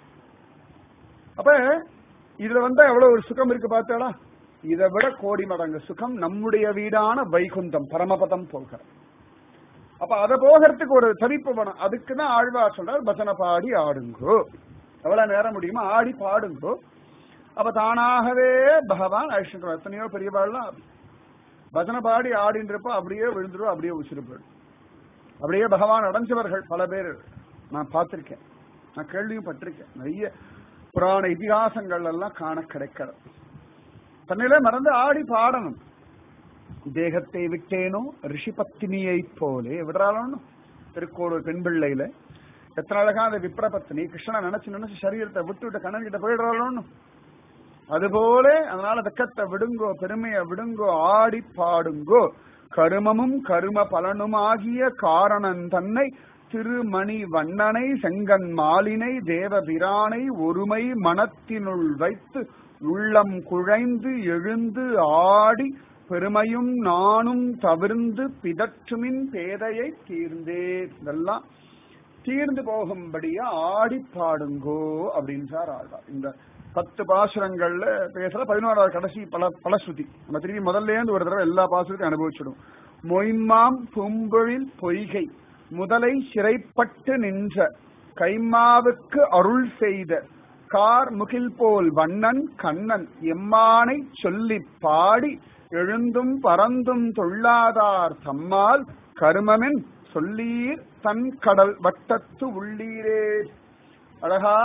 அப்ப இதுல வந்தா எவ்வளவு ஒரு சுகம் இருக்கு பார்த்தாளா இதை விட கோடி மடங்கு சுகம் நம்முடைய வீடான வைகுந்தம் பரமபதம் போகிற அப்ப அதை போகிறதுக்கு ஒரு தவிப்பு வேணும் அதுக்கு தான் ஆழ்வார் சொல்றார் பஜனை பாடி ஆடுங்கோ எவ்வளவு நேரம் முடியுமோ ஆடி பாடுங்கோ அப்ப தானாகவே பகவான் ஐஸ்வரம் எத்தனையோ பெரியவாள்லாம் பஜனை பாடி ஆடின்றப்ப அப்படியே விழுந்துரும் அப்படியே உசிறு போயிடும் அப்படியே பகவான் அடைஞ்சவர்கள் பல பேர் நான் பார்த்திருக்கேன் நான் கேள்வியும் பட்டிருக்கேன் நிறைய புராண இதிகாசங்கள் எல்லாம் காண கிடைக்கிறது தன்னிலே மறந்து ஆடி பாடணும் தேகத்தை விட்டேனோ ரிஷி பத்தினியை போலே விடுறாலும் திருக்கோளூர் பெண் பிள்ளையில எத்தனை அழகா அந்த விப்ர பத்தினி கிருஷ்ணனை நினைச்சு நினைச்சு சரீரத்தை விட்டு விட்டு கண்ணன் கிட்ட போயிடுறாலும் அதுபோல அதனால வெக்கத்தை விடுங்கோ பெருமையை விடுங்கோ ஆடி பாடுங்கோ கருமமும் கரும பலனுமாகிய காரணன் தன்னை திருமணி வண்ணனை செங்கன் மாலினை தேவபிரானை ஒருமை மனத்தினுள் வைத்து உள்ளம் குழைந்து எழுந்து ஆடி பெருமையும் நானும் தவிர்ந்து பிதற்றுமின் பேதையை தீர்ந்தே இதெல்லாம் தீர்ந்து போகும்படியா ஆடி பாடுங்கோ அப்படின்றார் ஆழ்வார் இந்த பத்து பாசுரங்கள்ல பேசுற பதினோராவது கடைசி பல பலஸ்ருதி நம்ம திரும்பி முதல்ல இருந்து ஒரு தடவை எல்லா பாசுரத்தையும் அனுபவிச்சிடும் மொய்மாம் பும்பொழில் பொய்கை முதலை சிறைப்பட்டு நின்ற கைமாவுக்கு அருள் செய்த கார் முகில் போல் வண்ணன் கண்ணன் எம்மானை சொல்லி பாடி எழுந்தும் பறந்தும் தொல்லாதார் தம்மால் கருமமென் சொல்லீர் தன் கடல் வட்டத்து உள்ளீரே அழகா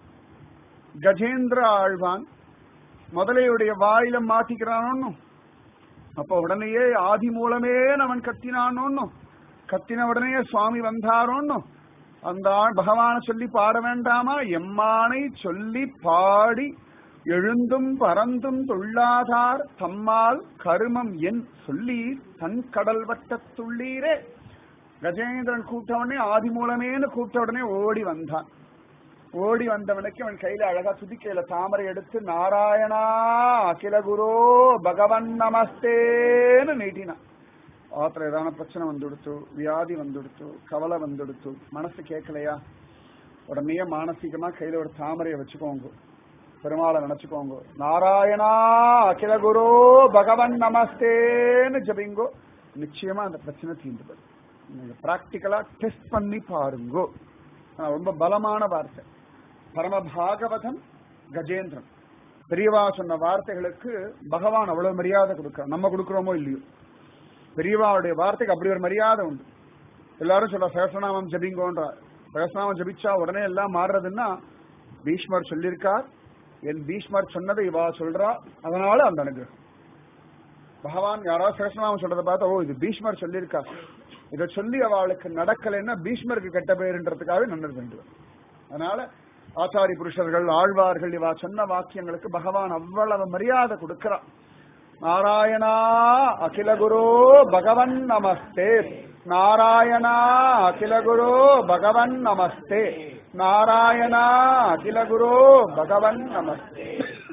கஜேந்திர ஆழ்வான் முதலையுடைய வாயில மாட்டிக்கிறானோ அப்ப உடனேயே ஆதி மூலமே அவன் கத்தினானோன்னு கத்தின உடனே சுவாமி வந்தாரோன்னு அந்த ஆள் பகவான சொல்லி பாட வேண்டாமா எம்மானை சொல்லி பாடி எழுந்தும் பறந்தும் தொல்லாதார் தம்மால் கருமம் என் சொல்லி தன் கடல் வட்டத்துள்ளீரே கஜேந்திரன் கூப்பிட்ட உடனே ஆதி மூலமேன்னு கூப்பிட்ட உடனே ஓடி வந்தான் ஓடி வந்தவனுக்கு அவன் கையில அழகா துதிக்கையில தாமரை எடுத்து நாராயணா அகில குரோ பகவன் நமஸ்தேன்னு நீட்டினான் ஆத்திர ஏதான பிரச்சனை வந்துடுத்து வியாதி வந்துடுத்து கவலை வந்துடுத்து மனசு கேட்கலையா உடனே மானசீகமா கையில ஒரு தாமரையை வச்சுக்கோங்க பெருமாளை நினைச்சுக்கோங்க நாராயணா அகில குரு பகவன் நமஸ்தேன்னு ஜபிங்கோ நிச்சயமா அந்த பிரச்சனை தீர்ந்து போயிடும் நீங்க பிராக்டிக்கலா டெஸ்ட் பண்ணி பாருங்கோ ஆனா, ரொம்ப பலமான வார்த்தை பரம பாகவதன் கஜேந்திரன் பெரியவா சொன்ன வார்த்தைகளுக்கு பகவான் அவ்வளவு மரியாதை கொடுக்க நம்ம கொடுக்கிறோமோ இல்லையோ பெரியவாவுடைய வார்த்தைக்கு அப்படி ஒரு மரியாதை உண்டு எல்லாரும் சொல்ற சகசநாமம் ஜபிங்கோன்றார் சகசநாமம் ஜபிச்சா உடனே எல்லாம் மாறுறதுன்னா பீஷ்மர் சொல்லியிருக்கார் என் பீஷ்மர் சொன்னதை இவா சொல்றா அதனால அந்த அனுகிரகம் பகவான் யாராவது சகசநாமம் சொல்றதை பார்த்தா ஓ இது பீஷ்மர் சொல்லியிருக்கா இதை சொல்லி அவளுக்கு நடக்கலைன்னா பீஷ்மருக்கு கெட்ட பேருன்றதுக்காக நன்னர் வேண்டுவார் அதனால ஆச்சாரி புருஷர்கள் ஆழ்வார்கள் இவா சொன்ன வாக்கியங்களுக்கு பகவான் அவ்வளவு மரியாதை கொடுக்கிறான் நாராயணா அகில குரு பகவன் நமஸ்தே நாராயணா அகில குரு பகவன் நமஸ்தே நாராயணா அகில குரு பகவன் நமஸ்தே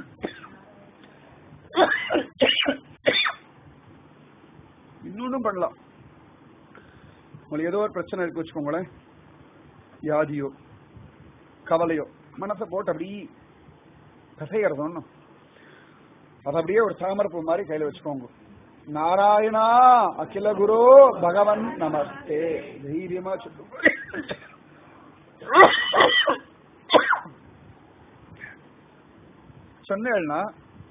இன்னொன்னும் பண்ணலாம் உங்களுக்கு ஏதோ ஒரு பிரச்சனை இருக்கு வச்சுக்கோங்களேன் வியாதியோ கவலையோ மனசை போட்டு அப்படி கசைகிறது ஒன்றும் அது அப்படியே ஒரு தாமரப்பூ மாதிரி கையில வச்சுக்கோங்க நாராயணா அகில குரு பகவன் நமஸ்தே தைரியமா சொல்லுங்க சொன்னேன்னா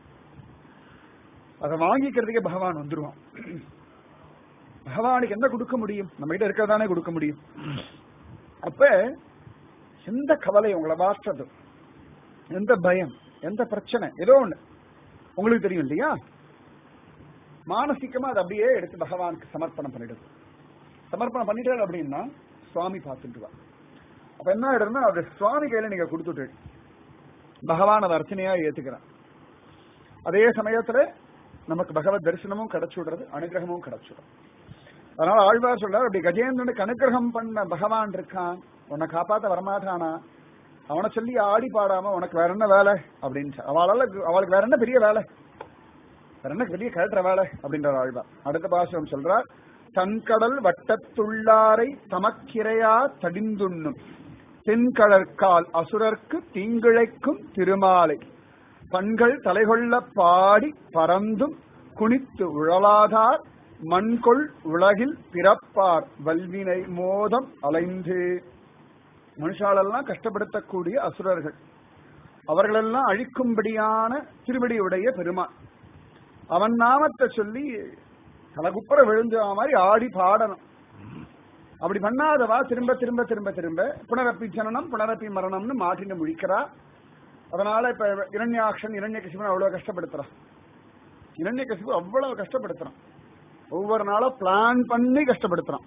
அதை வாங்கிக்கிறதுக்கே பகவான் வந்துருவான் பகவானுக்கு என்ன கொடுக்க முடியும் நம்ம கிட்ட இருக்கிறதானே கொடுக்க முடியும் அப்ப எந்த கவலை உங்களை வாட்டுறது எந்த பயம் எந்த பிரச்சனை ஏதோ ஒண்ணு உங்களுக்கு தெரியும் இல்லையா மானசிகமா அதை அப்படியே எடுத்து பகவானுக்கு சமர்ப்பணம் பண்ணிடுது சமர்ப்பணம் பண்ணிட்டாரு அப்படின்னா சுவாமி பார்த்துட்டுவா அப்ப என்ன ஆயிடுதுன்னா அது சுவாமி கையில நீங்க கொடுத்துட்டு பகவான் அதை அர்ச்சனையா ஏத்துக்கிறான் அதே சமயத்துல நமக்கு பகவத் தரிசனமும் கிடைச்சுடுறது அனுகிரகமும் கிடைச்சுடும் அதனால ஆழ்வார் சொல்றார் அப்படி கஜேந்திரனுக்கு அனுகிரகம் பண்ண பகவான் இருக்கான் உன்னை காப்பாத்த வரமாட்டானா அவனை சொல்லி ஆடி பாடாம உனக்கு வேற என்ன வேலை அப்படின்னு அவளால அவளுக்கு வேற என்ன பெரிய வேலை வேற என்ன பெரிய கழட்டுற வேலை அப்படின்றார் ஆழ்வார் அடுத்த பாசம் சொல்றார் தன்கடல் வட்டத்துள்ளாரை தமக்கிரையா தடிந்துண்ணும் தென்கடற்கால் அசுரர்க்கு தீங்கிழைக்கும் திருமாலை பண்கள் தலைகொள்ள பாடி பறந்தும் குனித்து உழலாதார் மண்கொள் உலகில் பிறப்பார் வல்வினை மோதம் அலைந்து மனுஷாலெல்லாம் கஷ்டப்படுத்தக்கூடிய அசுரர்கள் அவர்களெல்லாம் அழிக்கும்படியான திருவடியுடைய பெருமான் அவன் நாமத்தை சொல்லி தலகுப்புற விழுந்த மாதிரி ஆடி பாடணும் அப்படி பண்ணாதவா திரும்ப திரும்ப திரும்ப திரும்ப புனரப்பி ஜனனம் புனரப்பி மரணம்னு மாட்டின்னு முழிக்கிறா அதனால இப்ப இரண்யாக்ஷன் இரண்ய கசிபன் அவ்வளவு கஷ்டப்படுத்துறான் இரண்ய கசிபு அவ்வளவு கஷ்டப்படுத்துறான் ஒவ்வொரு நாளும் பிளான் பண்ணி கஷ்டப்படுத்துறான்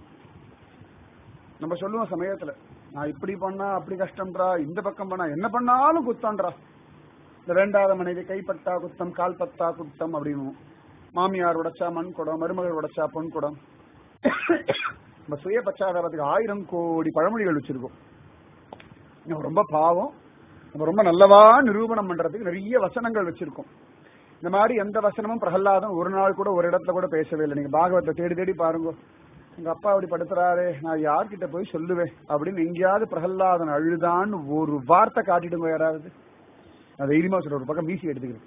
நம்ம சொல்லுவோம் சமயத்துல நான் இப்படி பண்ணா அப்படி கஷ்டம்ன்றா இந்த பக்கம் பண்ணா என்ன பண்ணாலும் குத்தம்ன்றா இந்த ரெண்டாவது மனைவி கைப்பட்டா குத்தம் கால் பத்தா குத்தம் அப்படின்னு மாமியார் உடைச்சா மண் குடம் மருமகள் உடைச்சா பொன் குடம் நம்ம சுய பச்சாதாரத்துக்கு ஆயிரம் கோடி பழமொழிகள் வச்சிருக்கோம் நம்ம ரொம்ப பாவம் நம்ம ரொம்ப நல்லவா நிரூபணம் பண்றதுக்கு நிறைய வசனங்கள் வச்சிருக்கோம் இந்த மாதிரி எந்த வசனமும் பிரகலாதம் ஒரு நாள் கூட ஒரு இடத்துல கூட பேசவே இல்லை நீங்க பாகவத்தை தேடி தேடி பாருங்க எங்க அப்பா அப்படி படுத்துறாரே நான் யார்கிட்ட போய் சொல்லுவேன் அப்படின்னு எங்கேயாவது பிரகலாதன் அழுதான்னு ஒரு வார்த்தை காட்டிடுங்க யாராவது நான் தைரியமா சொல்ற ஒரு பக்கம் மீசி எடுத்துக்கிறேன்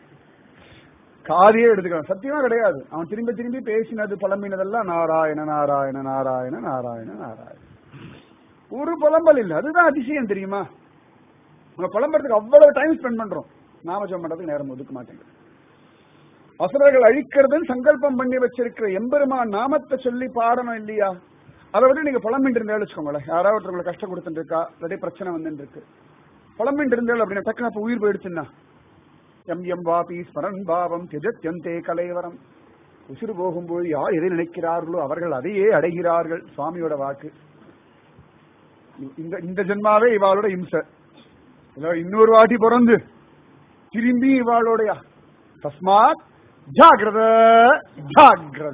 காதையே எடுத்துக்கிறான் சத்தியமா கிடையாது அவன் திரும்பி திரும்பி பேசினது புலம்பினதெல்லாம் நாராயண நாராயண நாராயண நாராயண நாராயண ஒரு புலம்பல் இல்ல அதுதான் அதிசயம் தெரியுமா நம்ம புலம்புறதுக்கு அவ்வளவு டைம் ஸ்பெண்ட் பண்றோம் நாமஜம் பண்றதுக்கு நேரம் ஒதுக்க மாட்டேங்குது அசுரர்கள் அழிக்கிறதுன்னு சங்கல்பம் பண்ணி வச்சிருக்கிற எம்பெருமான் நாமத்தை சொல்லி பாடணும் இல்லையா அதை விட நீங்க புலம்பிட்டு இருந்தாலும் வச்சுக்கோங்களேன் யாராவது உங்களுக்கு கஷ்டம் கொடுத்துட்டு இருக்கா இல்லாட்டி பிரச்சனை வந்துட்டு இருக்கு புலம்பிட்டு இருந்தாலும் அப்படின்னு டக்குனு அப்ப உயிர் போயிடுச்சுன்னா எம் எம் வாபி ஸ்மரன் பாவம் திஜத்யந்தே கலைவரம் உசுறு போகும்போது யார் எதை நினைக்கிறார்களோ அவர்கள் அதையே அடைகிறார்கள் சுவாமியோட வாக்கு இந்த இந்த ஜென்மாவே இவாளோட இம்சை இன்னொரு வாட்டி பிறந்து திரும்பி இவாளோடைய தஸ்மாத் ஜாகிரத ஜாகிரத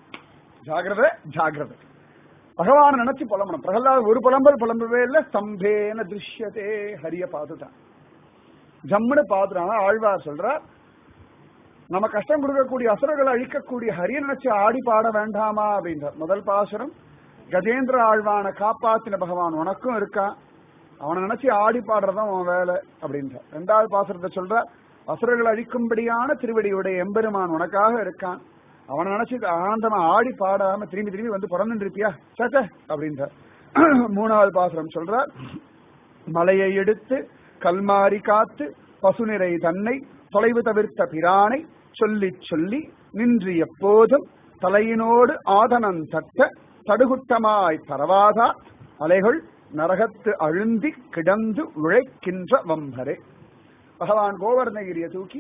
ஜாகிரத ஜாகிரத பகவான் நினைச்சு புலம்பணும் பிரகலாத் ஒரு புலம்பல் புலம்பவே இல்ல ஸ்தம்பேன திருஷ்யதே ஹரிய பார்த்துட்டான் ஜம்முன்னு பார்த்துட்டான் ஆழ்வார் சொல்றார் நம்ம கஷ்டம் கொடுக்கக்கூடிய அசுரர்களை அழிக்கக்கூடிய ஹரிய நினைச்சு ஆடி பாட வேண்டாமா அப்படின்றார் முதல் பாசுரம் கஜேந்திர ஆழ்வான காப்பாத்தின பகவான் உனக்கும் இருக்கான் அவனை நினைச்சு ஆடி பாடுறதான் உன் வேலை அப்படின்றார் ரெண்டாவது பாசுரத்தை சொல்ற அசுரர்கள் அழிக்கும்படியான திருவடியுடைய எம்பெருமான் உனக்காக இருக்கான் அவனை நினைச்சு ஆனந்தமா ஆடி பாடாம திரும்பி திரும்பி வந்து பிறந்துட்டு இருப்பியா சட்ட அப்படின்றார் மூணாவது பாசுரம் சொல்றார் மலையை எடுத்து கல்மாரி காத்து பசுநிறை தன்னை தொலைவு தவிர்த்த பிரானை சொல்லி சொல்லி நின்று எப்போதும் தலையினோடு ஆதனன் தட்ட தடுகுட்டமாய் பரவாதா அலைகள் நரகத்து அழுந்தி கிடந்து உழைக்கின்ற வம்பரே பகவான் கோவர்ணகிரியை தூக்கி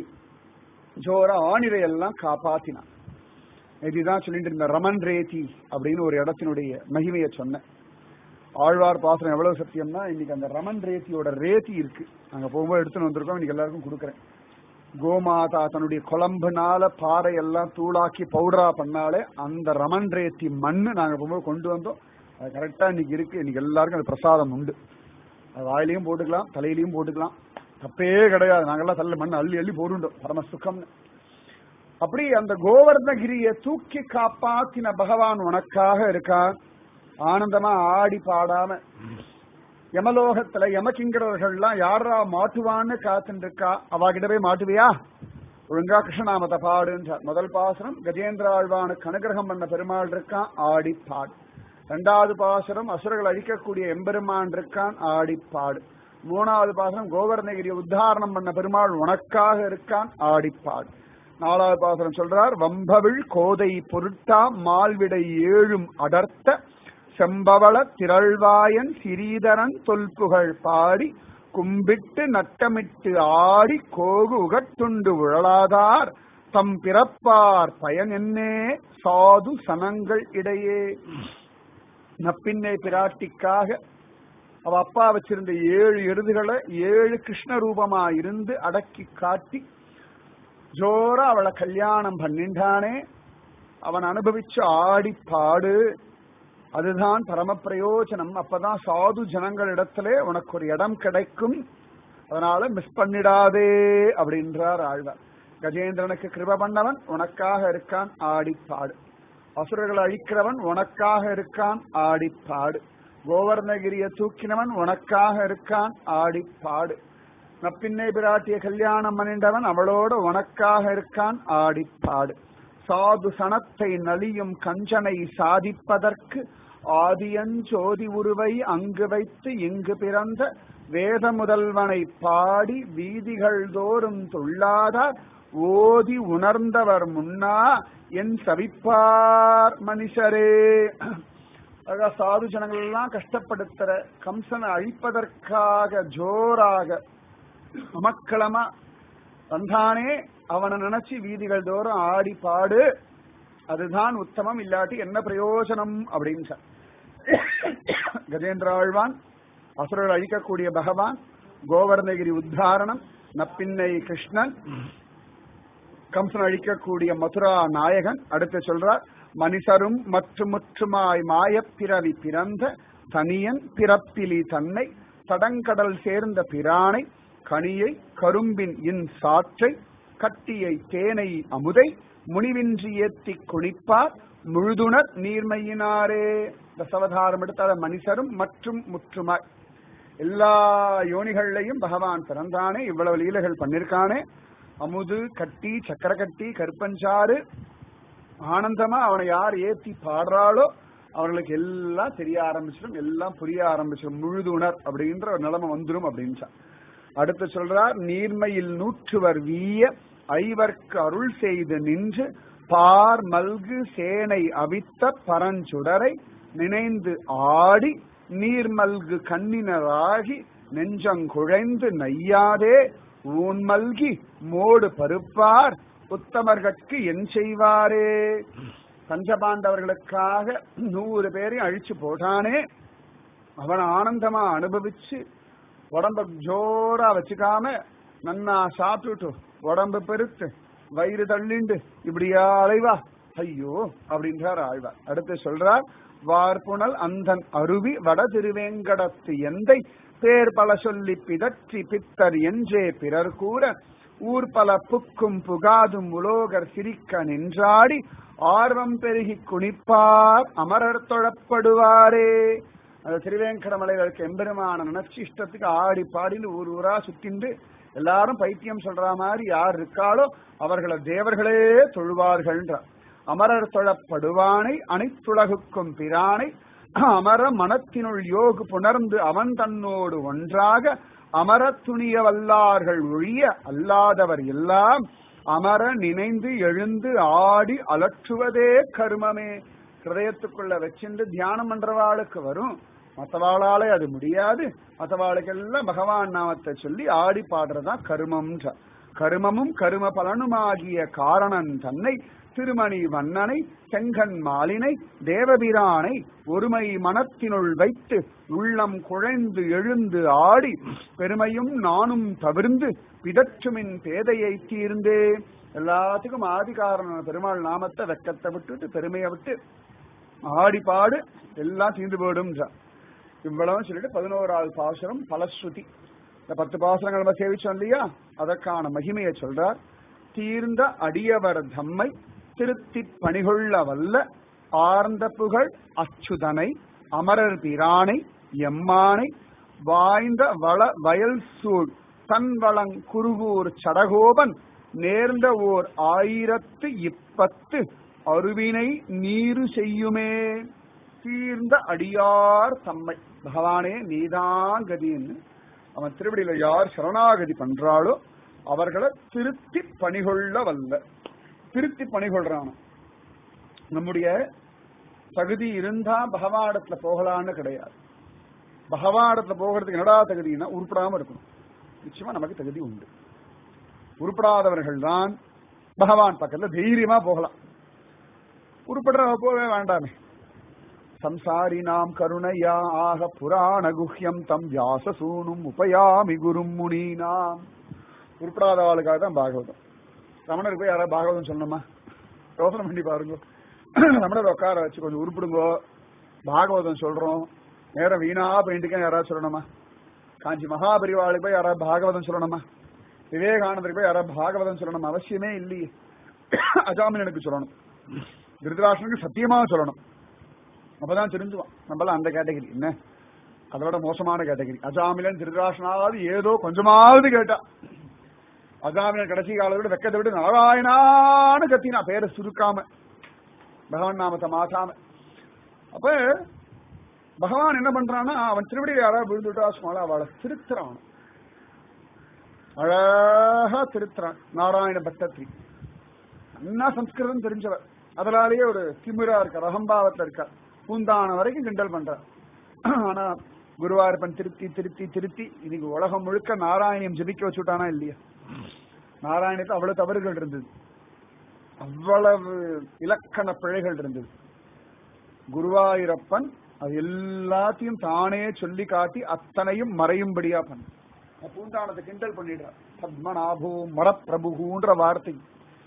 ஜோர ஆணிரையெல்லாம் காப்பாத்தினான் இதுதான் சொல்லிட்டு இருந்த ரமன் ரேதி அப்படின்னு ஒரு இடத்தினுடைய மகிமையை சொன்னேன் ஆழ்வார் பாசனம் எவ்வளவு சத்தியம்னா இன்னைக்கு அந்த ரமன் ரேத்தியோட ரேத்தி இருக்கு அங்க போகும்போது எடுத்துன்னு வந்திருக்கோம் இன்னைக்கு எல்லாருக்கும் கொடுக்குறேன் கோமாதா தன்னுடைய குழம்புனால பாறை எல்லாம் தூளாக்கி பவுடரா பண்ணாலே அந்த ரமன் ரேத்தி மண்ணு நாங்க போகும்போது கொண்டு வந்தோம் அது கரெக்டா இன்னைக்கு இருக்கு இன்னைக்கு எல்லாருக்கும் அது பிரசாதம் உண்டு அது வாயிலையும் போட்டுக்கலாம் தலையிலையும் போட்டுக்கலாம் தப்பே கிடையாது நாங்கெல்லாம் தள்ள மண் அள்ளி அள்ளி போட்டுட்டோம் பரம சுகம்னு அப்படி அந்த கோவர்ணகிரியை தூக்கி காப்பாத்தின பகவான் உனக்காக இருக்கா ஆனந்தமா ஆடி பாடாம யமலோகத்துல யமகிங்கரர்கள்லாம் யாரா மாட்டுவான்னு காத்துட்டு இருக்கா அவாகிட்ட போய் மாட்டுவியா ஒழுங்கா கிருஷ்ணநாமத்தை பாடுன்றார் முதல் பாசனம் கஜேந்திர ஆழ்வானுக்கு அனுகிரகம் பண்ண பெருமாள் இருக்கான் ஆடி பாடு ரெண்டாவது பாசனம் அசுரர்கள் அழிக்கக்கூடிய எம்பெருமான் இருக்கான் ஆடி பாடு மூணாவது பாசனம் கோவர்ணகிரியை உத்தாரணம் பண்ண பெருமாள் உனக்காக இருக்கான் ஆடி பாடு நாலாவது பாசனம் சொல்றார் வம்பவிழ் கோதை பொருட்டா மால்விடை ஏழும் அடர்த்த செம்பவள திரள்வாயன் சிறீதரன் தொல்புகழ் பாடி கும்பிட்டு நட்டமிட்டு ஆடி கோகு உகட்டுண்டு உழலாதார் தம் பிறப்பார் பயன் என்னே சாது சனங்கள் இடையே நப்பின்னை பிராட்டிக்காக அவ அப்பா வச்சிருந்த ஏழு எருதுகளை ஏழு கிருஷ்ண ரூபமா இருந்து அடக்கி காட்டி ஜோரா அவளை கல்யாணம் பண்ணிண்டானே அவன் அனுபவிச்சு ஆடி பாடு அதுதான் பரம பிரயோஜனம் அப்பதான் சாது ஜனங்களிடத்திலே உனக்கு ஒரு இடம் கிடைக்கும் அதனால மிஸ் பண்ணிடாதே அப்படின்றார் ஆழ்வார் கஜேந்திரனுக்கு கிருப பண்ணவன் உனக்காக இருக்கான் ஆடிப்பாடு அசுரர்களை அழிக்கிறவன் உனக்காக இருக்கான் ஆடிப்பாடு கோவர்ணகிரிய தூக்கினவன் உனக்காக இருக்கான் ஆடிப்பாடு நப்பின்னை பிராட்டிய கல்யாணம் பண்ணிண்டவன் அவளோட உனக்காக இருக்கான் ஆடிப்பாடு சாது சனத்தை நலியும் கஞ்சனை சாதிப்பதற்கு ஆதியஞ்சோதி உருவை அங்கு வைத்து இங்கு பிறந்த வேத முதல்வனை பாடி வீதிகள் தோறும் துள்ளாதார் ஓதி உணர்ந்தவர் முன்னா என் சவிப்பார் மனுஷரே ஆக சாது ஜனங்கள் எல்லாம் கஷ்டப்படுத்துற கம்சனை அழிப்பதற்காக ஜோராக அமக்களமா வந்தானே அவனை நினைச்சு வீதிகள் தோறும் ஆடி பாடு அதுதான் உத்தமம் இல்லாட்டி என்ன பிரயோஜனம் அப்படின்னு சொன்னார். கஜேந்திர ஆழ்வான் அசுரர்கள் அழிக்கக்கூடிய பகவான் கோவர்ணகிரி உத்தாரணம் நப்பின்னை கிருஷ்ணன் கம்சன் அழிக்கக்கூடிய மதுரா நாயகன் அடுத்து சொல்றார் மனிதரும் மற்றும் முற்றுமாய் மாயப்பிறவி பிறந்த தனியன் பிறப்பிலி தன்னை தடங்கடல் சேர்ந்த பிரானை கனியை கரும்பின் இன் சாற்றை கட்டியை தேனை அமுதை முனிவின்றி ஏத்தி குளிப்பார் முழுதுணர் நீர்மையினாரே தசவதாரம் எடுத்தாத மனிதரும் மற்றும் முற்றுமாய் எல்லா யோனிகள்லையும் பகவான் பிறந்தானே இவ்வளவு லீலைகள் பண்ணிருக்கானே அமுது கட்டி சக்கர கட்டி கருப்பஞ்சாறு ஆனந்தமா அவனை யார் ஏத்தி பாடுறாளோ அவர்களுக்கு எல்லாம் தெரிய ஆரம்பிச்சிடும் எல்லாம் புரிய ஆரம்பிச்சிடும் முழுதுணர் அப்படின்ற ஒரு நிலைமை வந்துடும் அப்படின்னு அடுத்து சொல்றார் நீர்மையில் நூற்றுவர் வீய ஐவர்க்கு அருள் செய்து நின்று பார் மல்கு சேனை அவித்த பரஞ்சுடரை நினைந்து ஆடி நீர்மல்கு கண்ணினராகி நெஞ்சங்குழைந்து நையாதே ஊன் மல்கி மோடு பருப்பார் உத்தமர்கட்கு என் செய்வாரே பஞ்சபாண்டவர்களுக்காக நூறு பேரையும் அழிச்சு போட்டானே அவன் ஆனந்தமா அனுபவிச்சு உடம்ப ஜோரா வச்சுக்காம நன்னா சாப்பிட்டுட்டு உடம்பு பெருத்து வயிறு தள்ளிண்டு இப்படியா அலைவா ஐயோ அப்படின்றார் ஆழ்வார் அடுத்து சொல்றார் வார்புணல் அந்தன் அருவி வட திருவேங்கடத்து எந்தை பேர் பல சொல்லி பிதற்றி பித்தர் என்றே பிறர் கூற ஊர் பல புக்கும் புகாதும் உலோகர் சிரிக்க நின்றாடி ஆர்வம் பெருகி குனிப்பார் அமரர் தொழப்படுவாரே அந்த திருவேங்கடமலையில் இருக்க எம்பெருமான நினைச்சு இஷ்டத்துக்கு ஆடி பாடின்னு ஊர் ஊரா சுத்திண்டு எல்லாரும் பைத்தியம் சொல்ற மாதிரி யார் இருக்காளோ அவர்களை தேவர்களே தொழுவார்கள்ன்றார் அமரர் தொழப்படுவானை அனைத்துலகுக்கும் பிரானை அமர மனத்தினுள் யோகு புணர்ந்து அவன் தன்னோடு ஒன்றாக அமர துணிய வல்லார்கள் ஒழிய அல்லாதவர் எல்லாம் அமர நினைந்து எழுந்து ஆடி அலற்றுவதே கருமமே ஹிருதயத்துக்குள்ள வச்சிருந்து தியானம் பண்றவாளுக்கு வரும் மற்றவாளாலே அது முடியாது மற்றவாளுக்கெல்லாம் பகவான் நாமத்தை சொல்லி ஆடி பாடுறதுதான் கருமம்ன்ற கருமமும் கரும பலனுமாகிய காரணன் தன்னை திருமணி வண்ணனை செங்கன் மாலினை தேவபிரானை ஒருமை மனத்தினுள் வைத்து உள்ளம் குழைந்து எழுந்து ஆடி பெருமையும் நானும் தவிர்ந்து பிதற்றுமின் பேதையை தீர்ந்தே எல்லாத்துக்கும் ஆதிகாரண பெருமாள் நாமத்தை வெக்கத்தை விட்டுட்டு பெருமையை விட்டு ஆடி பாடு எல்லாம் தீர்ந்து போயிடும் இவ்வளவு சொல்லிட்டு பதினோராவது பாசுரம் பலஸ்ருதி இந்த பத்து பாசுரங்கள் நம்ம சேவிச்சோம் இல்லையா அதற்கான மகிமையை சொல்றார் தீர்ந்த அடியவர் தம்மை திருத்தி பணிகொள்ள வல்ல ஆர்ந்த புகழ் அச்சுதனை அமரர் பிரானை எம்மானை வாய்ந்த வள வயல் சூழ் தன் வளங் குருகூர் சடகோபன் நேர்ந்த ஓர் ஆயிரத்து இப்பத்து அருவினை நீரு செய்யுமே தீர்ந்த அடியார் தம்மை பகவானே நீதான் கதின்னு அவன் திருவடியில யார் சரணாகதி பண்றாளோ அவர்களை திருத்தி பணிகொள்ள வல்ல திருத்தி பணிகொள்றான் நம்முடைய தகுதி இருந்தா பகவாடத்துல போகலான்னு கிடையாது பகவாடத்துல போகிறதுக்கு என்னடா தகுதினா உருப்படாம இருக்கணும் நிச்சயமா நமக்கு தகுதி உண்டு உருப்படாதவர்கள் தான் பகவான் பக்கத்துல தைரியமா போகலாம் உருப்படுற போகவே வேண்டாமே சம்சாரி நாம் கருணையா ஆக புராண குஹ்யம் தம் வியாசசூனும் உபயாமி குரும் முனீனாம் உருப்படாதவாளுக்காக தான் பாகவதம் ரமணருக்கு போய் யாராவது பாகவதம் சொல்லணுமா யோசனை பண்ணி பாருங்க ரமணர் உட்கார வச்சு கொஞ்சம் உருப்பிடுங்கோ பாகவதம் சொல்றோம் நேரம் வீணா போயிட்டுக்கேன் யாராவது சொல்லணுமா காஞ்சி மகாபரிவாளுக்கு போய் யாராவது பாகவதம் சொல்லணுமா விவேகானந்தருக்கு போய் யாராவது பாகவதம் சொல்லணும் அவசியமே இல்லையே அஜாமினனுக்கு சொல்லணும் திருதராஷ்டனுக்கு சத்தியமா சொல்லணும் அப்பதான் தெரிஞ்சுவான் நம்மளாம் அந்த கேட்டகரி என்ன அதோட மோசமான கேட்டகரி அஜாமிலன் திருதராஷ்டனாவது ஏதோ கொஞ்சமாவது கேட்டா அஜாமிலன் கடைசி காலத்தோட வெக்கத்தை விட்டு நாராயணான்னு கத்தினா பேரை சுருக்காம பகவான் நாமத்தை மாசாம அப்ப பகவான் என்ன பண்றான்னா அவன் திருவடியை யாராவது விழுந்துட்டா சுமாலா அவளை திருத்துறான் அழகா திருத்துறான் நாராயண பட்டத்ரி என்ன சம்ஸ்கிருதம் தெரிஞ்சவர் அதனாலேயே ஒரு திமிரா இருக்கார் அகம்பாவத்துல இருக்கார் பூந்தான வரைக்கும் கிண்டல் பண்றார் ஆனா குருவாயூரப்பன் திருத்தி திருத்தி திருத்தி இன்னைக்கு உலகம் முழுக்க நாராயணியம் ஜெபிக்க வச்சுட்டானா இல்லையா நாராயணத்துக்கு அவ்வளவு தவறுகள் இருந்தது அவ்வளவு இலக்கண பிழைகள் இருந்தது குருவாயூரப்பன் அது எல்லாத்தையும் தானே சொல்லி காட்டி அத்தனையும் மறையும்படியா பண்ண பூந்தானத்தை கிண்டல் பண்ணிடுறார் பத்மநாபு மரப்பிரபுன்ற வார்த்தை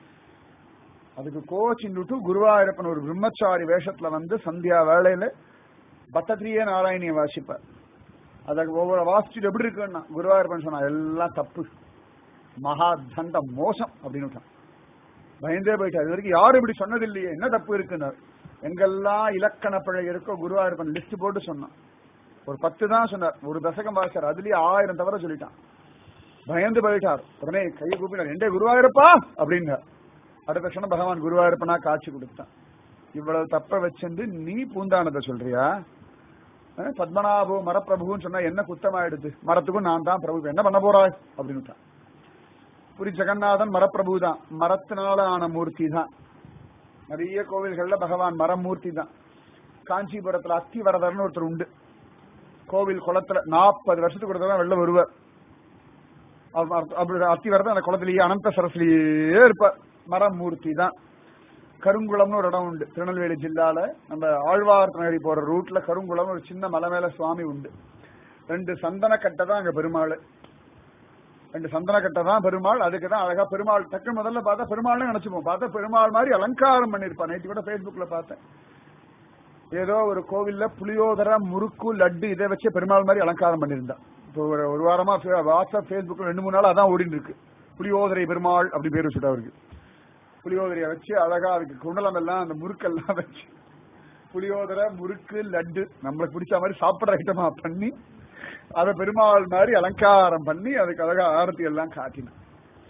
அதுக்கு கோச்சின்னுட்டு குருவாயூரப்பன் ஒரு பிரம்மச்சாரி வேஷத்துல வந்து சந்தியா வேளையில பட்டத்திரியே நாராயணிய வாசிப்பார் அதுக்கு ஒவ்வொரு வாசிச்சுட்டு எப்படி இருக்குன்னா குருவாயூரப்பன் சொன்னா எல்லாம் தப்பு மகா தண்ட மோசம் அப்படின்னு விட்டான். பயந்தே போயிட்டார் இது வரைக்கும் யாரும் இப்படி சொன்னது இல்லையே என்ன தப்பு இருக்குன்னார் எங்கெல்லாம் இலக்கண பிழை இருக்கோ குருவாயூரப்பன் லிஸ்ட் போட்டு சொன்னான் ஒரு பத்து தான் சொன்னார் ஒரு தசகம் வாசிச்சார் அதுலயே ஆயிரம் தவிர சொல்லிட்டான் பயந்து போயிட்டார் உடனே கையை கூப்பினார் எண்டே குருவாயூரப்பா அப்படின்னார் அடுத்த க்ஷணம் பகவான் குருவாயூரப்பனா காட்சி கொடுத்தான் இவ்வளவு தப்ப வச்சிருந்து நீ பூந்தானத்தை சொல்றியா அஹ் பத்மநாபு மரப்பிரபுன்னு சொன்னா என்ன குத்தமாயிடுது மரத்துக்கும் நான் தான் பிரபு என்ன பண்ண போறாய் அப்படின்னு புரி ஜெகநாதன் மரப்பிரபு தான் மரத்தினால ஆன மூர்த்தி தான் நிறைய கோவில்கள்ல பகவான் மரமூர்த்தி தான் காஞ்சிபுரத்துல அத்திவரதர்னு ஒருத்தர் உண்டு கோவில் குளத்துல நாற்பது வருஷத்துக்கு ஒரு தடவை வெளில வருவார் அவர் அர்த்த- அப்படி அத்திவரதர் அந்த குளத்திலேயே அனந்த சரஸ்லயே இருப்பார் மரமூர்த்தி தான் கருங்குளம்னு ஒரு இடம் உண்டு திருநெல்வேலி ஜில்லால நம்ம ஆழ்வார்த்தனகிரி போற ரூட்ல கருங்குளம் ஒரு சின்ன மலை மேல சுவாமி உண்டு ரெண்டு சந்தன கட்டை தான் அங்க பெருமாள் ரெண்டு சந்தன கட்டை தான் பெருமாள் அதுக்கு தான் அழகா பெருமாள் டக்கு முதல்ல பார்த்தா பெருமாள்னு நினைச்சுப்போம் பார்த்தா பெருமாள் மாதிரி அலங்காரம் பண்ணிருப்பான் நேற்று கூட Facebookல பார்த்தேன் ஏதோ ஒரு கோவில்ல புளியோதர முறுக்கு லட்டு இதை வச்சு பெருமாள் மாதிரி அலங்காரம் பண்ணியிருந்தான் இப்போ ஒரு ஒரு வாரமா ஃபே- வாட்ஸ்அப் ஃபேஸ்புக்ல ரெண்டு மூணு நாள் அதான் ஓடிட்டு இருக்கு புளியோதரை பெருமாள் அப்படி பேர் வச்சுட்டு அவருக்கு புளியோதரையை வச்சு அழகா அதுக்கு குண்டலம் எல்லாம் அந்த முறுக்கெல்லாம் வச்சு புளியோதரை முறுக்கு லட்டு நம்மளுக்கு பிடிச்ச மாதிரி சாப்பிடுற ஐட்டமா பண்ணி அதை பெருமாள் மாதிரி அலங்காரம் பண்ணி அதுக்கு அழகா ஆரத்தி எல்லாம் காட்டினான்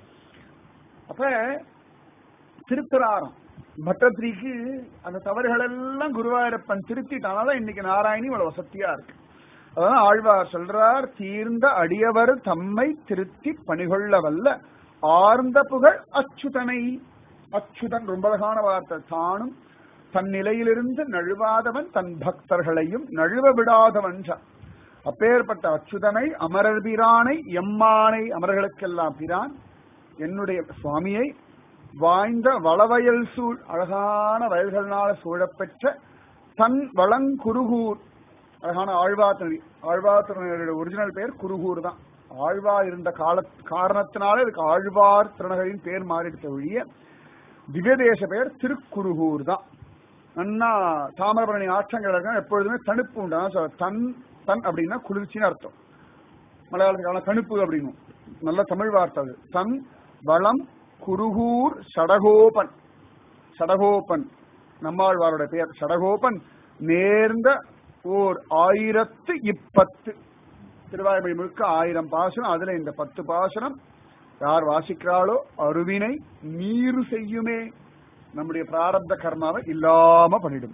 அப்ப திருத்தராரம் பட்டத்திரிக்கு அந்த தவறுகள் எல்லாம் குருவாயூரப்பன் திருத்திட்டானால இன்னைக்கு நாராயணி இவ்வளவு வசதியா இருக்கு அதான் ஆழ்வார் சொல்றார் தீர்ந்த அடியவர் தம்மை திருத்தி பணிகொள்ள வல்ல ஆர்ந்த புகழ் அச்சுதனை அச்சுதன் ரொம்ப அழகான வார்த்தை தானும் தன் நிலையிலிருந்து நழுவாதவன் தன் பக்தர்களையும் நழுவ விடாதவன் சார். அப்பேற்பட்ட அச்சுதனை அமரர் பிரானை எம்மானை அமரர்களுக்கெல்லாம் பிரான் என்னுடைய சுவாமியை வாய்ந்த வளவயல் சூழ் அழகான வயல்களினால சூழப்பெற்ற தன் வளங்குருகூர் அழகான ஆழ்வாத்தினரி ஆழ்வாத்தினருடைய ஒரிஜினல் பேர் குருகூர் தான் ஆழ்வா இருந்த கால காரணத்தினால இதுக்கு ஆழ்வார் திருநகரின் பேர் மாறிடுத்த ஒழிய திவ்யதேச பெயர் திருக்குருகூர் தான் நன்னா தாமிரபரணி ஆற்றங்கள் இருக்க எப்பொழுதுமே தணுப்பு உண்டு அதான் சொல்ல, தன் தன் அப்படின்னா குளிர்ச்சின்னு அர்த்தம் மலையாளத்துக்கான தணுப்பு அப்படின்னும் நல்ல தமிழ் வார்த்தை அது தன் வளம் குருகூர் சடகோபன் சடகோபன் நம்மாழ்வாரோட பெயர் சடகோபன் நேர்ந்த ஓர் ஆயிரத்து இப்பத்து திருவாய்மொழி முழுக்க ஆயிரம் பாசனம் அதுல இந்த பத்து பாசனம் யார் வாசிக்கிறாளோ அருவினை நீரு செய்யுமே நம்முடைய பிராரப்த கர்மாவை இல்லாம பண்ணிடும்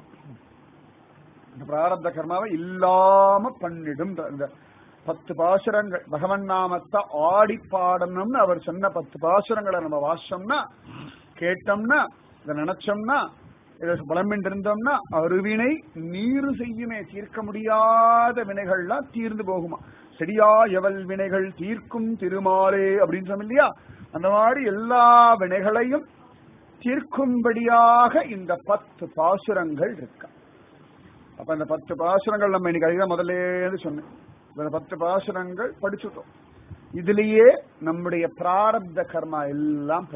இந்த பிராரப்த கர்மாவை இல்லாம பண்ணிடும் இந்த- இந்த பத்து பாசுரங்கள் பகவன் நாமத்தை ஆடி பாடணும்னு அவர் சொன்ன பத்து பாசுரங்களை நம்ம வாசம்னா கேட்டோம்னா இதை நினைச்சோம்னா இதை புலம்பின் இருந்தோம்னா அருவினை நீரு செய்யுமே தீர்க்க முடியாத வினைகள்லாம் தீர்ந்து போகுமா செடியா எவல் வினைகள் தீர்க்கும் திருமாலே அப்படின்னு சொன்னோம் இல்லையா அந்த மாதிரி எல்லா வினைகளையும் தீர்க்கும்படியாக இந்த பத்து பாசுரங்கள் இருக்கா அப்ப இந்த பத்து பாசுரங்கள் நம்ம இன்னைக்கு அதுதான் முதல்ல சொன்னேன் இந்த பத்து பாசுரங்கள் படிச்சுட்டோம் இதுலயே நம்முடைய பிராரப்த கர்மா எல்லாம் போயிடுதான்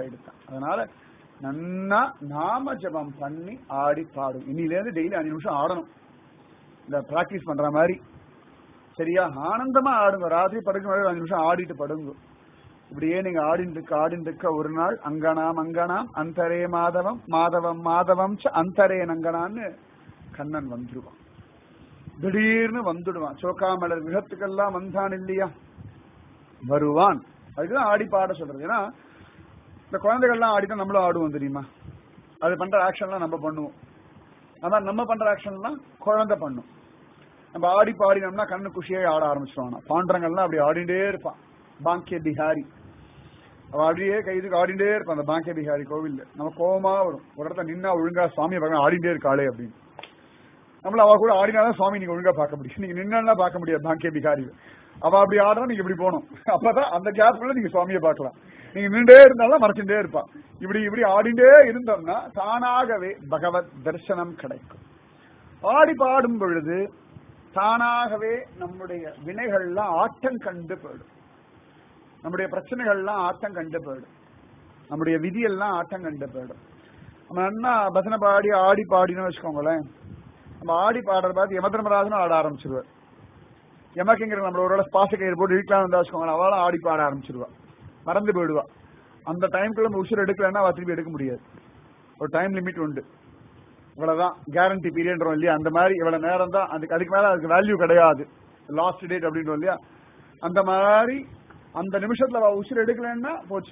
அதனால நன்னா நாம ஜபம் பண்ணி ஆடி பாடும் இன்னிலேருந்து டெய்லி அஞ்சு நிமிஷம் ஆடணும் இந்த பிராக்டிஸ் பண்ற மாதிரி சரியா ஆனந்தமா ஆடுங்க ராத்திரி படுக்கும் போது அஞ்சு நிமிஷம் ஆடிட்டு படுங்க இப்படியே நீங்க ஆடிட்டு இருக்க ஆடிட்டு இருக்க ஒரு நாள் அங்கனாம் அங்கனாம் அந்தரே மாதவம் மாதவம் மாதவம் ச அந்தரே நங்கனான்னு கண்ணன் வந்துருவான் திடீர்னு வந்துடுவான் சோக்காமலர் விகத்துக்கெல்லாம் வந்தான் இல்லையா வருவான் அதுக்குதான் ஆடி பாட சொல்றது ஏன்னா இந்த குழந்தைகள்லாம் ஆடிதான் நம்மளும் ஆடுவோம் தெரியுமா அது பண்ற ஆக்ஷன்லாம் நம்ம பண்ணுவோம் ஆனா நம்ம பண்ற ஆக்ஷன்லாம் குழந்தை பண்ணும் நம்ம ஆடி பாடினோம்னா கண்ணு குஷியே ஆட ஆரம்பிச்சிருவான் பாண்டரங்கள்லாம் அப்படி ஆடிண்டே இருப்பான் பாங்கிய பிஹாரி அவ அப்படியே கைதுக்கு ஆடிண்டே இருப்பான் அந்த பாங்கிய பிஹாரி கோவில்ல நம்ம கோவமா வரும் ஒரு இடத்துல நின்னா ஒழுங்கா சுவாமி பகவான் ஆடிண்டே இருக்காளே அப்படின்னு நம்மள அவ கூட ஆடினாதான் சுவாமி நீங்க ஒழுங்கா பார்க்க முடியும் நீங்க நின்னா பார்க்க முடியாது பாங்கிய பிகாரி அவ அப்படி ஆடுறா நீங்க இப்படி போகணும் அப்பதான் அந்த கேப்ல நீங்க சுவாமியை பார்க்கலாம் நீங்க நின்றே இருந்தாலும் மறைச்சுட்டே இருப்பா இப்படி இப்படி ஆடிண்டே இருந்தோம்னா தானாகவே பகவத் தரிசனம் கிடைக்கும் ஆடி பாடும் பொழுது தானாகவே நம்முடைய வினைகள்லாம் ஆட்டம் கண்டு போயிடும் நம்முடைய பிரச்சனைகள்லாம் ஆட்டம் கண்டு போயிடும் நம்முடைய விதியெல்லாம் ஆட்டம் கண்டு போயிடும் நம்ம என்ன பசனை பாடி ஆடி பாடினு வச்சுக்கோங்களேன் நம்ம ஆடி பாடுறத பார்த்து யமதர்மராஜனும் ஆட ஆரம்பிச்சிருவார் எமக்கிங்கிற நம்மள ஒரு பாச கயிறு போட்டு இழுக்கலாம் வந்தா வச்சுக்கோங்களேன் அவளும் ஆடி பாட ஆரம்பிச்சிருவா மறந்து போயிடுவா அந்த டைம்குள்ள நம்ம உசுர் எடுக்கலன்னா அவ திருப்பி எடுக்க முடியாது ஒரு டைம் லிமிட் உண்டு இவ்வளவுதான் கேரண்டி பீரியட்றோம் இல்லையா அந்த மாதிரி இவ்வளவு நேரம் தான் அதுக்கு அதுக்கு மேல அதுக்கு வேல்யூ கிடையாது லாஸ்ட் டேட் அப்படின்றோம் இல்லையா அந்த மாதிரி அந்த நிமிஷத்துல அவ உசுர் எடுக்கலன்னா போச்சு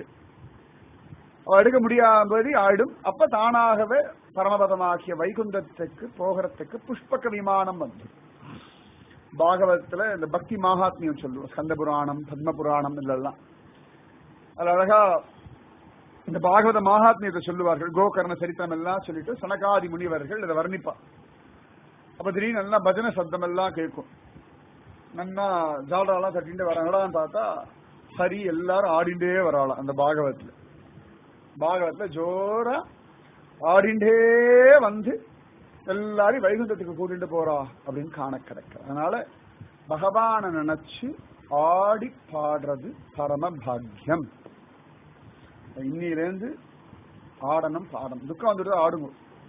அவ எடுக்க முடியாதபடி ஆயிடும் அப்ப தானாகவே பரமபதமாகிய வைகுந்தத்துக்கு போகிறதுக்கு புஷ்பக விமானம் வந்து பாகவதத்துல இந்த பக்தி மகாத்மியம் சொல்லுவோம் ஸ்கந்த புராணம் பத்ம புராணம் இதெல்லாம் அது அழகா இந்த பாகவத மகாத்மியத்தை சொல்லுவார்கள் கோகர்ண சரித்திரம் எல்லாம் சொல்லிட்டு சனகாதி முனிவர்கள் இதை வர்ணிப்பா அப்ப திடீர்னு நல்லா பஜனை சப்தம் எல்லாம் கேட்கும் நன்னா ஜால்ராலாம் தட்டிட்டு வராங்களான்னு பார்த்தா சரி எல்லாரும் ஆடிண்டே வராளாம் அந்த பாகவத்துல பாகவத்துல ஜோரா ஆடிண்டே வந்து எல்லாரையும் வைகுந்தத்துக்கு கூட்டிட்டு போறா அப்படின்னு காண கிடைக்கும் அதனால பகவான நினைச்சு ஆடி பாடுறது பரம பாக்கியம் இன்னிலேருந்து ஆடணும் பாடணும் துக்கம் வந்துட்டு ஆடுங்க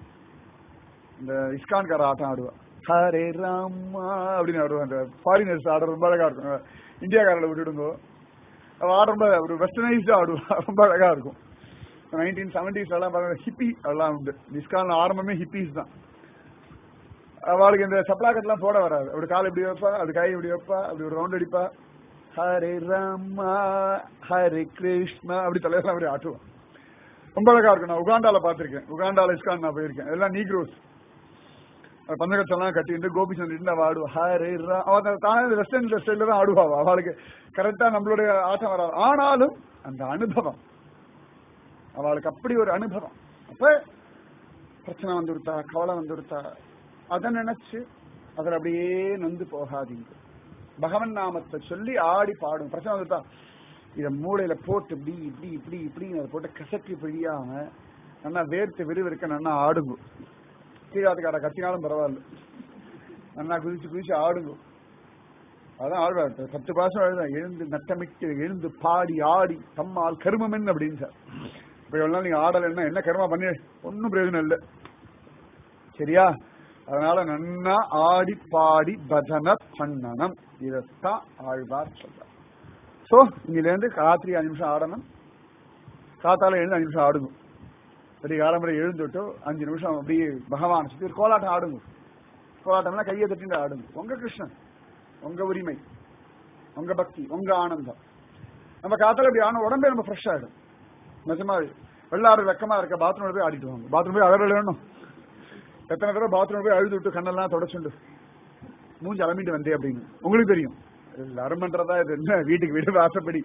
இந்த இஸ்கான்கார ஆட்டம் ஆடுவா ஹரே ராமா அப்படின்னு ஆடுவான் அந்த ஃபாரினர்ஸ் ஆடுற ரொம்ப அழகா இருக்கும் இந்தியாக்காரில் விட்டுடுங்க அவ ஆட ரொம்ப ஒரு வெஸ்டர்னைஸ்டா ஆடுவா ரொம்ப அழகா இருக்கும் நைன்டீன் செவன்டிஸ்ல எல்லாம் பாருங்க ஹிப்பி அதெல்லாம் உண்டு இஸ்கான் ஆரம்பமே ஹிப்பிஸ் தான் அவளுக்கு இந்த சப்ளாக்கெட்லாம் போட வராது அப்படி கால் இப்படி வைப்பா அது கை இப்படி வைப்பா அப்படி ஒரு ரவுண்ட் அடிப்பா ஹரே ராமா ஹரே கிருஷ்ணா அப்படி தலையெல்லாம் அப்படி ஆட்டுவான் ரொம்ப அழகா இருக்கும் நான் உகாண்டால பாத்திருக்கேன் உகாண்டால இஸ்கான் நான் போயிருக்கேன் எல்லாம் நீக்ரோஸ் பந்தகச்செல்லாம் கட்டிட்டு கோபி சந்திட்டு அவ ஆடுவா ஹரே ரா அவ தானே வெஸ்டர்ன் ஸ்டைல தான் ஆடுவா அவ. அவளுக்கு கரெக்டா நம்மளுடைய ஆட்டம் வராது ஆனாலும் அந்த அனுபவம் அவளுக்கு அப்படி ஒரு அனுபவம் அப்ப பிரச்சனை வந்துருத்தா கவலை வந்துருத்தா அதை நினைச்சு அதுல அப்படியே நொந்து போகாதீங்க பகவன் நாமத்தை சொல்லி ஆடி பாடும் பிரச்சனை வந்துட்டா இத மூளையில போட்டு இப்படி இப்படி இப்படி இப்படி அதை போட்டு கசக்கி பிழியாம நல்லா வேர்த்து விறுவிறுக்க நல்லா ஆடுங்க கீழாத்துக்கார கத்தினாலும் பரவாயில்ல நல்லா குதிச்சு குதிச்சு ஆடுங்க அதான் ஆழ்வார் பத்து பாசம் எழுதான் எழுந்து நட்டமிட்டு எழுந்து பாடி ஆடி தம்மால் கருமமென் அப்படின்னு சார் இப்ப எவ்வளவு நாள் நீங்க ஆடலைன்னா என்ன கருமா பண்ணி ஒன்னும் பிரயோஜனம் இல்லை சரியா அதனால நன்னா ஆடி பாடி பஜனை பண்ணணும் இதத்தான் ஆழ்வார் சொல்றார் சோ இன்னில இருந்து ராத்திரி அஞ்சு நிமிஷம் ஆடணும் காத்தால எழுந்து அஞ்சு நிமிஷம் ஆடுங்க சரி காலம்பரை எழுந்துட்டு அஞ்சு நிமிஷம் அப்படியே பகவான் சுத்தி ஒரு கோலாட்டம் ஆடுங்க கோலாட்டம்னா கையை தட்டிட்டு ஆடுங்க உங்க கிருஷ்ணன் உங்க உரிமை உங்க பக்தி உங்க ஆனந்தம் நம்ம காத்தால இப்படி ஆன உடம்பே நம்ம ஃப்ரெஷ் ஆயிடும் நிஜமா வெள்ளாறு வெக்கமா இருக்க பாத்ரூம்ல போய் ஆடிட்டு வாங்க பாத்ரூம் போய் அழகு வேணும் எத்தனை தடவை பாத்ரூம் போய் அழுது விட்டு கண்ணெல்லாம் தொடச்சுண்டு மூஞ்சி அலம்பிட்டு வந்தே அப்படின்னு உங்களுக்கு தெரியும் எல்லாரும் பண்றதா இது என்ன வீட்டுக்கு வீடு வாசப்படி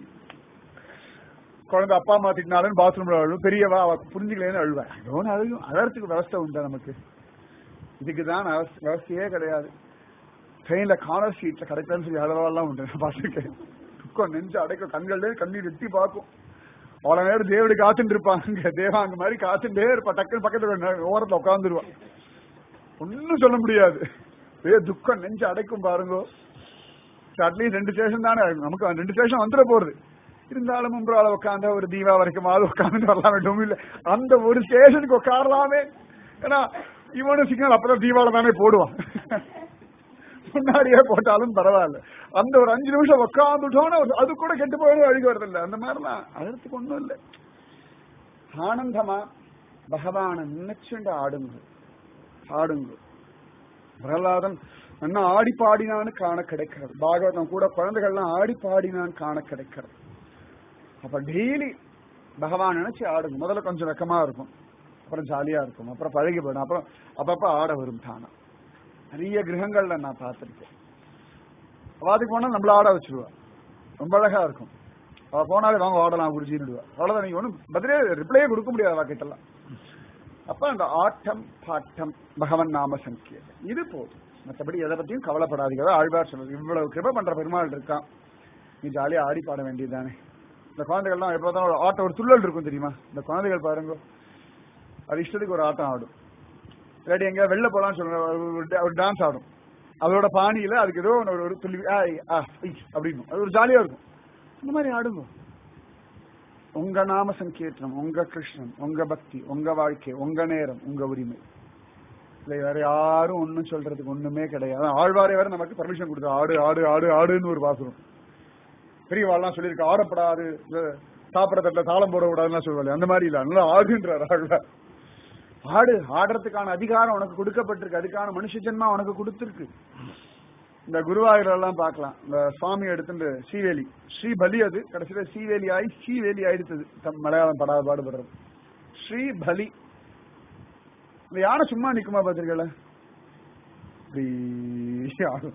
குழந்தை அப்பா அம்மா திட்டினாலும் பாத்ரூம்ல அழுவும் பெரியவா அவ புரிஞ்சுக்கலன்னு அழுவா ஒன்று அழுகும் அழறதுக்கு விவஸ்தை உண்டா நமக்கு இதுக்கு தான் விவசாயே கிடையாது ட்ரெயின்ல கார்னர் சீட்ல கிடைக்கலன்னு சொல்லி அழவெல்லாம் உண்டு நான் பார்த்துருக்கேன் துக்கம் நெஞ்சு அடைக்கும் கண்கள்ல கண்ணீர் எட்டி பார்க்கும் அவ்வளவு நேரம் தேவடி காத்துட்டு இருப்பாங்க தேவாங்க மாதிரி காத்துட்டே இருப்பா டக்குன்னு பக்கத்துல ஓரத்துல உட்காந்துருவா ஒன்னும் சொல்ல முடியாது ஏ துக்கம் நெஞ்சு அடைக்கும் பாருங்க அட்லீஸ்ட் ரெண்டு ஸ்டேஷன் தானே நமக்கு ரெண்டு ஸ்டேஷன் வந்துட போறது இருந்தாலும் உங்களால உட்காந்து ஒரு தீபா வரைக்கும் அது உட்காந்து வரலாமே டொமில்ல அந்த ஒரு ஸ்டேஷனுக்கு உட்காரலாமே ஏன்னா இவனும் சிக்னல் அப்புறம் தீபாவளி தானே போடுவான் முன்னாடியே போட்டாலும் பரவாயில்ல அந்த ஒரு அஞ்சு நிமிஷம் உட்காந்துட்டோம்னா அது கூட கெட்டு போயிடும் அழுகி வரதில்ல அந்த மாதிரிலாம் அழுத்துக்கு ஒண்ணும் இல்லை ஆனந்தமா பகவான நினைச்சுண்டு ஆடுங்க ஆடுங்க பிரகலாதன் என்ன ஆடி பாடினான்னு காண கிடைக்கிறது பாகவதம் கூட குழந்தைகள்லாம் ஆடி பாடினான்னு காண கிடைக்கிறது அப்ப டெய்லி பகவான் நினைச்சு ஆடுங்க முதல்ல கொஞ்சம் வெக்கமா இருக்கும் அப்புறம் ஜாலியா இருக்கும் அப்புறம் பழகி போயிடும் அப்புறம் அப்பப்ப ஆட வரும் தானா நிறைய கிரகங்கள்ல நான் பார்த்திருக்கேன் அவாதுக்கு போனா நம்மள ஆட வச்சிருவா ரொம்ப அழகா இருக்கும் அவ போனாலே வாங்க ஆடலாம் குருஜின்னுடுவா அவ்வளவுதான் நீங்க ஒன்றும் பதிலே ரிப்ளையே கொடுக்க முடியாது அவ கிட்டலாம் அப்ப அந்த ஆட்டம் பாட்டம் பகவன் நாம சங்கீதம் இது போதும் மற்றபடி எதை பத்தியும் கவலைப்படாதீங்க அதான் ஆழ்வார் சொல்றது இவ்வளவு கிருப பண்ற பெருமாள் இருக்கான் நீ ஜாலியா ஆடி பாட வேண்டியதுதானே இந்த குழந்தைகள்லாம் எப்போதான் ஒரு ஆட்டம் ஒரு துள்ளல் இருக்கும் தெரியுமா இந்த குழந்தைகள் பாருங்க அது இஷ்டத்துக்கு ஒரு ஆட்டம் ஆடும் இல்லாட்டி எங்க வெளில போலாம்னு சொல்லுங்க ஒரு டான்ஸ் ஆடும் அதோட பாணியில அதுக்கு ஏதோ ஒரு ஒரு துள்ளி ஆ, ஆ, ஐ அப்படின்னு அது ஒரு ஜாலியா இருக்கும் இந்த மாதிரி ஆடுங்க உங்க நாம சங்கீர்த்தனம் உங்க கிருஷ்ணன் உங்க பக்தி உங்க வாழ்க்கை உங்க நேரம் உங்க உரிமை இல்லை வேற யாரும் ஒன்னும் சொல்றதுக்கு ஒண்ணுமே கிடையாது ஆழ்வாரே வேற நமக்கு பர்மிஷன் கொடுத்தா ஆடு ஆடு ஆடு ஆடுன்னு ஒரு வாசனம் பெரியவாள்லாம் சொல்லியிருக்க ஆடப்படாது இந்த சாப்பிட தட்டில் தாளம் போடக்கூடாதுன்னு சொல்லுவாங்க அந்த மாதிரி இல்ல நல்லா ஆடுன்றார் ஆழ்வார் ஆடு ஆடுறதுக்கான அதிகாரம் உனக்கு கொடுக்கப்பட்டிருக்கு அதுக்கான மனுஷ ஜென்மா உனக்கு கொடுத்திருக்கு இந்த குருவாயூர் எல்லாம் பார்க்கலாம் இந்த சுவாமி எடுத்துட்டு ஸ்ரீவேலி ஸ்ரீபலி அது கடைசியில ஸ்ரீவேலி ஆகி ஸ்ரீவேலி ஆயிடுத்தது தம் மலையாளம் படாத பாடுபடுறது ஸ்ரீபலி இந்த யானை சும்மா நிக்குமா பாத்திருக்கல இப்படி ஆடும்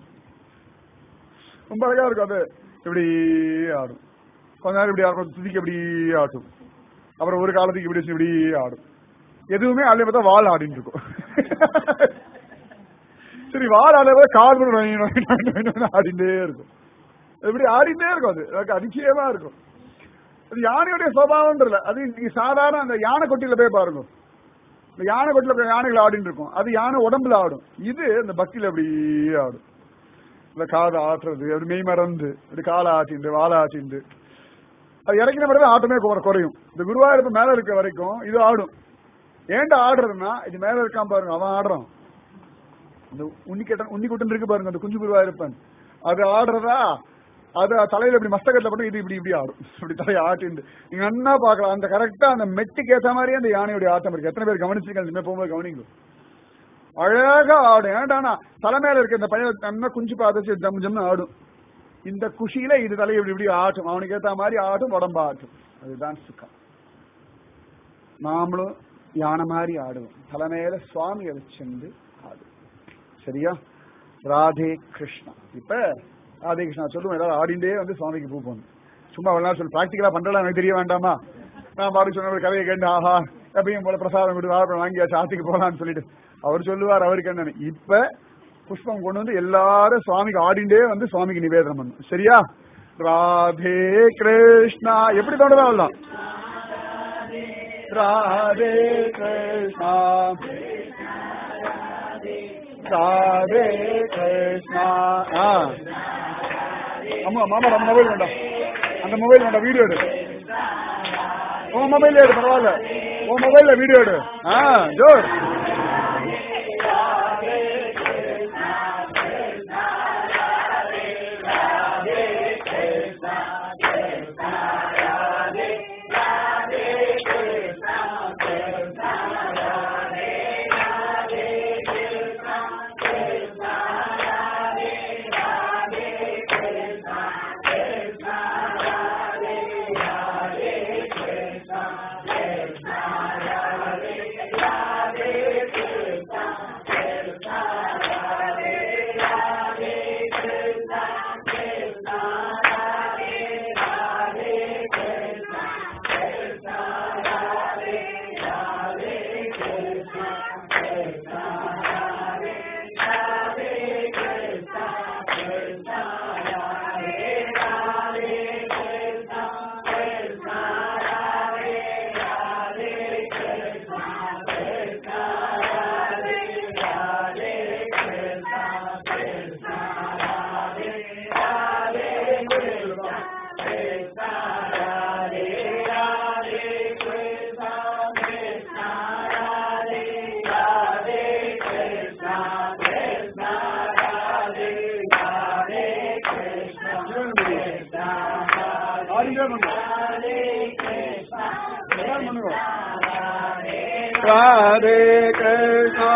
ரொம்ப அழகா இருக்கும் அது இப்படி ஆடும் கொஞ்ச நேரம் இப்படி ஆடும் துதிக்கு இப்படி ஆட்டும் அப்புறம் ஒரு காலத்துக்கு இப்படி வச்சு இப்படி ஆடும் எதுவுமே அதுல பார்த்தா வால் ஆடின்னு இருக்கும் சரி வால் ஆட கால் கூட நொய் நொய் நொய் நொய் நொய்னு ஆடிட்டே இருக்கும் இப்படி ஆடிட்டே இருக்கும் அது எனக்கு அதிசயமா இருக்கும் அது யானையுடைய சுவாவம்ன்றல அது நீங்க சாதாரண அந்த யானை கொட்டியில போய் பாருங்க இந்த யானை கொட்டில போய் யானைகள் ஆடின்னு இருக்கும் அது யானை உடம்புல ஆடும் இது இந்த பக்தியில அப்படி ஆடும் இந்த காதை ஆட்டுறது அப்படி மெய் மறந்து அப்படி காலை ஆட்டிண்டு வாழை ஆட்டிண்டு அது இறக்கின பிறகு ஆட்டமே குறை- குறையும் இந்த குருவாயூரப்பு மேல இருக்க வரைக்கும் இது ஆடும் ஏன்டா ஆடுறதுன்னா இது மேல இருக்கான் பாருங்க அவன் ஆடுறான் இந்த உன்னிக்கட்டன் உன்னிக்குட்டன் இருக்கு பாருங்க அந்த குஞ்சு குருவாயூரப்பன் அது ஆடுறதா அது தலையில இப்படி மஸ்தகத்துல போட்டு இது இப்படி இப்படி ஆடும் இப்படி தலையை ஆட்டிண்டு நீங்க என்ன பார்க்கலாம் அந்த கரெக்டா அந்த மெட்டுக்கு ஏத்த மாதிரி அந்த யானையுடைய ஆட்டம் இருக்கு எத்தனை பேர் கவனிச்சிருக்கீங்க இனிமே போகும்போது கவனிங்க அழகா ஆடும் ஏன்டானா தலை மேல இருக்க இந்த பையன் நல்லா குஞ்சு பார்த்து ஜம் ஜம்னு ஆடும் இந்த குஷியில இது தலையை இப்படி இப்படி ஆட்டும் அவனுக்கு ஏத்த மாதிரி ஆட்டும் உடம்பு ஆட்டும் அதுதான் சுக்கம் நாமளும் யானை மாதிரி ஆடுவோம் தலை மேல சுவாமியை வச்சிருந்து ஆடுவோம் சரியா ராதே கிருஷ்ணா இப்ப ராதே கிருஷ்ணா சொல்லுவோம் ஏதாவது ஆடிண்டே வந்து சுவாமிக்கு பூ போகணும் சும்மா ஒரு நாள் சொல்லு பிராக்டிகலா பண்றதா எனக்கு தெரிய வேண்டாமா நான் பாட்டு சொன்ன ஒரு கதையை கேட்டு ஆஹா எப்பயும் போல பிரசாதம் கொடு வாழைப்பழம் வாங்கியாச்சு ஆத்துக்கு போலான்னு சொல்லிட்டு அவர் சொல்லுவார் அவருக்கு என்னன்னு இப்ப புஷ்பம் கொண்டு வந்து எல்லாரும் சுவாமிக்கு ஆடிண்டே வந்து சுவாமிக்கு நிவேதனம் பண்ணும் சரியா ராதே கிருஷ்ணா எப்படி தோணுதா அவ்வளவுதான் ராதே கிருஷ்ணா ராதே கிருஷ்ணா ஆ அம்மா மாமா நம்ம மொபைல் வேண்டாம் அந்த மொபைல் வேண்டாம் வீடியோ எடு உன் மொபைல் எடு பரவாயில்ல உன் மொபைல்ல வீடியோ எடு ஆ ஜோர் பண்ணுங்க Radhe Krishna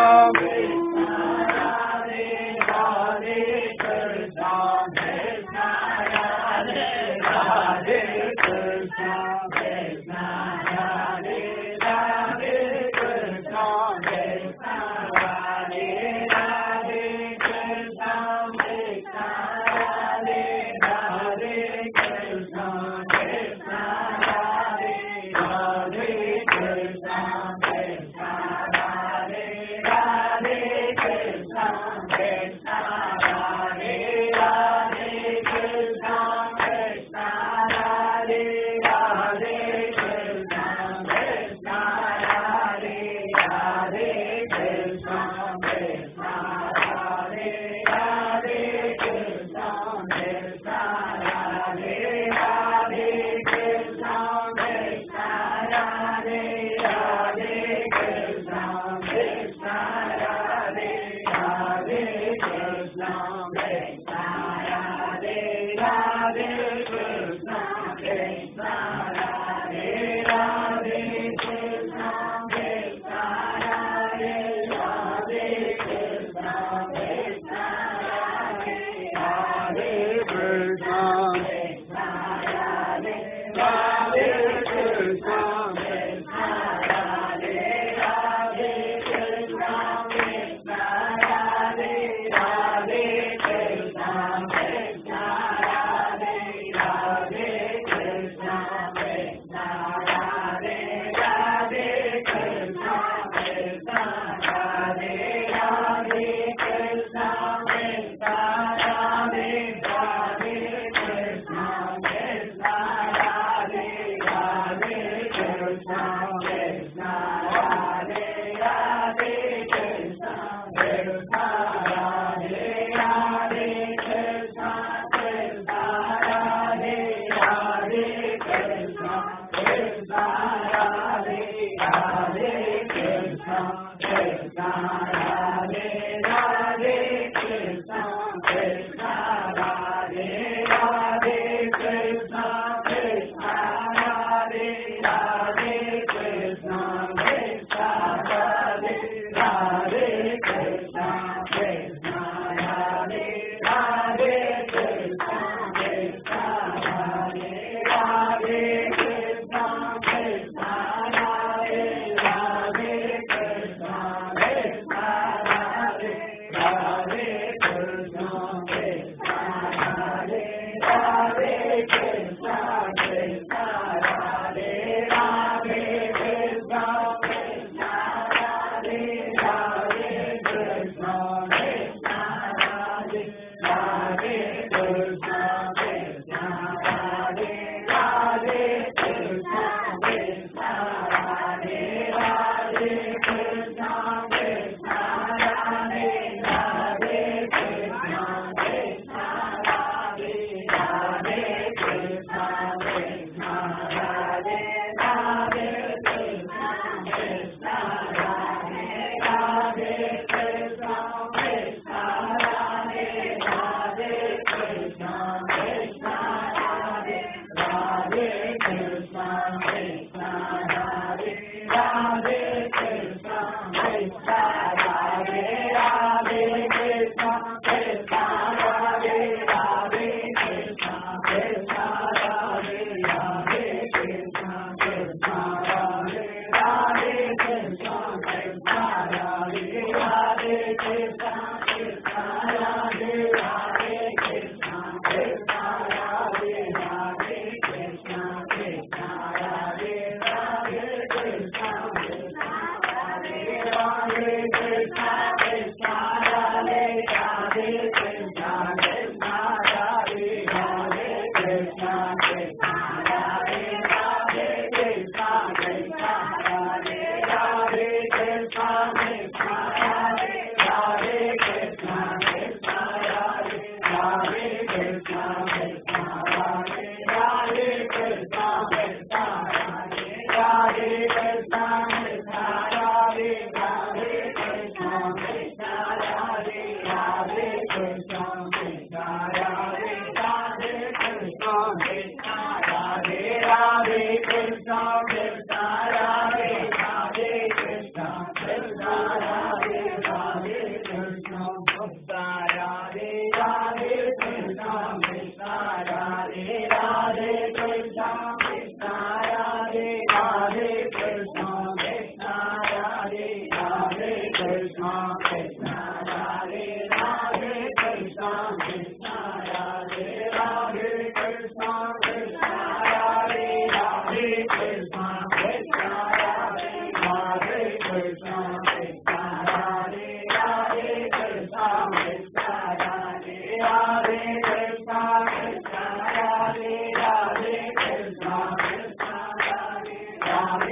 Krishna, Krishna, Radhe Radhe Krishna Krishna Radhe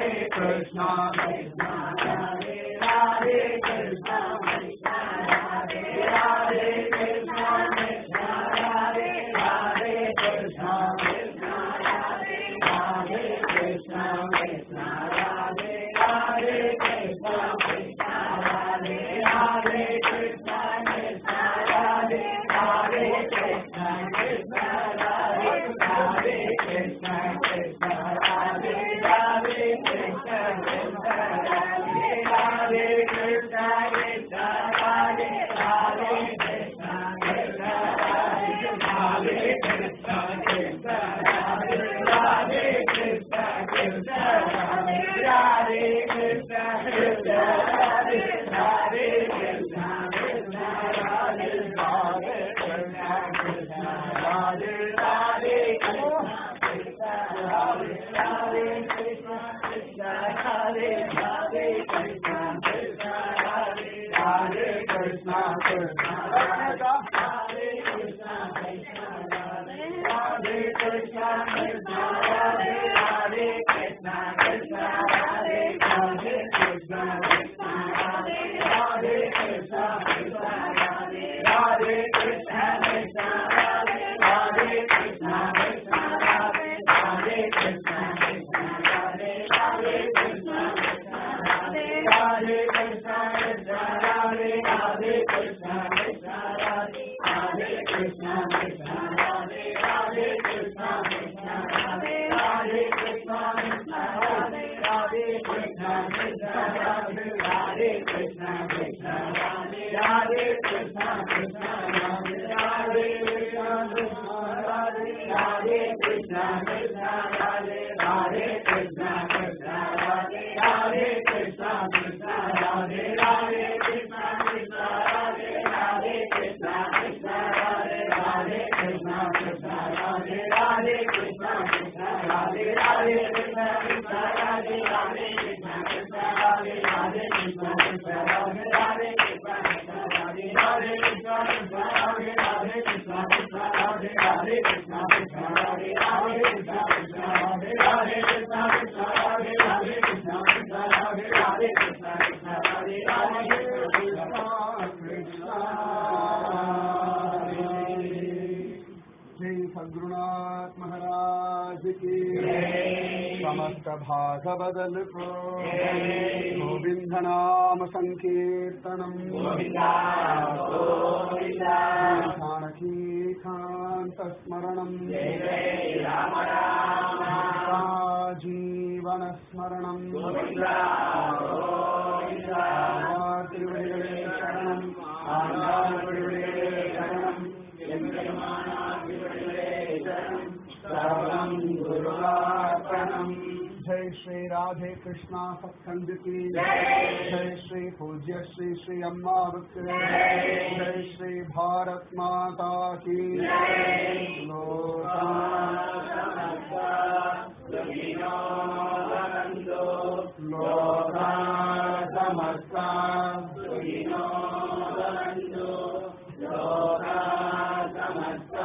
जय सद्गुरुनाथ महाराज की समस्त भाग बदल को गोविंद नाम संकीर्तनम जानकी कांत स्मरणम जीवन स्मरणम திருவடிகளே சரணம் ஆண்டாள் திருவடிகளே சரணம் सर्वं गुरुवार्पणम् जय श्री राधे कृष्णा सत्संग की जय श्री पूज्य श्री श्री अम्मावक जय श्री भारत माता की लोका लोका समस्ता लोका समस्ता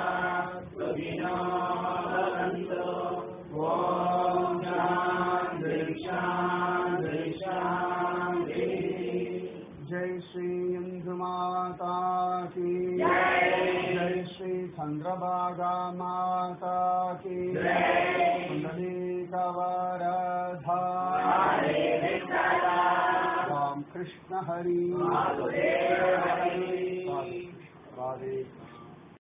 ॐ शान्ति शान्ति शान्ति जय श्री इंदु माता की जय श्री चंद्रभागा माता की कुंडली कवरधा राम कृष्ण हरि राधे